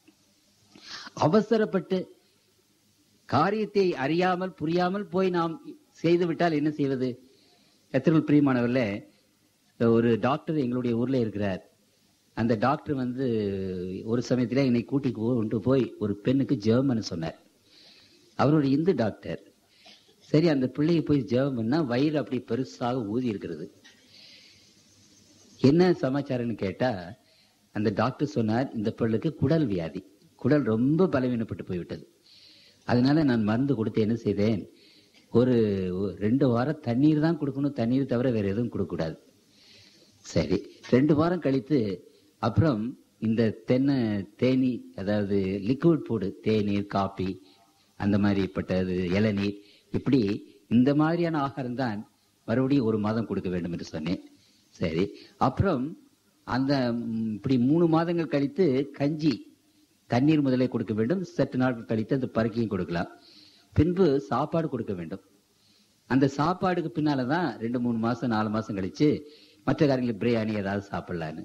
அவசரப்பட்டு காரியத்தை அறியாமல் புரியாமல் போய் நாம் செய்து விட்டால் என்ன செய்வது கத்திரல் பிரியமானவர்ல ஒரு டாக்டர் எங்களுடைய ஊர்ல இருக்கிறார் அந்த டாக்டர் வந்து ஒரு சமயத்துல என்னை கூட்டி கொண்டு போய் ஒரு பெண்ணுக்கு ஜெர்மன் சொன்னார் அவர் ஒரு இந்து டாக்டர் சரி அந்த பிள்ளையை போய் ஜெபம் பண்ணா வயிறு அப்படி பெருசாக ஊதி இருக்கிறது என்ன சமாச்சாரம்னு கேட்டா அந்த டாக்டர் சொன்னார் இந்த பிள்ளைக்கு குடல் வியாதி குடல் ரொம்ப பலவீனப்பட்டு போய்விட்டது அதனால நான் மருந்து கொடுத்து என்ன செய்தேன் ஒரு ஒரு ரெண்டு வாரம் தண்ணீர் தான் கொடுக்கணும் தண்ணீர் தவிர வேற எதுவும் கொடுக்கக்கூடாது சரி ரெண்டு வாரம் கழித்து அப்புறம் இந்த தென்னை தேனி அதாவது லிக்விட் போடு தேநீர் காபி அந்த மாதிரிப்பட்டது இளநீர் இப்படி இந்த மாதிரியான ஆகாரம் தான் மறுபடியும் ஒரு மாதம் கொடுக்க வேண்டும் என்று சொன்னேன் சரி அப்புறம் அந்த ம், இப்படி மூணு மாதங்கள் கழித்து கஞ்சி தண்ணீர் முதலே கொடுக்க வேண்டும் சற்று நாட்கள் கழித்து அந்த பருக்கையும் கொடுக்கலாம் பின்பு சாப்பாடு கொடுக்க வேண்டும் அந்த சாப்பாடுக்கு பின்னாலதான் ரெண்டு மூணு மாசம் நாலு மாசம் கழிச்சு மற்ற காரியங்கள் பிரியாணி ஏதாவது சாப்பிடலான்னு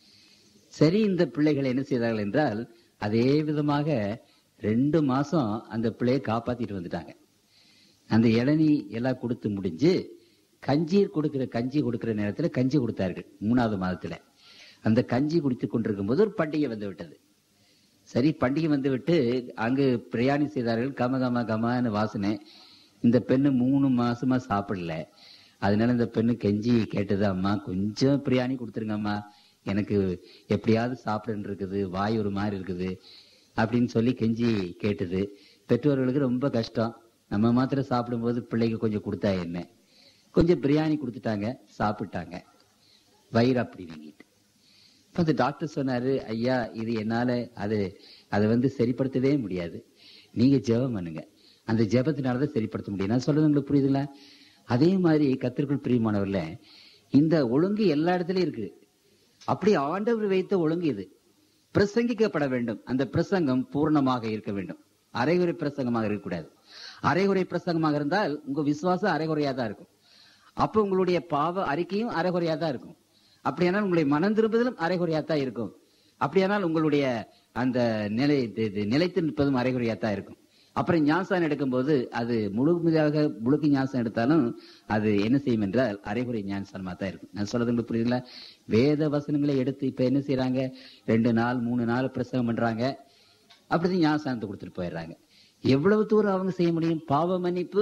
சரி இந்த பிள்ளைகள் என்ன செய்தார்கள் என்றால் அதே விதமாக ரெண்டு மாசம் அந்த பிள்ளையை காப்பாத்திட்டு வந்துட்டாங்க அந்த இளநீ எல்லாம் கொடுத்து முடிஞ்சு கஞ்சி கொடுக்கிற கஞ்சி கொடுக்கிற நேரத்துல கஞ்சி கொடுத்தார்கள் மூணாவது மாதத்துல அந்த கஞ்சி குடித்து கொண்டிருக்கும் போது ஒரு பண்டிகை வந்து விட்டது சரி பண்டிகை வந்து விட்டு அங்கு பிரயாணி செய்தார்கள் கம கம கமன்னு வாசனை இந்த பெண்ணு மூணு மாசமா சாப்பிடல அதனால இந்த பெண்ணு கெஞ்சி கேட்டது அம்மா கொஞ்சம் பிரியாணி கொடுத்துருங்க அம்மா எனக்கு எப்படியாவது சாப்பிடன்னு இருக்குது வாய் ஒரு மாதிரி இருக்குது அப்படின்னு சொல்லி கெஞ்சி கேட்டது பெற்றோர்களுக்கு ரொம்ப கஷ்டம் நம்ம மாத்திரம் சாப்பிடும்போது பிள்ளைக்கு கொஞ்சம் கொடுத்தா என்ன கொஞ்சம் பிரியாணி கொடுத்துட்டாங்க சாப்பிட்டாங்க வயிறு அப்படி நீங்கிட்டு இப்ப அந்த டாக்டர் சொன்னாரு ஐயா இது என்னால அது அதை வந்து சரிப்படுத்தவே முடியாது நீங்க ஜெபம் பண்ணுங்க அந்த ஜெபத்தினாலதான் சரிப்படுத்த முடியும் நான் சொல்றது உங்களுக்கு புரியுதுங்களா அதே மாதிரி கத்திற்குள் பிரியமானவர்ல இந்த ஒழுங்கு எல்லா இடத்துலயும் இருக்கு அப்படி ஆண்டவர் வைத்த ஒழுங்கு இது பிரசங்கிக்கப்பட வேண்டும் அந்த பிரசங்கம் பூர்ணமாக இருக்க வேண்டும் அரைகுறை பிரசங்கமாக இருக்கக்கூடாது அரைகுறை பிரசங்கமாக இருந்தால் உங்க விசுவாசம் அரைகுறையா தான் இருக்கும் அப்ப உங்களுடைய பாவ அறிக்கையும் அரைகுறையா தான் இருக்கும் அப்படியானால் உங்களுடைய மனம் திரும்புதலும் அரைகுறையா தான் இருக்கும் அப்படியானால் உங்களுடைய அந்த நிலை இது- இது நிலைத்து நிற்பதும் அரைகுறையா தான் இருக்கும் அப்புறம் ஞாசம் எடுக்கும்போது அது முழுமையாக முழுக்க ஞாசம் எடுத்தாலும் அது என்ன செய்யும் என்றால் அரைகுறை ஞானசானமா தான் இருக்கும் நான் சொல்றது உங்களுக்கு புரியுதுங்களா வேத வசனங்களை எடுத்து இப்ப என்ன செய்யறாங்க ரெண்டு நாள் மூணு நாள் பிரசவம் பண்றாங்க அப்படிதான் ஞானசானத்தை கொடுத்துட்டு போயிடுறாங்க எவ்வளவு தூரம் அவங்க செய்ய முடியும் பாவ மன்னிப்பு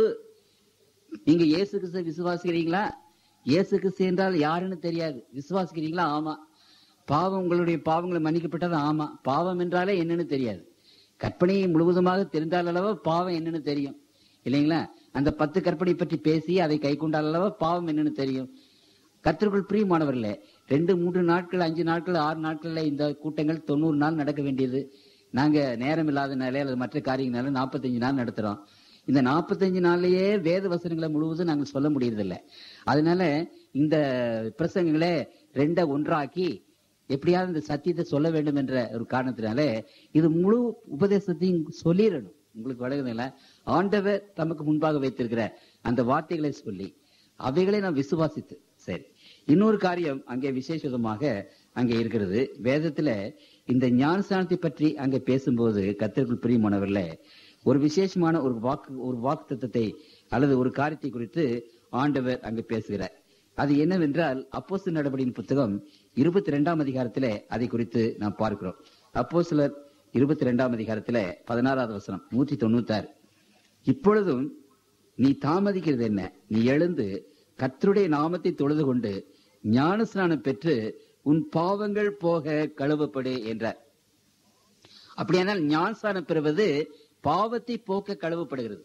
நீங்க இயேசு கிறிஸ்து விசுவாசிக்கிறீங்களா இயேசு கிறிஸ்து என்றால் யாருன்னு தெரியாது விசுவாசிக்கிறீங்களா ஆமா பாவம் உங்களுடைய பாவங்களை மன்னிக்கப்பட்டது ஆமா பாவம் என்றாலே என்னன்னு தெரியாது கற்பனையை முழுவதுமாக தெரிந்தால் அளவா பாவம் என்னன்னு தெரியும் இல்லைங்களா அந்த பத்து கற்பனை பற்றி பேசி அதை கை கொண்டால் அல்லவா பாவம் என்னன்னு தெரியும் கர்த்தருக்குள் பிரியமானவர்களே ரெண்டு மூன்று நாட்கள் அஞ்சு நாட்கள் ஆறு நாட்கள்ல இந்த கூட்டங்கள் தொண்ணூறு நாள் நடக்க வேண்டியது நாங்க நேரம் இல்லாதனாலே அல்லது மற்ற காரியங்களால நாற்பத்தஞ்சு நாள் நடத்துறோம் இந்த நாற்பத்தஞ்சு நாள்லயே வேத வசனங்களை முழுவதும் நாங்கள் சொல்ல முடியறதில்ல அதனால இந்த பிரசங்கங்களை ரெண்ட ஒன்றாக்கி எப்படியாவது இந்த சத்தியத்தை சொல்ல வேண்டும் என்ற ஒரு காரணத்தினால இது முழு உபதேசத்தையும் சொல்லிடணும் உங்களுக்கு வழங்குதில்ல ஆண்டவர் தமக்கு முன்பாக வைத்திருக்கிற அந்த வார்த்தைகளை சொல்லி அவைகளை நாம் விசுவாசித்து சரி இன்னொரு காரியம் அங்கே விசேஷமாக அங்கே இருக்கிறது வேதத்துல இந்த ஞானஸ்தானத்தை பற்றி அங்கே பேசும்போது கத்திற்குள் பிரியமானவர்கள ஒரு விசேஷமான ஒரு வாக்கு ஒரு வாக்கு தத்துவத்தை அல்லது ஒரு காரியத்தை குறித்து ஆண்டவர் அங்கே பேசுகிறார் அது என்னவென்றால் அப்போஸ்தலர் நடவடிக்கையின் புத்தகம் இருபத்தி ரெண்டாம் அதிகாரத்திலே அதை குறித்து நாம் பார்க்கிறோம் அப்போ சிலர் இருபத்தி ரெண்டாம் அதிகாரத்திலே பதினாறாவது வசனம் நூற்றி தொண்ணூத்தாறு இப்பொழுதும் நீ தாமதிக்கிறது என்ன நீ எழுந்து கர்த்தருடைய நாமத்தை தொழுது கொண்டு ஞானஸ்நானம் பெற்று உன் பாவங்கள் போக கழுவப்படு என்றார் அப்படியானால் ஞானஸ்நானம் பெறுவது பாவத்தை போக்க கழுவப்படுகிறது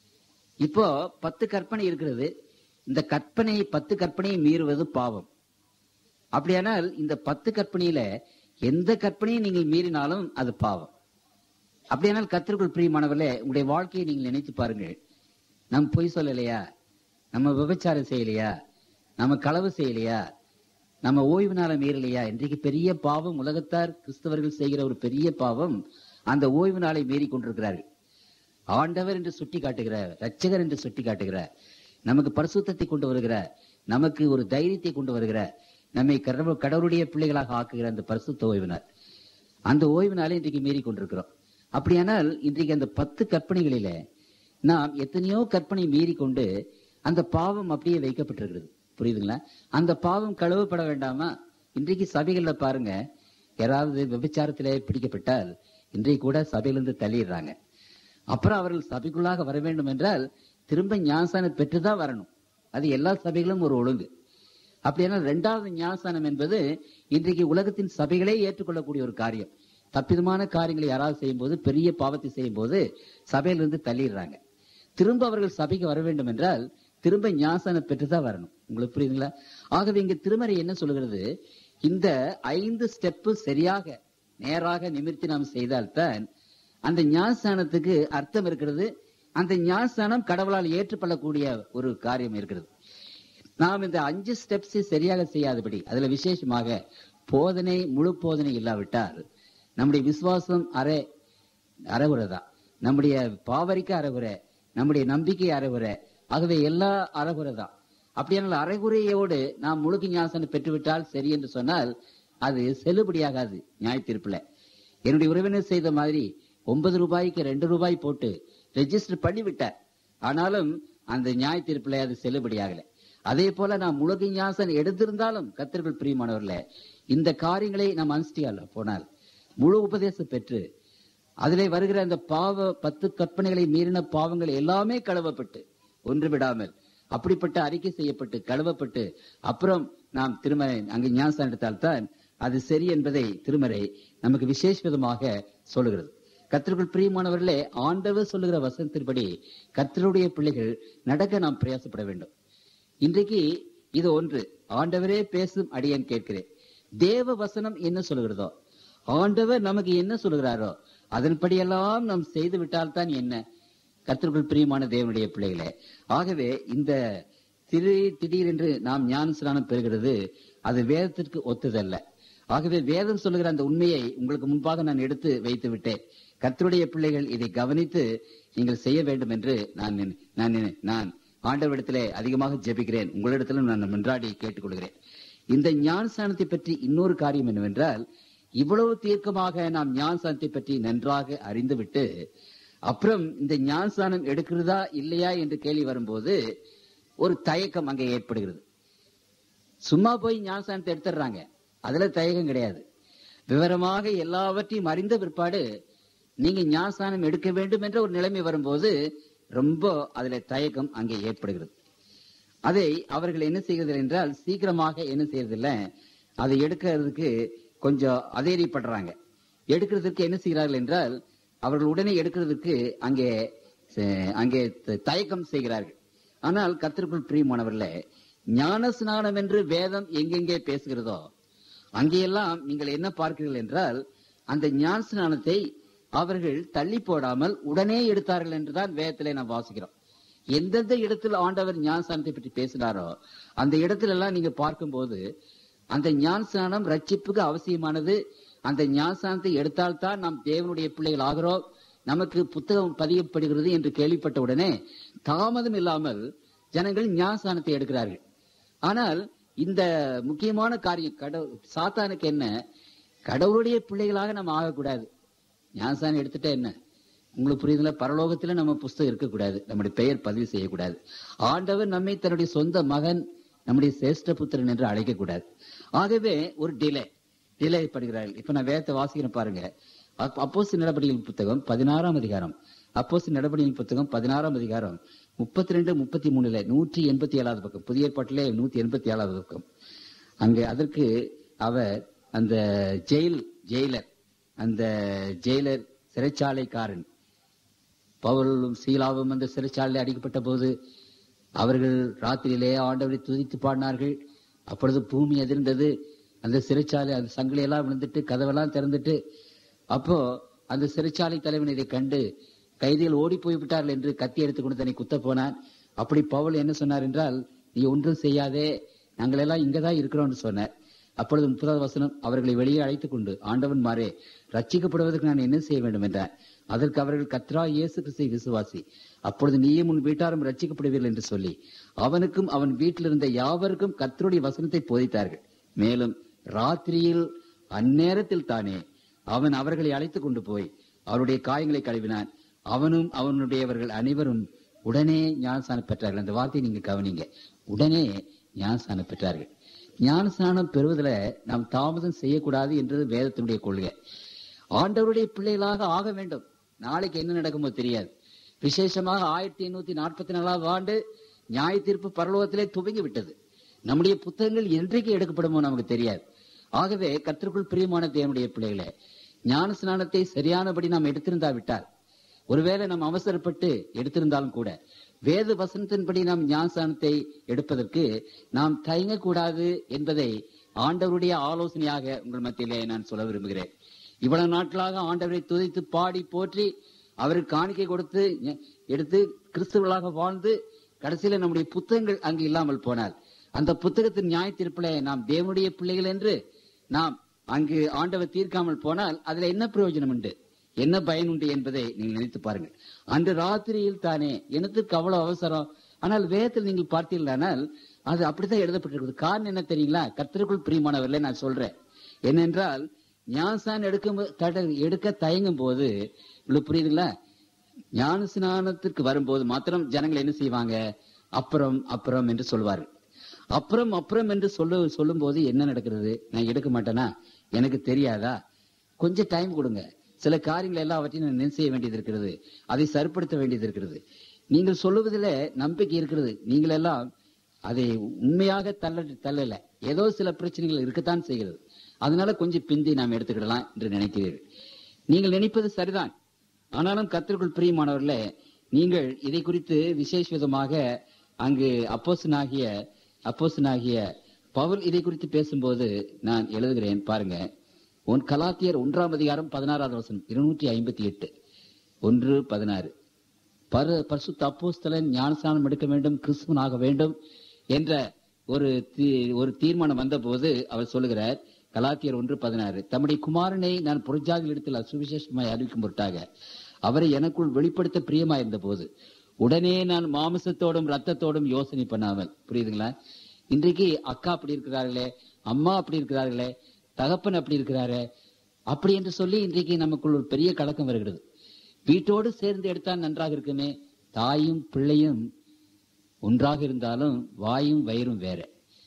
இப்போ பத்து கற்பனை இருக்கிறது இந்த கற்பனை பத்து கற்பனையை மீறுவது பாவம் அப்படியானால் இந்த பத்து கற்பனையில எந்த கற்பனையை நீங்கள் மீறினாலும் அது பாவம் அப்படியானால் கத்திற்குள் பிரியமானவர்களே உங்களுடைய வாழ்க்கையை நீங்கள் நினைத்து பாருங்கள் நம்ம பொய் சொல்லலையா நம்ம விபச்சாரம் செய்யலையா நம்ம களவு செய்யலையா நம்ம ஓய்வு நாள மீறலையா இன்றைக்கு பெரிய பாவம் உலகத்தார் கிறிஸ்தவர்கள் செய்கிற ஒரு பெரிய பாவம் அந்த ஓய்வு நாளை மீறி கொண்டிருக்கிறார்கள் ஆண்டவர் என்று சுட்டி காட்டுகிறார் ரட்சகர் என்று சுட்டி காட்டுகிறார் நமக்கு பரிசுத்தத்தை கொண்டு வருகிறார் நமக்கு ஒரு தைரியத்தை கொண்டு வருகிறார் நம்மை கடவுள் கடவுளுடைய பிள்ளைகளாக ஆக்குகிற அந்த பரிசுத்த ஓய்வினார் அந்த ஓய்வினாலே இன்றைக்கு மீறி கொண்டிருக்கிறோம் அப்படியானால் இன்றைக்கு அந்த பத்து கற்பனைகளில நாம் எத்தனையோ கற்பனை மீறி கொண்டு அந்த பாவம் அப்படியே வைக்கப்பட்டிருக்கிறது புரியுதுங்களா அந்த பாவம் கழுவப்பட வேண்டாமா இன்றைக்கு சபைகள்ல பாருங்க யாராவது விபச்சாரத்திலே பிடிக்கப்பட்டால் இன்றைக்கு கூட சபையிலிருந்து தள்ளிடுறாங்க அப்புறம் அவர்கள் சபைக்குள்ளாக வர வேண்டும் என்றால் திரும்ப ஞானசானம் பெற்றுதான் வரணும் அது எல்லா சபைகளும் ஒரு ஒழுங்கு அப்படியானால் இரண்டாவது ஞானசானம் என்பது இன்றைக்கு உலகத்தின் சபைகளே ஏற்றுக்கொள்ளக்கூடிய ஒரு காரியம் தப்பிதமான காரியங்களை யாராவது செய்யும்போது பெரிய பாவத்தை செய்யும் போது சபையிலிருந்து தள்ளிடுறாங்க திரும்ப அவர்கள் சபைக்கு வர வேண்டும் என்றால் திரும்ப ஞானசானம் பெற்றுதான் வரணும் உங்களுக்கு புரியுதுங்களா ஆகவே இங்க திருமறை என்ன சொல்கிறது இந்த ஐந்து ஸ்டெப்பு சரியாக நேராக நிமிர்த்தி நாம் செய்தால்தான் அந்த ஞானஸ்தானத்துக்கு அர்த்தம் இருக்கிறது அந்த ஞானஸ்தானம் கடவுளால் ஏற்றுக்கொள்ளக்கூடிய ஒரு காரியம் இருக்கிறது நாம் இந்த அஞ்சு ஸ்டெப்ஸ் சரியாக செய்யாதபடி அதுல விசேஷமாக போதனை முழு போதனை இல்லாவிட்டால் நம்முடைய விசுவாசம் அரை அறகுறைதான் நம்முடைய பாவரிக்க அறகுறை நம்முடைய நம்பிக்கை அறகுறை ஆகவே எல்லா அறகுறை தான் அப்படியானால் அறகுறையோடு நாம் முழுக்க ஞானசனம் பெற்றுவிட்டால் சரி என்று சொன்னால் அது செல்லுபடியாகாது நியாய தீர்ப்புல என்னுடைய உறவினர் செய்த மாதிரி ஒன்பது ரூபாய்க்கு ரெண்டு ரூபாய் போட்டு ரெஜிஸ்டர் பண்ணி விட்டார் ஆனாலும் அந்த நியாய தீர்ப்புல அது செல்லுபடியாகல அதே போல நாம் முழுக்க ஞாசன் எடுத்திருந்தாலும் கத்தர்கள் பிரியமானவர்ல இந்த காரியங்களை நாம் அனுஷ்டியால போனால் முழு உபதேசம் பெற்று அதிலே வருகிற அந்த பாவ பத்து கற்பனைகளை மீறின பாவங்கள் எல்லாமே கழுவப்பட்டு ஒன்று விடாமல் அப்படிப்பட்ட அறிக்கை செய்யப்பட்டு கழுவப்பட்டு அப்புறம் நாம் திருமறை அங்கு ஞானஸ்தானம் எடுத்தால்தான் அது சரி என்பதை திருமறை நமக்கு விசேஷ விதமாக சொல்லுகிறது கத்தருக்குள் பிரியமானவர்களே ஆண்டவர் சொல்லுகிற வசனத்தின்படி கத்தருடைய பிள்ளைகள் நடக்க நாம் பிரயாசப்பட வேண்டும் இன்றைக்கு இது ஒன்று ஆண்டவரே பேசும் அடியேன் கேட்கிறேன் தேவ வசனம் என்ன சொல்லுகிறதோ ஆண்டவர் நமக்கு என்ன சொல்லுகிறாரோ அதன்படியெல்லாம் நாம் செய்து விட்டால்தான் என்ன கர்த்தருக்குள் பிரியமான தேவனுடைய பிள்ளைகளே ஆகவே இந்த திரு திடீரென்று நாம் ஞான ஸ்நானம் பெறுகிறது அது வேதத்திற்கு ஒத்ததல்ல ஆகவே வேதம் சொல்லுகிற அந்த உண்மையை உங்களுக்கு முன்பாக நான் எடுத்து வைத்து விட்டேன் கர்த்தருடைய பிள்ளைகள் இதை கவனித்து நீங்கள் செய்ய வேண்டும் என்று நான் நினை- நான் நினை- நான் ஆண்டவரிடத்திலே அதிகமாக ஜெபிக்கிறேன் உங்களிடத்திலும் நான் மன்றாடி கேட்டுக்கொள்கிறேன் இந்த ஞானஸ்தானத்தை பற்றி இன்னொரு காரியம் என்னவென்றால் இவ்வளவு தீர்க்கமாக நாம் ஞானஸ்தானத்தை பற்றி நன்றாக அறிந்துவிட்டு அப்புறம் இந்த ஞானஸ்தானம் எடுக்கிறதா இல்லையா என்று கேள்வி வரும்போது ஒரு தயக்கம் அங்கே ஏற்படுகிறது சும்மா போய் ஞானஸ்தானத்தை எடுத்துடுறாங்க அதுல தயக்கம் கிடையாது விவரமாக எல்லாவற்றையும் அறிந்த பிற்பாடு நீங்க ஞானஸ்தானம் எடுக்க வேண்டும் என்ற ஒரு நிலைமை வரும்போது ரொம்ப அதுல தயக்கம் அங்கே ஏற்படுகிறது அதை அவர்கள் என்ன செய்கிறது என்றால் சீக்கிரமாக என்ன செய்யறதில்ல அதை எடுக்கிறதுக்கு கொஞ்சம் அதேறிப்படுறாங்க எடுக்கிறதுக்கு என்ன செய்கிறார்கள் என்றால் அவர்கள் உடனே எடுக்கிறதுக்கு அங்கே சே- அங்கே த- தயக்கம் செய்கிறார்கள் ஆனால் கர்த்தருக்குள் பிரியமானவர்களே ஞான ஸ்நானம் என்று வேதம் எங்கெங்கே பேசுகிறதோ அங்கேயெல்லாம் நீங்கள் என்ன பார்க்கிறீர்கள் என்றால் அந்த ஞான ஸ்நானத்தை அவர்கள் தள்ளி போடாமல் உடனே எடுத்தார்கள் என்றுதான் வேதத்திலே நாம் வாசிக்கிறோம் எந்தெந்த இடத்தில் ஆண்டவர் ஞானஸ்தானத்தை பற்றி பேசினாரோ அந்த இடத்துல எல்லாம் நீங்க பார்க்கும்போது அந்த ஞானஸ்தானம் ரட்சிப்புக்கு அவசியமானது அந்த ஞானஸ்தானத்தை எடுத்தால்தான் நாம் தேவனுடைய பிள்ளைகள் ஆகிறோம் நமக்கு புத்தகம் பதியப்படுகிறது என்று கேள்விப்பட்ட உடனே தாமதம் இல்லாமல் ஜனங்கள் ஞானஸ்தானத்தை எடுக்கிறார்கள் ஆனால் இந்த முக்கியமான காரியம் கடவுள் சாத்தானுக்கு என்ன கடவுளுடைய பிள்ளைகளாக நம்ம ஆகக்கூடாது ஞானஸ்தானம் எடுத்துட்டா என்ன உங்களுக்கு புரியுதுல பரலோகத்துல நம்ம புஸ்தகம் இருக்கக்கூடாது நம்முடைய பெயர் பதிவு செய்யக்கூடாது ஆண்டவர் நம்மை தன்னுடைய சொந்த மகன் நம்முடைய சிரேஷ்ட புத்திரன் என்று அழைக்கக்கூடாது ஆகவே ஒரு டிலே டிலே படுகிறார்கள் இப்ப நான் வேதத்தை வாசிக்கிறேன் பாருங்க அப்போஸ் நடவடிக்கைகள் புத்தகம் பதினாறாம் அதிகாரம் அப்போஸ் நடவடிக்கைகள் புத்தகம் பதினாறாம் அதிகாரம் முப்பத்தி ரெண்டு முப்பத்தி மூணுல நூற்றி எண்பத்தி ஏழாவது பக்கம் புதிய ஏற்பாட்டிலே நூத்தி எண்பத்தி ஏழாவது பக்கம் அங்கே அதற்கு அவர் அந்த ஜெயில் ஜெயிலர் அந்த ஜெயிலர் சிறைச்சாலைக்காரன் பவுலும் சீலாவும் அந்த சிறைச்சாலையில் அடிக்கப்பட்ட போது அவர்கள் ராத்திரியிலே ஆண்டவரை துதித்து பாடினார்கள் அப்பொழுது பூமி அதிர்ந்தது அந்த சிறைச்சாலை அந்த சங்கிலி எல்லாம் விழுந்துட்டு கதவெல்லாம் திறந்துட்டு அப்போ அந்த சிறைச்சாலை தலைவன் இதை கண்டு கைதிகள் ஓடி போய் விட்டார்கள் என்று கத்தி எடுத்துக்கொண்டு தன்னை குத்த போனான் அப்படி பவுல் என்ன சொன்னார் என்றால் நீ ஒன்றும் செய்யாதே நாங்கள் எல்லாம் இங்கதான் இருக்கிறோம்னு சொன்னார் அப்பொழுது முப்பதாவது வசனம் அவர்களை வெளியே அழைத்துக் கொண்டு ஆண்டவன் மாறே ரட்சிக்கப்படுவதற்கு நான் என்ன செய்ய வேண்டும் என்றார் அதற்கு அவர்கள் கத்ரா இயேசு கிறிஸ்துவை விசுவாசி அப்பொழுது நீயும் உன் வீட்டாரும் ரட்சிக்கப்படுவீர்கள் என்று சொல்லி அவனுக்கும் அவன் வீட்டில் இருந்த யாவருக்கும் கர்த்தருடைய வசனத்தை போதித்தார்கள் மேலும் ராத்திரியில் அந்நேரத்தில் தானே அவன் அவர்களை அழைத்துக் கொண்டு போய் அவருடைய காயங்களை கழுவினான் அவனும் அவனுடையவர்கள் அனைவரும் உடனே ஞானஸ்தானம் பெற்றார்கள் அந்த வார்த்தையை நீங்க கவனிங்க உடனே ஞானஸ்தானம் பெற்றார்கள் ஞானஸ்நானம் பெறுவதில் நாம் தாமதம் செய்யக்கூடாது என்றது வேதத்தினுடைய கொள்கை ஆண்டவருடைய பிள்ளைகளாக ஆக வேண்டும் நாளைக்கு என்ன நடக்குமோ தெரியாது விசேஷமாக ஆயிரத்தி எண்ணூத்தி நாற்பத்தி நாலாவது ஆண்டு நியாய தீர்ப்பு பரலோகத்திலே துவங்கி விட்டது நம்முடைய புத்தகங்கள் என்றைக்கு எடுக்கப்படுமோ நமக்கு தெரியாது ஆகவே கத்திற்குள் பிரியமான தேவனுடைய பிள்ளைகளே ஞான ஸ்நானத்தை சரியானபடி நாம் எடுத்திருந்தா விட்டால் ஒருவேளை நாம் அவசரப்பட்டு எடுத்திருந்தாலும் கூட வேத வசனத்தின்படி நாம் ஞானஸ்தானத்தை எடுப்பதற்கு நாம் தயங்கக்கூடாது என்பதை ஆண்டவருடைய ஆலோசனையாக உங்கள் மத்தியிலே நான் சொல்ல விரும்புகிறேன் இவ்வளவு நாட்களாக ஆண்டவரை துதைத்து பாடி போற்றி அவருக்கு காணிக்கை கொடுத்து ஞ- எடுத்து கிறிஸ்துவர்களாக வாழ்ந்து கடைசியில நம்முடைய புத்தகங்கள் அங்கு இல்லாமல் போனால் அந்த புத்தகத்தின் நியாய தீர்ப்பிலே நாம் தேவனுடைய பிள்ளைகள் என்று நாம் அங்கு ஆண்டவர் தீர்க்காமல் போனால் அதுல என்ன பிரயோஜனம் உண்டு என்ன பயன் உண்டு என்பதை நீங்கள் நினைத்து பாருங்கள் அன்று ராத்திரியில் தானே எனத்துக்கு அவ்வளவு அவசரம் ஆனால் வேதத்தில் நீங்கள் பார்த்தீர்களானால் அது அப்படித்தான் எழுதப்பட்டிருக்கிறது காரணம் என்ன தெரியுங்களா கர்த்தருக்குள் பிரியமானவர்களே நான் சொல்றேன் என்னென்றால் ஞானசான் எடுக்கும் தட எடுக்க தயங்கும் போது உங்களுக்கு புரியுதுங்களா ஞான ஸ்நானத்திற்கு வரும்போது மாத்திரம் ஜனங்கள் என்ன செய்வாங்க அப்புறம் அப்புறம் என்று சொல்வார்கள் அப்புறம் அப்புறம் என்று சொல்ல சொல்லும் போது என்ன நடக்கிறது நான் எடுக்க மாட்டேனா எனக்கு தெரியாதா கொஞ்சம் டைம் கொடுங்க சில காரியங்கள் எல்லாவற்றையும் நான் என்ன செய்ய வேண்டியது இருக்கிறது அதை சரிப்படுத்த வேண்டியது இருக்கிறது நீங்கள் சொல்லுவதில் நம்பிக்கை இருக்கிறது நீங்கள் எல்லாம் அதை உண்மையாக தள்ள தள்ளல ஏதோ சில பிரச்சனைகள் இருக்கத்தான் செய்கிறது அதனால கொஞ்சம் பிந்தி நாம் எடுத்துக்கிடலாம் என்று நினைக்கிறீர்கள் நீங்கள் நினைப்பது சரிதான் ஆனாலும் கத்திற்குள் பிரியமானவர்களே நீங்கள் இதை குறித்து விசேஷ விதமாக அங்கு அப்போசனாகிய அப்போசனாகிய பவுல் இதை குறித்து பேசும்போது நான் எழுதுகிறேன் பாருங்க உன் கலாத்தியர் ஒன்றாம் அதிகாரம் பதினாறாவது வசனம் இருநூற்றி ஐம்பத்தி எட்டு ஒன்று பதினாறு பரு பரிசுத்த அப்போஸ்தலன் ஞானஸ்நானம் எடுக்க வேண்டும் கிறிஸ்துவன் ஆக வேண்டும் என்ற ஒரு தீ- ஒரு தீர்மானம் வந்தபோது அவர் சொல்லுகிறார் கலாத்தியர் ஒன்று பதினாறு தம்முடைய குமாரனை நான் புறஜாதியில் இடத்தில் சுவிசேஷமாய் அறிவிக்கும் பொருட்டாக அவரை எனக்குள் வெளிப்படுத்த பிரியமாயிருந்த போது உடனே நான் மாமிசத்தோடும் ரத்தத்தோடும் யோசனை பண்ணாமல் புரியுதுங்களா இன்றைக்கு அக்கா அப்படி இருக்கிறார்களே அம்மா அப்படி இருக்கிறார்களே தகப்பன் அப்படி இருக்கிறாரே அப்படி என்று சொல்லி இன்றைக்கு நமக்குள் ஒரு பெரிய கலக்கம் வருகிறது வீட்டோடு சேர்ந்து எடுத்தால் நன்றாக இருக்குமே தாயும் பிள்ளையும் ஒன்றாக இருந்தாலும் வாயும் வயிறும் வேற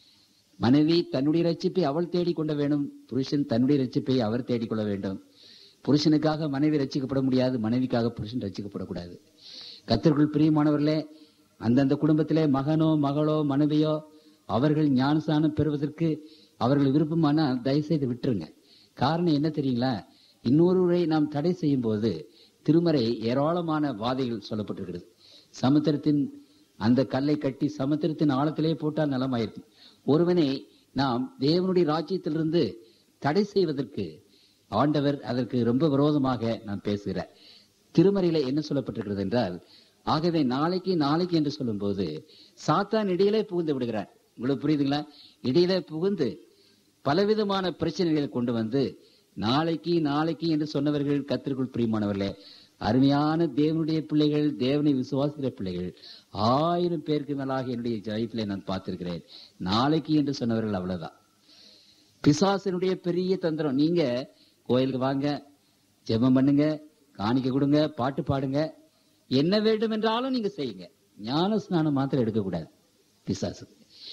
மனைவி தன்னுடைய ரட்சிப்பை அவள் தேடிக்கொள்ள வேண்டும் புருஷன் தன்னுடைய ரட்சிப்பை அவர் தேடிக்கொள்ள வேண்டும் புருஷனுக்காக மனைவி ரட்சிக்கப்பட முடியாது மனைவிக்காக புருஷன் ரட்சிக்கப்படக்கூடாது கத்திற்குள் பிரியமானவர்களே அந்தந்த குடும்பத்திலே மகனோ மகளோ மனைவியோ அவர்கள் ஞானசானம் பெறுவதற்கு அவர்கள் விருப்பமானால் தயவு செய்து விட்டுருங்க காரணம் என்ன தெரியுங்களா இன்னொருவரை நாம் தடை செய்யும் போது திருமறை ஏராளமான வாதைகள் சொல்லப்பட்டிருக்கிறது சமுத்திரத்தின் அந்த கல்லை கட்டி சமுத்திரத்தின் ஆழத்திலே போட்டால் நலமாயிருக்கும் ஒருவனை நாம் தேவனுடைய ராஜ்யத்திலிருந்து தடை செய்வதற்கு ஆண்டவர் அதற்கு ரொம்ப விரோதமாக நான் பேசுகிறார் திருமறையில என்ன சொல்லப்பட்டிருக்கிறது என்றால் ஆகவே நாளைக்கு நாளைக்கு என்று சொல்லும்போது சாத்தான் இடையிலே புகுந்து விடுகிறார் உங்களுக்கு புரியுதுங்களா இடையிலே புகுந்து பலவிதமான பிரச்சனைகளை கொண்டு வந்து நாளைக்கு நாளைக்கு என்று சொன்னவர்கள் கத்திற்குள் பிரியமானவர்களே அருமையான தேவனுடைய பிள்ளைகள் தேவனை விசுவாசிக்கிற பிள்ளைகள் ஆயிரம் பேருக்கு மேலாக என்னுடைய லைஃப்ல நான் பார்த்திருக்கிறேன் நாளைக்கு என்று சொன்னவர்கள் அவ்வளவுதான் பிசாசனுடைய பெரிய தந்திரம் நீங்க கோயிலுக்கு வாங்க ஜெபம் பண்ணுங்க காணிக்க கொடுங்க பாட்டு பாடுங்க என்ன வேண்டும் என்றாலும் நீங்க செய்யுங்க ஞான ஸ்நானம் மாத்திரம் எடுக்கக்கூடாது பிசாசு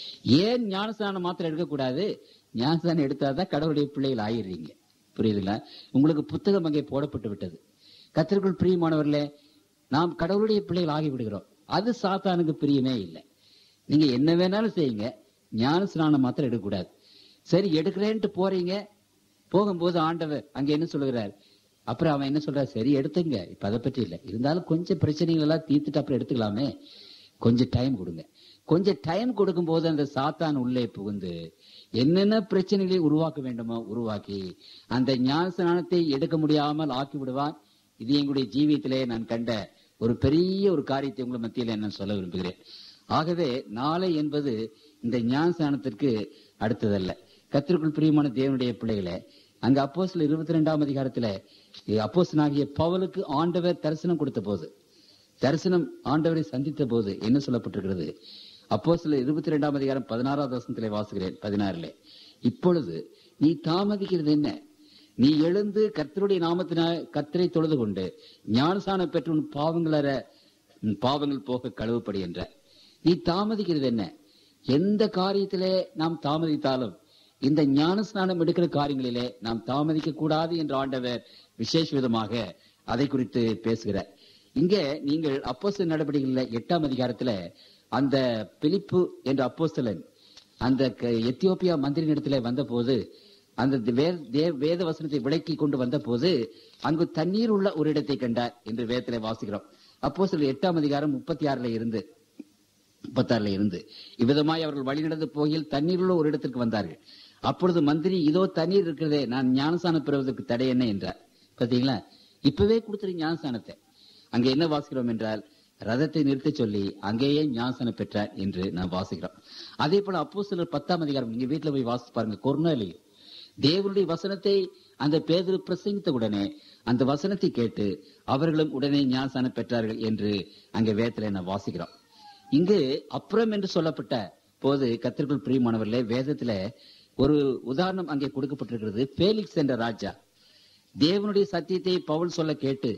ஏன் ஞான ஸ்நானம் மாத்திரம் எடுக்கக்கூடாது ஞான ஸ்நானம் எடுத்தாதான் கடவுளுடைய பிள்ளைகள் ஆயிடுறீங்க புரியுதுங்களா உங்களுக்கு புத்தகம் அங்கே போடப்பட்டு விட்டது கத்திற்குள் பிரியமானவர்களே நாம் கடவுளுடைய பிள்ளைகள் ஆகி விடுகிறோம் அது சாத்தானுக்கு பிரியமே இல்லை நீங்க என்ன வேணாலும் செய்யுங்க ஞான ஸ்நானம் மாத்திரம் எடுக்கக்கூடாது சரி எடுக்கிறேன்ட்டு போறீங்க போகும்போது ஆண்டவர் அங்க என்ன சொல்லுகிறார் அப்புறம் அவன் என்ன சொல்றார் சரி எடுத்துங்க இப்ப அதை பற்றி இல்லை இருந்தாலும் கொஞ்சம் பிரச்சனைகள் எல்லாம் தீர்த்துட்டு அப்புறம் எடுத்துக்கலாமே கொஞ்சம் டைம் கொடுங்க கொஞ்சம் டைம் கொடுக்கும் போது அந்த சாத்தான் உள்ளே புகுந்து என்னென்ன பிரச்சனைகளை உருவாக்க வேண்டுமோ உருவாக்கி அந்த ஞான ஸ்நானத்தை எடுக்க முடியாமல் ஆக்கி விடுவான் இது எங்களுடைய ஜீவியத்திலே நான் கண்ட ஒரு பெரிய ஒரு காரியத்தை உங்கள் மத்தியில் நான் சொல்ல விரும்புகிறேன் ஆகவே நாளை என்பது இந்த ஞான ஸ்நானத்திற்கு அடுத்ததல்ல கத்திற்குள் பிரியமான தேவனுடைய பிள்ளைகளே அங்க அப்போஸ்ல இருபத்தி ரெண்டாம் அதிகாரத்துல அப்போஸ்தலனாகிய பவுலுக்கு ஆண்டவர் தரிசனம் கொடுத்த போது தரிசனம் ஆண்டவரை சந்தித்த போது என்ன சொல்லப்பட்டிருக்கிறது அப்போ சில இருபத்தி ரெண்டாம் அதிகாரம் பதினாறாவது வசனத்திலே வாசுகிறேன் பதினாறுல இப்பொழுது நீ தாமதிக்கிறது என்ன நீ எழுந்து கர்த்தருடைய நாமத்தினால் கர்த்தரை தொழுது கொண்டு ஞானசானம் பெற்று உன் பாவங்களற உன் பாவங்கள் போக கழுவுப்படி என்ற நீ தாமதிக்கிறது என்ன எந்த காரியத்திலே நாம் தாமதித்தாலும் இந்த ஞான ஸ்நானம் எடுக்கிற காரியங்களிலே நாம் தாமதிக்க கூடாது என்று ஆண்டவர் விசேஷ விதமாக அதை குறித்து பேசுகிறார் இங்கே நீங்கள் அப்போஸ்தலர் நடவடிக்கைகளில் எட்டாம் அதிகாரத்துல அந்த பிலிப்பு என்ற அப்போஸ்தலன் அந்த க- எத்தியோப்பியா மந்திரினிடத்துல வந்தபோது அந்த வே- தே- வேத வசனத்தை விலக்கி கொண்டு வந்த போது அங்கு தண்ணீர் உள்ள ஒரு இடத்தை கண்டார் என்று வேதத்திலே வாசிக்கிறோம் அப்போ சில எட்டாம் அதிகாரம் முப்பத்தி ஆறுல இருந்து முப்பத்தாறுல இருந்து இவ்விதமாய் அவர்கள் வழி நடந்து போகையில் தண்ணீர் உள்ள ஒரு இடத்திற்கு வந்தார்கள் அப்பொழுது மந்திரி இதோ தண்ணீர் இருக்கிறதே நான் ஞானசானம் பெறுவதற்கு தடை என்ன என்றார் பாத்தீங்களா இப்பவே கொடுத்துரு ஞானசானத்தை அங்க என்ன வாசிக்கிறோம் என்றால் ரதத்தை நிறுத்தச் சொல்லி அங்கேயே ஞானசானம் பெற்றார் என்று நாம் வாசிக்கிறோம் அதே போல அப்போ சிலர் பத்தாம் அதிகாரம் நீங்க வீட்டுல போய் வாசிச்சு பாருங்க கொரோனாலையும் தேவனுடைய வசனத்தை அந்த பேதுரு பிரசங்கித்த உடனே அந்த வசனத்தை கேட்டு அவர்களும் உடனே ஞானசானம் பெற்றார்கள் என்று அங்கே வேதத்துல நான் வாசிக்கிறோம் இங்கு அப்புறம் என்று சொல்லப்பட்ட போது கத்திற்குள் பிரியமானவர்களே வேதத்துல ஒரு உதாரணம் அங்கே கொடுக்கப்பட்டிருக்கிறது பேலிக்ஸ் என்ற ராஜா தேவனுடைய சத்தியத்தை பவுல் சொல்ல கேட்டு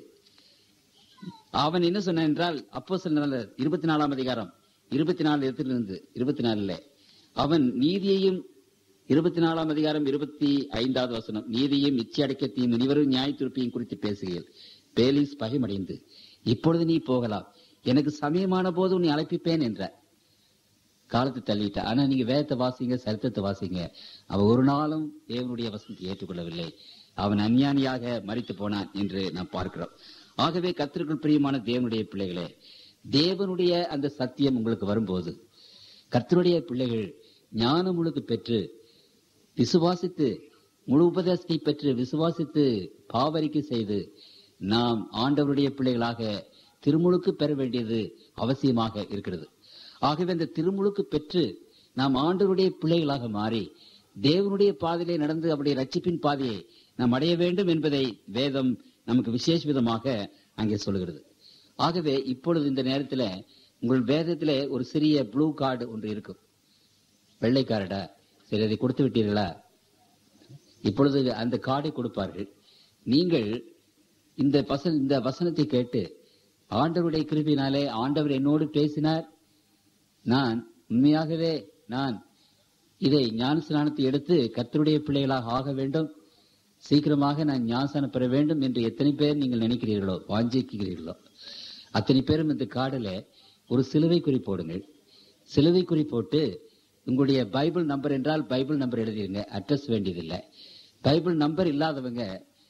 அவன் என்ன சொன்னான் என்றால் அப்போ சில இருபத்தி நாலாம் அதிகாரம் இருபத்தி நாலு இடத்திலிருந்து இருபத்தி நாலுல அவன் நீதியையும் இருபத்தி நாலாம் அதிகாரம் இருபத்தி ஐந்தாவது வசனம் நீதியும் இச்சை அடக்கத்தையும் இனிவரும் நியாய திருப்பியும் குறித்து பேசுகையில் பேலிஸ் பகைமடைந்து இப்பொழுது நீ போகலாம் எனக்கு சமயமான போது உன்னை அழைப்பிப்பேன் என்றார் காலத்தை தள்ளிட்ட ஆனா நீங்க வேதத்தை வாசிங்க சரித்திரத்தை வாசிங்க அவன் ஒரு நாளும் தேவனுடைய வசனத்தை ஏற்றுக்கொள்ளவில்லை அவன் அஞ்ஞானியாக மறித்து போனான் என்று நாம் பார்க்கிறோம் ஆகவே கத்திற்குள் பிரியமான தேவனுடைய பிள்ளைகளே தேவனுடைய அந்த சத்தியம் உங்களுக்கு வரும்போது கர்த்தருடைய பிள்ளைகள் ஞானம் முழுக்கு பெற்று விசுவாசித்து முழு உபதேசத்தை பெற்று விசுவாசித்து பாவரிக்கை செய்து நாம் ஆண்டவருடைய பிள்ளைகளாக திருமுழுக்கு பெற வேண்டியது அவசியமாக இருக்கிறது ஆகவே அந்த திருமுழுக்கு பெற்று நாம் ஆண்டவருடைய பிள்ளைகளாக மாறி தேவனுடைய பாதையிலே நடந்து அவருடைய ரட்சிப்பின் பாதையை நாம் அடைய வேண்டும் என்பதை வேதம் நமக்கு விசேஷ விதமாக அங்கே சொல்கிறது ஆகவே இப்பொழுது இந்த நேரத்தில் உங்கள் வேதத்திலே ஒரு சிறிய ப்ளூ கார்டு ஒன்று இருக்கும் வெள்ளை கார்டா சரி அதை கொடுத்து விட்டீர்களா இப்பொழுது அந்த கார்டை கொடுப்பார்கள் நீங்கள் இந்த வசன இந்த வசனத்தை கேட்டு ஆண்டவருடைய கிருபினாலே ஆண்டவர் என்னோடு பேசினார் நான் உண்மையாகவே நான் இதை ஞான ஸ்நானத்தை எடுத்து கர்த்தருடைய பிள்ளைகளாக ஆக வேண்டும் சீக்கிரமாக நான் ஞானஸ்நானம் பெற வேண்டும் என்று எத்தனை பேர் நீங்கள் நினைக்கிறீர்களோ வாஞ்சிக்கிறீர்களோ அத்தனை பேரும் இந்த கார்டில் ஒரு சிலுவை குறி போடுங்கள் சிலுவை குறி போட்டு உங்களுடைய பைபிள் நம்பர் என்றால் பைபிள் நம்பர் எழுதிருங்க அட்ரஸ் வேண்டியதில்லை பைபிள் நம்பர் இல்லாதவங்க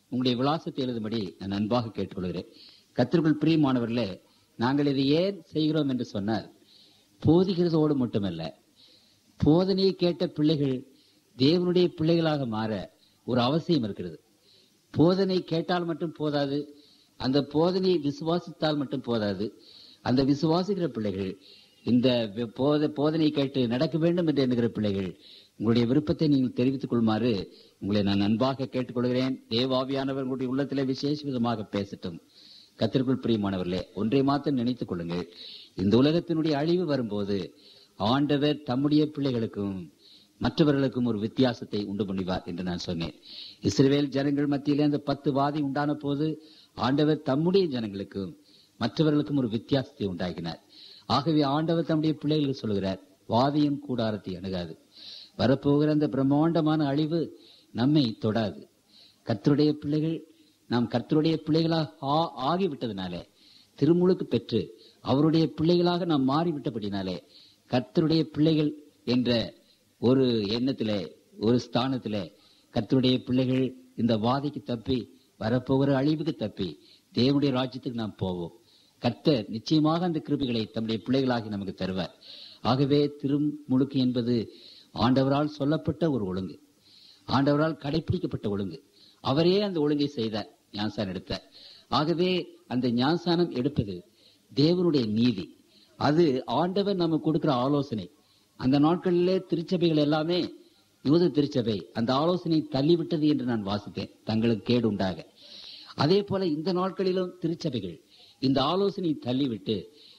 உங்களுடைய விலாசத்தை எழுதும்படி நான் அன்பாக கேட்டுக்கொள்கிறேன் கத்திற்குள் பிரியமானவர்களே நாங்கள் இதை ஏன் செய்கிறோம் என்று சொன்னால் போதிக்கிறதோடு மட்டுமல்ல போதனையை கேட்ட பிள்ளைகள் தேவனுடைய பிள்ளைகளாக மாற ஒரு அவசியம் இருக்கிறது போதனை கேட்டால் மட்டும் போதாது அந்த போதனையை விசுவாசித்தால் மட்டும் போதாது அந்த விசுவாசிக்கிற பிள்ளைகள் இந்த வி- போத போதனை கேட்டு நடக்க வேண்டும் என்று எண்ணுகிற பிள்ளைகள் உங்களுடைய விருப்பத்தை நீங்கள் தெரிவித்துக் கொள்ளுமாறு உங்களை நான் அன்பாக கேட்டுக்கொள்கிறேன் தேவாவியானவர் உங்களுடைய உள்ளத்திலே விசேஷ விதமாக பேசட்டும் கத்திற்குள் பிரியமானவர்களே ஒன்றை மாத்திரம் நினைத்துக் கொள்ளுங்கள் இந்த உலகத்தினுடைய அழிவு வரும்போது ஆண்டவர் தம்முடைய பிள்ளைகளுக்கும் மற்றவர்களுக்கும் ஒரு வித்தியாசத்தை உண்டு பண்ணுவார் என்று நான் சொன்னேன் இஸ்ரவேல் ஜனங்கள் மத்தியிலே அந்த பத்து வாதி உண்டான போது ஆண்டவர் தம்முடைய ஜனங்களுக்கும் மற்றவர்களுக்கும் ஒரு வித்தியாசத்தை உண்டாக்கினார் ஆகவே ஆண்டவர் தம்முடைய பிள்ளைகளுக்கு சொல்கிறார் வாதியின் கூடாரத்தை அணுகாது வரப்போகிற அந்த பிரம்மாண்டமான அழிவு நம்மை தொடாது கர்த்தருடைய பிள்ளைகள் நாம் கர்த்தருடைய பிள்ளைகளாக ஆ- ஆகிவிட்டதினாலே திருமுழுக்கு பெற்று அவருடைய பிள்ளைகளாக நாம் மாறிவிட்டபடினாலே கர்த்தருடைய பிள்ளைகள் என்ற ஒரு எண்ணத்திலே ஒரு ஸ்தானத்திலே கர்த்தருடைய பிள்ளைகள் இந்த வாதைக்கு தப்பி வரப்போகிற அழிவுக்கு தப்பி தேவனுடைய ராஜ்யத்துக்கு நாம் போவோம் கர்த்தர் நிச்சயமாக அந்த கிருபிகளை தம்முடைய பிள்ளைகளாகி நமக்கு தருவார் ஆகவே திருமுழுக்கு என்பது ஆண்டவரால் சொல்லப்பட்ட ஒரு ஒழுங்கு ஆண்டவரால் கடைபிடிக்கப்பட்ட ஒழுங்கு அவரே அந்த ஒழுங்கை செய்தார் ஞானசானம் எடுத்தார் ஆகவே அந்த ஞானசானம் எடுப்பது தேவனுடைய நீதி அது ஆண்டவர் நமக்கு கொடுக்கிற ஆலோசனை அந்த நாட்களிலே திருச்சபைகள் எல்லாமே யூத திருச்சபை அந்த ஆலோசனை தள்ளிவிட்டது என்று நான் வாசித்தேன் தங்களுக்கு கேடு உண்டாக அதே போல இந்த நாட்களிலும் திருச்சபைகள் இந்த ஆலோசனை தள்ளிவிட்டு